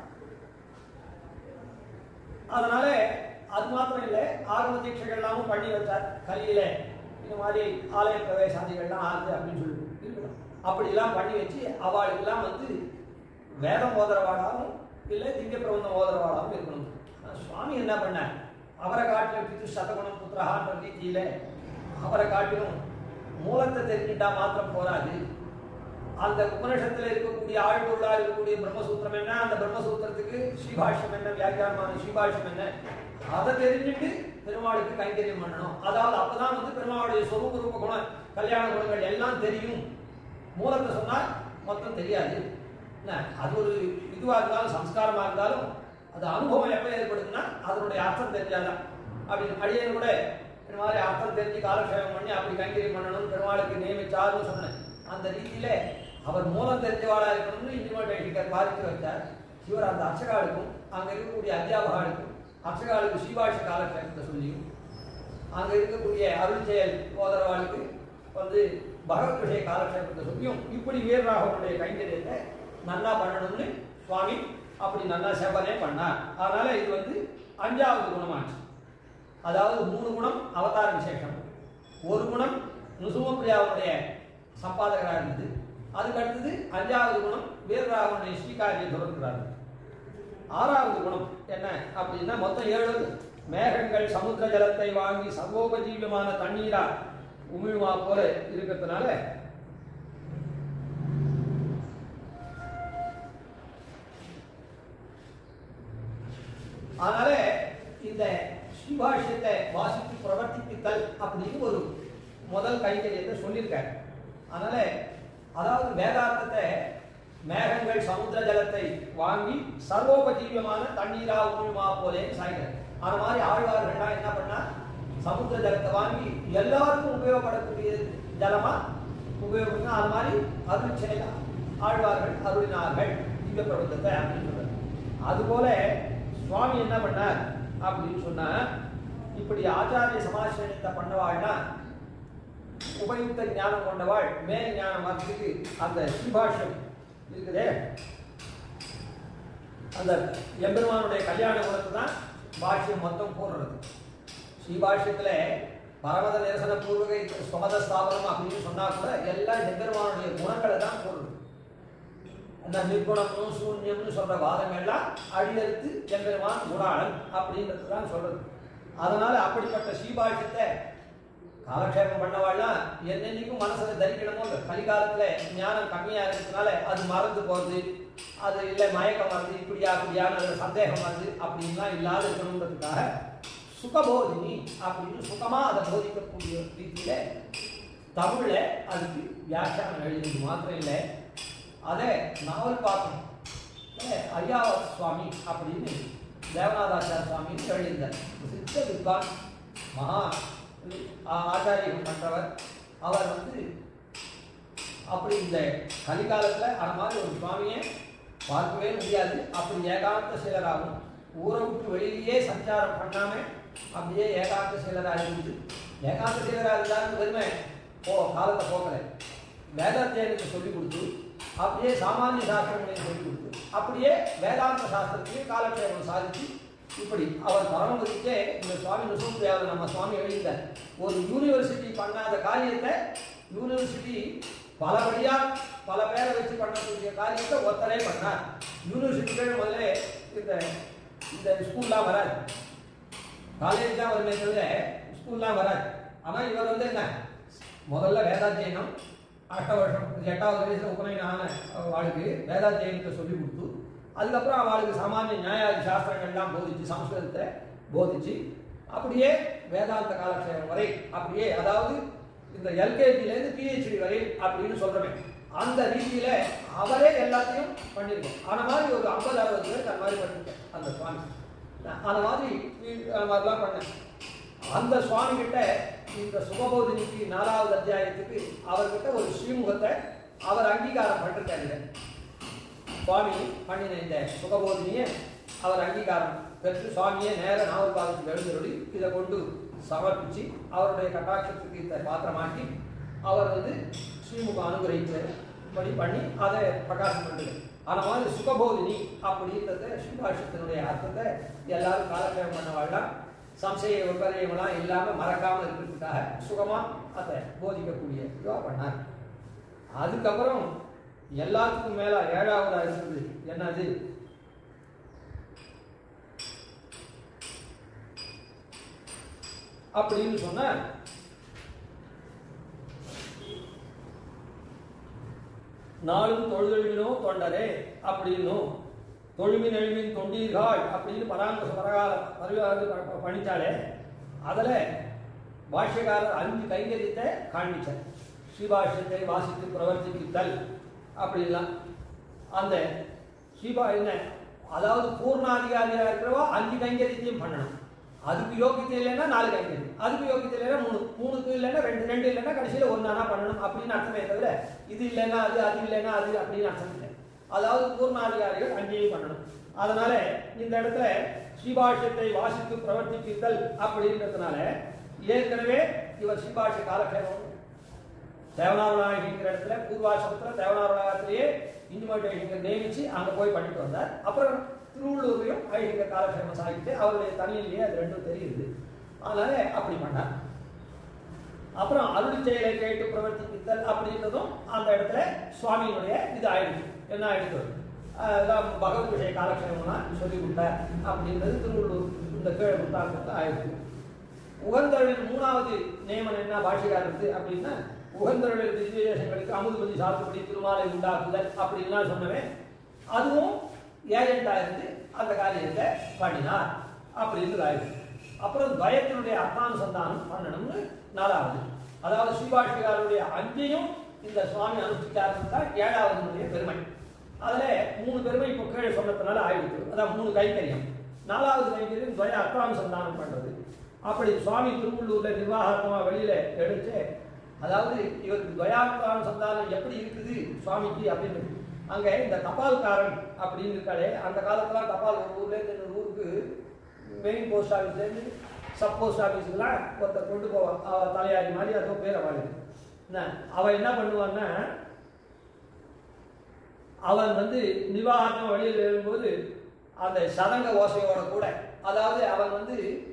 அதனால அது மாத்திரம் இல்லை ஆர்வ தீட்சைகள் எல்லாமும் பண்ணி வச்சார் கலியில இந்த மாதிரி ஆலய பிரவேசாதிகள்லாம் ஆகுது அப்படின்னு சொல்லி இருக்கணும் அப்படிலாம் பண்ணி வச்சு அவளுக்கெல்லாம் வந்து வேதம் ஓதுறவாளாகவும் இல்லை திவ்ய பிரபந்தம் ஓதுறவாளாகவும் இருக்கணும் ஆனா சுவாமி என்ன பண்ணார் அவரை காட்டிலும் பித்து சதகுணம் புத்திரஹான்ற ரீதியில அவரை காட்டிலும் மூலத்தை தெரிஞ்சுட்டா மாத்திரம் போராது அந்த உபனிஷத்துல இருக்கக்கூடிய ஆழ்பொருளா இருக்கக்கூடிய பிரம்மசூத்திரம் என்ன அந்த பிரம்மசூத்திரத்துக்கு ஸ்ரீபாஷ்யம் என்ன வியாக்கியானமான ஸ்ரீபாஷ்யம் என்ன அதை தெரிஞ்சுட்டு பெருமாளுக்கு கைங்கரியம் பண்ணணும் அதாவது அப்பதான் வந்து பெருமாளுடைய சொரூப ரூப குணம் கல்யாண குணங்கள் எல்லாம் தெரியும் மூலத்தை சொன்னா மொத்தம் தெரியாது என்ன அது ஒரு இதுவாக இருந்தாலும் சம்ஸ்காரமாக இருந்தாலும் அது அனுபவம் எப்போ ஏற்படுதுன்னா அதனுடைய அர்த்தம் தெரிஞ்சாதான் அப்படின்னு அடியேன் கூட இந்த மாதிரி அர்த்தம் தெரிஞ்சு காலக்ஷேபம் பண்ணி அப்படி கைங்கரியம் பண்ணணும் பெருமாளுக்கு நியமிச்சாருன்னு சொன்னேன் அந்த ரீதியில அவர் மூலம் தெரிஞ்சவாளா இருக்கணும்னு இனிமேல் பாதித்து வச்சார் இவர் அந்த அர்ச்சகாளுக்கும் அங்க இருக்கக்கூடிய அத்தியாபகாளுக்கும் அர்ச்சகாளுக்கு ஸ்ரீபாஷ காலக்ஷேபத்தை சொல்லியும் அங்க இருக்கக்கூடிய அருள் செயல் போதரவாளுக்கு வந்து பகவத் விஷய காலக்ஷேபத்தை சொல்லியும் இப்படி வீரராகவனுடைய கைங்கரியத்தை நல்லா பண்ணணும்னு சுவாமி அப்படி நல்லா செவ்வனே பண்ணார் அதனால இது வந்து அஞ்சாவது குணமாச்சு அதாவது மூணு குணம் அவதார விசேஷம் ஒரு குணம் நுசுமப்பிரியாவுடைய சம்பாதகராக இருந்தது அதுக்கு அடுத்தது அஞ்சாவது குணம் வீரராகவனுடைய ஸ்ரீகாரியை தொடர்கிறார் ஆறாவது குணம் என்ன அப்படின்னா மொத்தம் ஏழு மேகங்கள் சமுத்திர ஜலத்தை வாங்கி சர்வோபஜீவியமான தண்ணீரா உமிழ்வா போல இருக்கிறதுனால அதனால இந்த ஸ்ரீபாஷ்யத்தை வாசித்து பிரவர்த்திப்பித்தல் அப்படின்னு ஒரு முதல் கைங்கரியத்தை சொல்லியிருக்காரு அதனால அதாவது வேதாந்தத்தை மேகங்கள் சமுத்திர ஜலத்தை வாங்கி சர்வோபஜீவியமான தண்ணீரா உமிழ்மா போலேன்னு சாய்கிறார் அந்த மாதிரி ஆழ்வார்கள்லாம் என்ன பண்ணா சமுத்திர ஜலத்தை வாங்கி எல்லாருக்கும் உபயோகப்படக்கூடிய ஜலமா உபயோகப்படுத்தினா அது மாதிரி அருள் செயலா ஆழ்வார்கள் அருளினார்கள் திவ்ய பிரபந்தத்தை அப்படின்னு சொல்றாரு அதுபோல சுவாமி என்ன பண்ணார் அப்படின்னு சொன்னா இப்படி ஆச்சாரிய சமாசிரயத்தை பண்ணவாள்னா உபயுக்த ஞானம் கொண்டவாள் மேல் ஞானம் வரத்துக்கு அந்த ஸ்ரீபாஷ்யம் இருக்குதே அந்த எம்பெருமானுடைய கல்யாண குணத்தை தான் பாஷ்யம் மொத்தம் போடுறது ஸ்ரீபாஷ்யத்துல பரமத நிரசன பூர்வகை சுமத ஸ்தாபனம் அப்படின்னு சொன்னா கூட எல்லாம் எம்பெருமானுடைய குணங்களை தான் போடுறது அந்த நிர்குணம்னு சூன்யம்னு சொல்ற வாதங்கள்லாம் அடியெடுத்து எம்பெருமான் குணாளன் அப்படின்றது தான் சொல்றது அதனால அப்படிப்பட்ட ஸ்ரீபாஷ்யத்தை காலக்ஷேபம் பண்ணவாள்லாம் என்னென்னைக்கும் மனசுல தரிக்கணுமோ இல்ல கலிகாலத்துல ஞானம் கம்மியா இருக்கிறதுனால அது மறந்து போறது அது இல்லை மயக்கம் வருது இப்படியா அப்படியான அதுல சந்தேகம் வருது அப்படின்லாம் இல்லாத இருக்கணுன்றதுக்காக சுகபோதினி அப்படின்னு சுகமா அதை போதிக்கக்கூடிய ரீதியில தமிழ்ல அதுக்கு வியாக்கியானம் எழுதினது மாத்திரம் இல்லை அதை நாவல் பார்க்கணும் ஐயாவத் சுவாமி அப்படின்னு தேவநாதாச்சார சுவாமின்னு எழுதியிருந்தார் சித்த வித்வான் மகா ஆச்சாரியம் பண்றவர் அவர் வந்து அப்படி இந்த கலிகாலத்துல அந்த மாதிரி ஒரு சுவாமியை பார்க்கவே முடியாது அப்படி ஏகாந்த சிலராகும் ஊரை விட்டு வெளியிலேயே சஞ்சாரம் பண்ணாம அப்படியே ஏகாந்த சிலராக இருந்து ஏகாந்த சிலராக இருந்தாலும் பெருமை போ காலத்தை போக்கல வேதாத்தியனுக்கு சொல்லி கொடுத்து அப்படியே சாமானிய சாஸ்திரங்களையும் சொல்லி கொடுத்து அப்படியே வேதாந்த சாஸ்திரத்தையும் காலக்ஷேபம் சாதிச்சு இப்படி அவர் பரமபதிக்கே இந்த சுவாமி நுசும்பியாவில் நம்ம சுவாமி எழுதிட்டார் ஒரு யூனிவர்சிட்டி பண்ணாத காரியத்தை யூனிவர்சிட்டி பலபடியா பல பேரை வச்சு பண்ணக்கூடிய காரியத்தை ஒருத்தரே பண்ணார் யூனிவர்சிட்டிகள் முதல்ல இந்த இந்த ஸ்கூல்லாம் வராது காலேஜ் தான் வருமே தவிர ஸ்கூல்லாம் வராது ஆனா இவர் வந்து என்ன முதல்ல வேதாத்தியனம் அஷ்ட வருஷம் எட்டாவது வயசுல உபநயனம் ஆன அவளுக்கு வேதாத்தியனத்தை சொல்லி கொடுத்து அதுக்கப்புறம் அவளுக்கு சாமானிய நியாயாதி சாஸ்திரங்கள்லாம் போதிச்சு சம்ஸ்கிருதத்தை போதிச்சு அப்படியே வேதாந்த காலக்ஷேபம் வரை அப்படியே அதாவது இந்த எல்கேஜிலேருந்து பிஹெச்டி வரை அப்படின்னு சொல்றமே அந்த ரீதியில அவரே எல்லாத்தையும் பண்ணியிருக்கோம் அந்த மாதிரி ஒரு ஐம்பது அறுபது பேருக்கு அந்த மாதிரி பண்ணிருக்கேன் அந்த சுவாமி நான் அந்த மாதிரி அந்த மாதிரிலாம் பண்ணேன் அந்த சுவாமி கிட்ட இந்த சுகபோதினிக்கு நாலாவது அத்தியாயத்துக்கு அவர்கிட்ட ஒரு ஸ்ரீமுகத்தை அவர் அங்கீகாரம் பண்ணிருக்காரு சுவாமி பண்ணின இந்த சுகபோதினியை அவர் அங்கீகாரம் பெற்று சுவாமியே நேர நாவல் பாதத்துக்கு எழுந்தருளி இதை கொண்டு சமர்ப்பிச்சு அவருடைய கட்டாட்சத்துக்கு இதை பாத்திரமாக்கி அவர் வந்து ஸ்ரீமுகம் அனுகிரகிச்சபடி பண்ணி அதை பிரகாசம் பண்ணுது அந்த மாதிரி சுகபோதினி அப்படின்றத ஸ்ரீபாஷத்தினுடைய அர்த்தத்தை எல்லாரும் காலக்கிரமம் பண்ணவாழ்லாம் சம்சய விபரீயமெல்லாம் இல்லாம மறக்காம இருக்கிறதுக்காக சுகமா அதை போதிக்கக்கூடிய இதுவா பண்ணார் அதுக்கப்புறம் எல்லாத்துக்கும் மேல ஏழாவதா இருக்குது என்னது அப்படின்னு சொன்ன நாளும் தொழுதெழுமினோ தொண்டரே அப்படின்னும் தொழுமின் எழுமின் தொண்டீர்கள் அப்படின்னு பராமரிச பரகால பரிவாறு பணிச்சாலே அதில் பாஷ்யக்காரர் அஞ்சு கைங்கரியத்தை காண்பிச்சார் ஸ்ரீபாஷ்யத்தை வாசித்து பிரவர்த்தித்தல் அப்படிலாம் அந்த ஸ்ரீபா என்ன அதாவது பூர்ணாதிகாரியா இருக்கிறவா அஞ்சு கைங்கரியத்தையும் பண்ணணும் அதுக்கு யோகியத்தை இல்லைன்னா நாலு கைங்கரியம் அதுக்கு யோகியத்தை இல்லைன்னா மூணு மூணுக்கு இல்லைன்னா ரெண்டு ரெண்டு இல்லைன்னா கடைசியில் ஒன்னானா பண்ணணும் அப்படின்னு அர்த்தமே தவிர இது இல்லைன்னா அது அது இல்லைன்னா அது அப்படின்னு அர்த்தம் இல்லை அதாவது பூர்ணாதிகாரிகள் அங்கேயும் பண்ணணும் அதனால இந்த இடத்துல ஸ்ரீபாஷ்யத்தை வாசித்து பிரவர்த்திப்பித்தல் அப்படின்றதுனால ஏற்கனவே இவர் ஸ்ரீபாஷ்ய காலக்ஷேபம் தேவனாவநாயகிங்கிற இடத்துல பூர்வாசிரமத்தில் தேவனாவநாயகத்திலேயே இந்துமட்டு ஐயங்கர் நியமிச்சு அங்கே போய் பண்ணிட்டு வந்தார் அப்புறம் திருவள்ளூர்லையும் ஐயங்கர் காலக்ஷேமம் சாகிட்டு அவருடைய தனியிலேயே அது ரெண்டும் தெரியுது அதனால அப்படி பண்ணார் அப்புறம் அருள் செயலை கேட்டு பிரவர்த்தித்தல் அப்படின்றதும் அந்த இடத்துல சுவாமியினுடைய இது ஆயிடுச்சு என்ன ஆயிடுச்சு அதான் பகவத் விஷய காலக்ஷேமம்னா சொல்லி கொடுத்தார் அப்படின்றது திருவள்ளூர் இந்த கீழே புத்தாக்கத்தில் ஆயிடுச்சு உகந்தருளின் மூணாவது நியமனம் என்ன பாஷிகாரத்து அப்படின்னா உகந்தருளின் திவ்யதேசங்களுக்கு அமுதுபதி சாத்துப்படி திருமாலை உண்டாக்குதல் அப்படின்லாம் சொன்னவே அதுவும் ஏஜென்டா இருந்து அந்த காரியத்தை பண்ணினார் அப்படின்னு ஆயிடுச்சு அப்புறம் துவயத்தினுடைய அர்த்தானுசந்தானம் பண்ணணும்னு நாலாவது அதாவது ஸ்ரீபாஷிகாருடைய அஞ்சையும் இந்த சுவாமி அனுஷ்டிச்சாருன்னு தான் ஏழாவதுடைய பெருமை அதுல மூணு பெருமை இப்போ கீழே சொன்னதுனால ஆயிடுச்சு அதான் மூணு கைங்கரியம் நாலாவது கைங்கரியம் துவய அர்த்தானுசந்தானம் பண்றது அப்படி சுவாமி திருவள்ளூர்ல நிர்வாகமா வெளியில எடுத்து அதாவது இவருக்கு துவயார்த்தானுசந்தானம் எப்படி இருக்குது சுவாமிக்கு அப்படின்னு அங்க இந்த தபால்காரன் அப்படின்னு இருக்காளே அந்த காலத்துல தபால் ஒரு ஊர்ல இருந்து இன்னொரு ஊருக்கு மெயின் போஸ்ட் ஆஃபீஸ்லேருந்து சப் போஸ்ட் ஆஃபீஸுக்குலாம் ஒருத்தர் கொண்டு போவான் அவ தலையாரி மாதிரி அதோ பேரை வாழுது என்ன அவன் என்ன பண்ணுவான்னா அவன் வந்து நிர்வாகத்தம் வெளியில் எழும்போது அந்த சதங்க ஓசையோட கூட அதாவது அவன் வந்து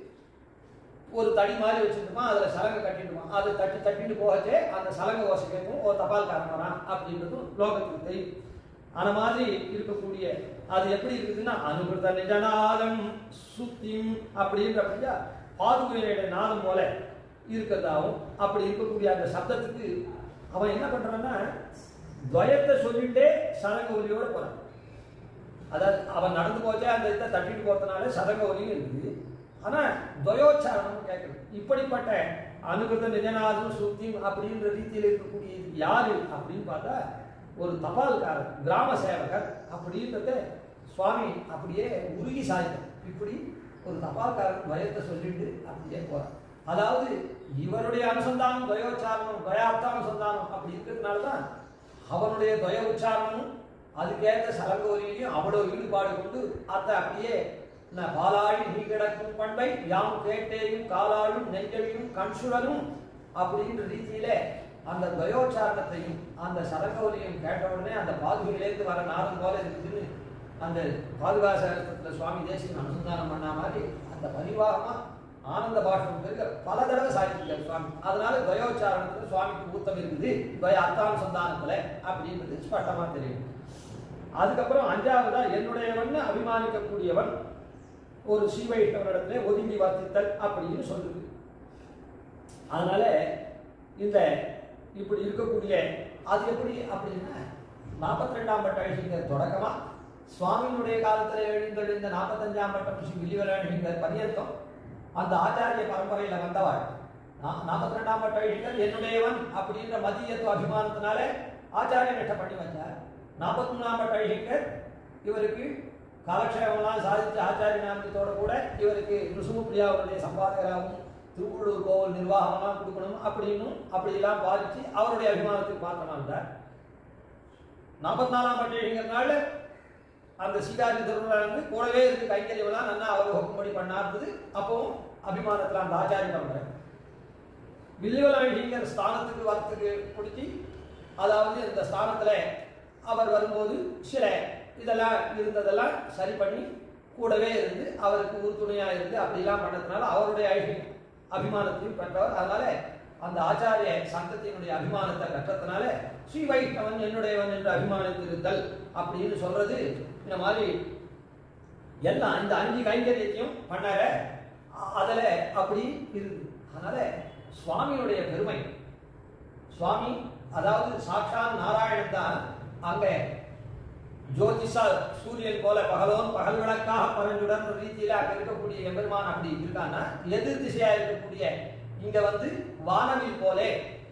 ஒரு தடி மாதிரி வச்சுருப்பான் அதில் சலங்கை கட்டிட்டுவான் அதை தட்டி தட்டிட்டு போகச்சே அந்த சலங்க ஓசை கேட்கும் ஒரு தபால்காரன் வரான் அப்படின்றதும் லோகத்துக்கு தெரியும் அந்த மாதிரி இருக்கக்கூடிய அது எப்படி இருக்குதுன்னா அனுகிருத நிஜநாதம் சுத்திம் அப்படின்றபடியா பாதுகையுடைய நாதம் போல இருக்கிறதாவும் அப்படி இருக்கக்கூடிய அந்த சப்தத்துக்கு அவன் என்ன பண்றான்னா துவயத்தை சொல்லிட்டே சலங்க ஒலியோட போறான் அதாவது அவன் நடந்து போச்சே அந்த இதை தட்டிட்டு போறதுனால சதங்க ஒலியும் இருக்குது ஆனா துவயோச்சாரணம் கேட்கணும் இப்படிப்பட்ட அனுகிருத நிஜநாதம் சுத்திம் அப்படின்ற ரீதியில் இருக்கக்கூடிய இது யாரு அப்படின்னு பார்த்தா ஒரு தபால்காரர் கிராம சேவகர் அப்படின்றத சுவாமி அப்படியே உருகி சாய்த்தார் இப்படி ஒரு தபால்காரர் துவயத்தை சொல்லிட்டு அப்படியே போறார் அதாவது இவருடைய அனுசந்தானம் துவயோச்சாரணம் துவயார்த்தானுசந்தானம் அப்படி இருக்கிறதுனால தான் அவனுடைய துவய உச்சாரணமும் அதுக்கேற்ற சலங்கோலியிலையும் அவ்வளவு ஈடுபாடு கொண்டு அத்தை அப்படியே ந பாலாழி நீ கிடக்கும் பண்பை யாம் கேட்டேயும் காலாழும் நெஞ்சலியும் கண்சுழலும் அப்படின்ற ரீதியில அந்த துவயோச்சாரணத்தையும் அந்த சரகோலியும் கேட்ட உடனே அந்த பாதுகையிலேருந்து வர நாதம் போல இருக்குதுன்னு அந்த பாதுகாசத்துல சுவாமி தேசியம் அனுசந்தானம் பண்ண மாதிரி அந்த பரிவாகமா ஆனந்த பாஷம் பெருக பல தடவை சாதிச்சிருக்கார் சுவாமி அதனால துவயோச்சாரணத்துல சுவாமிக்கு ஊத்தம் இருக்குது துவய அர்த்தானுசந்தானத்துல அப்படின்றது ஸ்பஷ்டமா தெரியும் அதுக்கப்புறம் அஞ்சாவதா என்னுடையவன் அபிமானிக்கக்கூடியவன் ஒரு ஸ்ரீவைஷ்ணவனிடத்துல ஒதுங்கி வர்த்தித்தல் அப்படின்னு சொல்லுது அதனால இந்த இப்படி இருக்கக்கூடிய அது எப்படி அப்படின்னா நாற்பத்தி ரெண்டாம் பட்ட ஐஷிங்கர் தொடக்கமா சுவாமியினுடைய காலத்துல எழுந்தெழுந்த நாற்பத்தஞ்சாம் பட்டம் ஸ்ரீ வில்லிவரணிங்கர் பரியந்தம் அந்த ஆச்சாரிய பரம்பரையில வந்தவர் நாற்பத்தி ரெண்டாம் பட்ட ஐஷிங்கர் என்னுடையவன் அப்படின்ற மதியத்துவ அபிமானத்தினால ஆச்சாரிய நிஷ்ட பண்ணி வச்சார் நாற்பத்தி மூணாம் பட்ட ஐஷிங்கர் இவருக்கு காலக்ஷேபம்லாம் சாதிச்ச ஆச்சாரிய நாமத்தோட கூட இவருக்கு ருசுமுப்பிரியாவுடைய சம்பாதகராகவும் திருவள்ளூர் கோவில் நிர்வாகம்லாம் கொடுக்கணும் அப்படின்னு அப்படியெல்லாம் பாதிச்சு அவருடைய அபிமானத்துக்கு பாத்திரமா இருந்தார் நாற்பத்தி நாலாம் பண்டிகைங்கிறதுனால அந்த சீதாஜி திருவிழா வந்து கூடவே இருந்து கைங்கரியெல்லாம் நல்லா அவர் ஹோக்கும்படி பண்ணார்ந்தது அப்பவும் அபிமானத்தில் அந்த ஆச்சாரிய பரம்பரை வில்லிவலாங்கிற ஸ்தானத்துக்கு வரத்துக்கு பிடிச்சி அதாவது இந்த ஸ்தானத்துல அவர் வரும்போது சில இதெல்லாம் இருந்ததெல்லாம் சரி பண்ணி கூடவே இருந்து அவருக்கு உறுதுணையா இருந்து அப்படிலாம் பண்ணதுனால அவருடைய ஐஷியம் அபிமானத்தையும் பெற்றவர் அதனால அந்த ஆச்சாரிய சங்கத்தினுடைய அபிமானத்தை பெற்றதுனால ஸ்ரீ வைஷ்ணவன் என்னுடையவன் என்று அபிமானித்திருத்தல் அப்படின்னு சொல்றது இந்த மாதிரி எல்லாம் இந்த அஞ்சு கைங்கரியத்தையும் பண்ணார அதுல அப்படி இருக்குது அதனால சுவாமியுடைய பெருமை சுவாமி அதாவது சாட்சாத் நாராயணன் தான் அங்க ஜோதிஷா சூரியன் போல பகலோன் பகல் விளக்காக பரஞ்சுடன் ரீதியில அங்க இருக்கக்கூடிய எம்பெருமான் அப்படி இருக்கான்னா எதிர் திசையா இருக்கக்கூடிய இங்க வந்து வானவில் போலே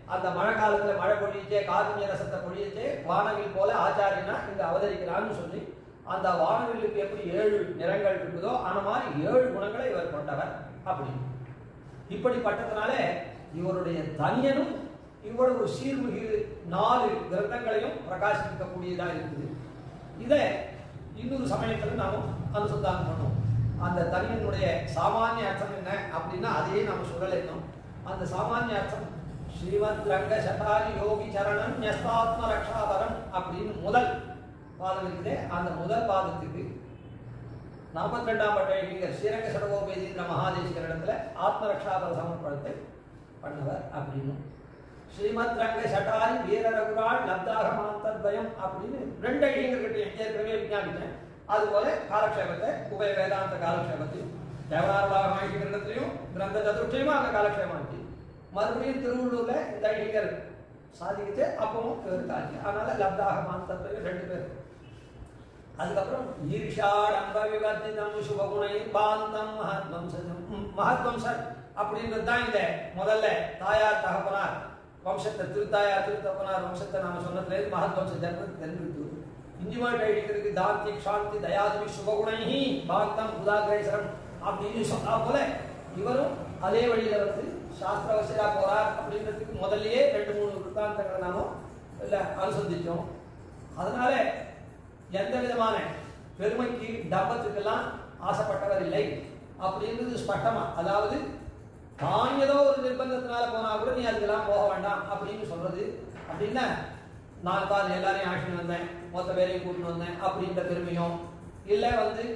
அந்த மழை காலத்துல மழை பொழியிச்சே காதுமிய ரசத்தை பொழியிச்சே வானவில் போல ஆச்சாரியனா இங்க அவதரிக்கிறான்னு சொல்லி அந்த வானவில்லுக்கு எப்படி ஏழு நிறங்கள் இருக்குதோ அந்த மாதிரி ஏழு குணங்களை இவர் கொண்டவர் அப்படின்னு இப்படிப்பட்டதுனாலே இவருடைய தனியனும் இவ்வளவு சீர்மிகு நாலு கிரந்தங்களையும் பிரகாசிக்கக்கூடியதா இருக்குது இதை இன்னொரு சமயத்துல நாம அனுசந்தானம் பண்ணோம் அந்த தனியனுடைய சாமானிய அர்த்தம் என்ன அப்படின்னா அதையே நாம சொல்லலை இன்னும் அந்த சாமானிய அர்த்தம் ஸ்ரீமத் ரங்க சட்டாரி யோகி சரணம் ஞஸ்தாத்ம ரக்ஷாபரம் அப்படின்னு முதல் பாதம் இருக்குதே அந்த முதல் பாதத்துக்கு நாற்பத்தி ரெண்டாம் பட்ட ஸ்ரீரங்க சடகோபேதீந்திர மகாதேசிகர் இடத்துல ஆத்மரக்ஷாபர சமர்ப்பணத்தை பண்ணவர் அப்படின்னு ஸ்ரீமத் ரங்க சட்டாரி வீர ரகுராள் லப்தாக மாந்தத்வயம் அப்படின்னு ரெண்டு ஐடியங்கள்கிட்ட ஏற்கனவே விஞ்ஞாபித்தேன் அதுபோல காலக்ஷேபத்தை உபய வேதாந்த காலக்ஷேபத்தையும் தேவராரலாக மாணிக்கிறதுலையும் கிரந்த சதுர்த்தியுமா அந்த காலக்ஷேபம் ஆச்சு மறுபடியும் திருவள்ளூர்ல இந்த ஐடியங்கள் சாதிக்கிட்டு அப்பவும் இவர் காட்சி அதனால லப்தாக மாந்தத்வயம் ரெண்டு பேர் அதுக்கப்புறம் ஈர்ஷாடம்ப விவர்த்திதம் சுபகுணை பாந்தம் மகத்வம்சம் மகத்வம்சர் அப்படின்றது தான் இந்த முதல்ல தாயார் தகப்பனார் வம்சத்தை திருத்தாயார் திருத்தப்பனார் வம்சத்தை நாம சொன்னதுல மகத்வம்ச ஜன்மத்தை தெரிஞ்சுட்டு இஞ்சிமாட் ஐடிக்கிறதுக்கு தார்த்தி சாந்தி தயாதி சுபகுணை பாந்தம் உதாகிரேசரம் அப்படின்னு சொன்னா போல இவரும் அதே வழியில வந்து சாஸ்திரவசரா போறார் அப்படின்றதுக்கு முதல்லயே ரெண்டு மூணு விற்த்தாந்தங்களை நாம இல்ல அனுசந்திச்சோம் அதனால எந்த விதமான பெருமைக்கு டம்பத்துக்கெல்லாம் ஆசைப்பட்டவர் இல்லை அப்படின்றது ஸ்பஷ்டமா அதாவது தான் ஏதோ ஒரு நிர்பந்தத்தினால போனா கூட நீ அதுக்கெல்லாம் போக வேண்டாம் அப்படின்னு சொல்றது அப்படின்னா நான் தான் எல்லாரையும் ஆக்ஷன் வந்தேன் மொத்த பேரையும் கூட்டிட்டு வந்தேன் அப்படின்ற பெருமையும் இல்லை வந்து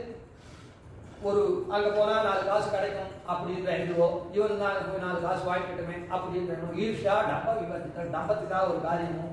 ஒரு அங்க போனா நாலு காசு கிடைக்கும் அப்படின்ற இதுவோ இவன் தான் அங்க போய் நாலு காசு வாங்கிக்கிட்டுமே அப்படின்ற எண்ணம். ஈர்ஷா டம்ப விபத்துக்கள் டம்பத்துக்காக ஒரு காரியமும்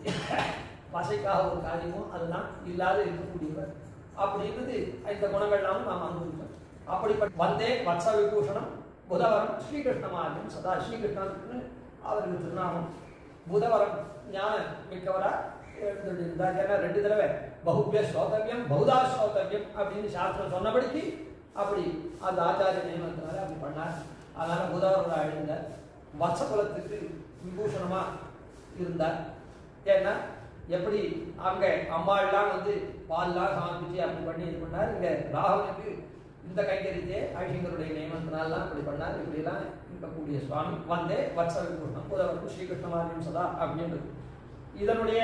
பசைக்காக ஒரு காரியமும் அதெல்லாம் இல்லாத இருக்கக்கூடியவர் அப்படின்றது இந்த குணங்கள்லாம் நாம் அனுபவிச்சோம் அப்படிப்பட்ட வந்தே வத்ச விபூஷணம் புதவரம் ஸ்ரீகிருஷ்ணமாரியம் சதா ஸ்ரீகிருஷ்ணனுக்கு அவருக்கு திருநாமம் புதவரம் ஞான மிக்கவரா எழுந்திருந்தார் ஏன்னா ரெண்டு தடவை பகுபிய ஸ்ரோதவியம் பகுதா ஸ்ரோதவியம் அப்படின்னு சாஸ்திரம் சொன்னபடிக்கு அப்படி அந்த ஆச்சாரிய நியமனத்தினால அப்படி பண்ணார் அதனால புதவரோட எழுந்தார் வத்சகுலத்துக்கு விபூஷணமா இருந்தார் ஏன்னா எப்படி அங்க அம்பாள்லாம் வந்து பால்லாம் சமர்ப்பிச்சு அப்படி பண்ணி இது பண்ணார் இங்க ராகவனுக்கு இந்த கைங்கரியத்தை ஐஷங்கருடைய நியமனத்தினாலாம் அப்படி பண்ணார் இப்படிலாம் இருக்கக்கூடிய சுவாமி வந்தே வத்ச விபூஷணம் புதவருக்கு ஸ்ரீகிருஷ்ணமாரியம் சதா அப்படின்றது இதனுடைய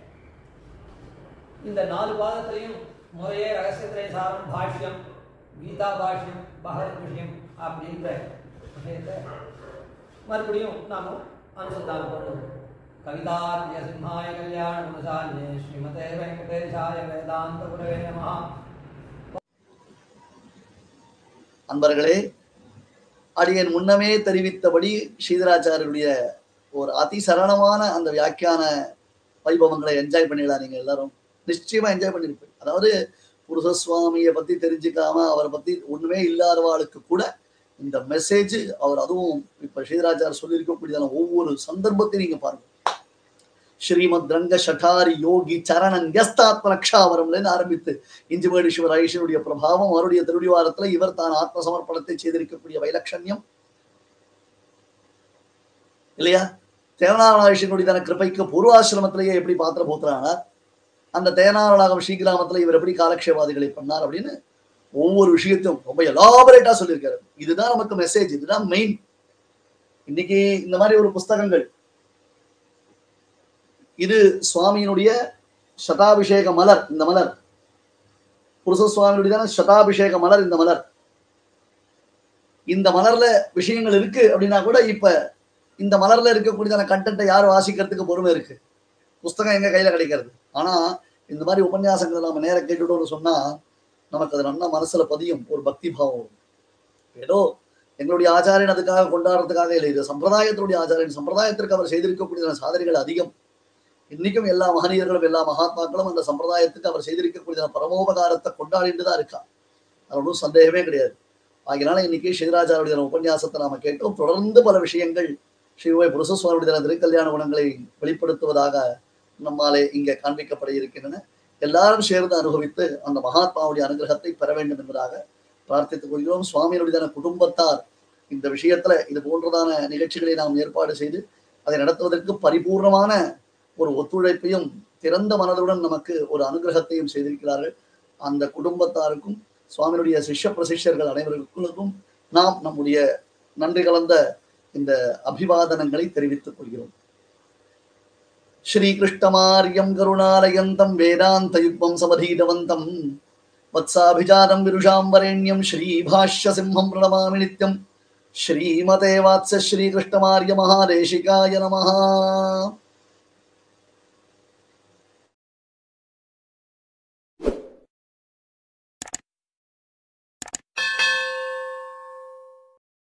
இந்த நாலு பாதத்திலையும் முறையே ரகசியத்திரை சாரம் பாஷ்யம் கீதா பாஷ்யம் பகவத் விஷயம் அப்படின்ற விஷயத்தை மறுபடியும் நாம அனுசந்தானம் பண்ணுவோம் கவிதார்த்திய சிம்ஹாய கல்யாண குணசாலினே ஸ்ரீமதே வெங்கடேஷாய வேதாந்த குரவே நமஹா அன்பர்களே அடியன் முன்னமே தெரிவித்தபடி ஸ்ரீதராச்சாரியருடைய ஒரு அதிசரணமான அந்த வியாக்கியான வைபவங்களை என்ஜாய் பண்ணிடலாம் நீங்க எல்லாரும் நிச்சயமா என்ஜாய் பண்ணிருப்பீங்க அதாவது புருஷசுவாமியை பத்தி தெரிஞ்சுக்காம அவரை பத்தி ஒண்ணுமே இல்லாதவாளுக்கு கூட இந்த மெசேஜ் அவர் அதுவும் இப்ப ஸ்ரீதராச்சார் சொல்லியிருக்கக்கூடியதான ஒவ்வொரு சந்தர்ப்பத்தையும் நீங்க பாருங்க ஸ்ரீமத் ரங்க ஷட்டாரி யோகி சரணன் யஸ்தாத்ம ரக்ஷாவரம்லேருந்து ஆரம்பித்து இஞ்சிமேடு சிவர் ஐஷனுடைய பிரபாவம் அவருடைய திருடிவாரத்துல இவர் தான் ஆத்ம சமர்ப்பணத்தை செய்திருக்கக்கூடிய வைலட்சண்யம் இல்லையா தேவநாராயணனுடைய கிருபைக்கு பூர்வாசிரமத்திலேயே எப்படி பாத்திர போத்துறானார் அந்த தேனாரநாகம் ஸ்ரீகிராமத்துல இவர் எப்படி காலக்ஷேபாதிகளை பண்ணார் அப்படின்னு ஒவ்வொரு விஷயத்தையும் ரொம்ப எலாபரேட்டா சொல்லியிருக்காரு இதுதான் நமக்கு மெசேஜ் இதுதான் மெயின் இன்னைக்கு இந்த மாதிரி ஒரு புஸ்தகங்கள் இது சுவாமியினுடைய சதாபிஷேக மலர் இந்த மலர் புருஷ சுவாமியுடைய சதாபிஷேக மலர் இந்த மலர் இந்த மலர்ல விஷயங்கள் இருக்கு அப்படின்னா கூட இப்ப இந்த மலர்ல இருக்கக்கூடியதான கண்டென்ட்டை யார் வாசிக்கிறதுக்கு பொறுமை இருக்கு புஸ்தகம் எங்க கையில கிடைக்கிறது ஆனா இந்த மாதிரி உபன்யாசங்களை நாம நேர கேட்டுட்டோம்னு சொன்னா நமக்கு அது நல்லா மனசுல பதியும் ஒரு பக்தி பாவம் வரும் ஏதோ எங்களுடைய ஆச்சாரியன் அதுக்காக கொண்டாடுறதுக்காக இல்லை இது சம்பிரதாயத்தினுடைய ஆச்சாரியன் சம்பிரதாயத்திற்கு அவர் செய்திருக்கக்கூடிய சாதனைகள் அதிகம் இன்னைக்கும் எல்லா மகனீயர்களும் எல்லா மகாத்மாக்களும் அந்த சம்பிரதாயத்துக்கு அவர் செய்திருக்கக்கூடிய பரமோபகாரத்தை கொண்டாடிட்டு தான் இருக்கா அது ஒன்றும் சந்தேகமே கிடையாது ஆகினால இன்னைக்கு ஸ்ரீராஜாவுடைய உபன்யாசத்தை நாம கேட்டோம் தொடர்ந்து பல விஷயங்கள் ஸ்ரீவை புருஷசுவாமியுடைய திருக்கல்யாண குணங்களை வெளிப்படுத்துவதாக நம்மாலே இங்கே காண்பிக்கப்பட இருக்கின்றன எல்லாரும் சேர்ந்து அனுபவித்து அந்த மகாத்மாவுடைய அனுகிரகத்தை பெற வேண்டும் என்பதாக பிரார்த்தித்துக் கொள்கிறோம் சுவாமியினுடைய குடும்பத்தார் இந்த விஷயத்துல இது போன்றதான நிகழ்ச்சிகளை நாம் ஏற்பாடு செய்து அதை நடத்துவதற்கு பரிபூர்ணமான ஒரு ஒத்துழைப்பையும் திறந்த மனதுடன் நமக்கு ஒரு அனுகிரகத்தையும் செய்திருக்கிறார்கள் அந்த குடும்பத்தாருக்கும் சுவாமியுடைய சிஷ்ய பிரசிஷ்யர்கள் அனைவருக்கும் நாம் நம்முடைய நன்றி கலந்த இந்த அபிவாதனங்களை தெரிவித்துக் கொள்கிறோம் ஸ்ரீகிருஷ்ணமாரியம் கருணாலயந்தம் வேதாந்த யுக்மம் சமதீதவந்தம் வத்சாபிஜானம் விருஷாம் வரேண்யம் ஸ்ரீபாஷ்ய சிம்மம் பிரணமாமி நித்யம் ஸ்ரீமதே வாத்ச ஸ்ரீகிருஷ்ணமாரிய மகாதேசிகாய நமஹா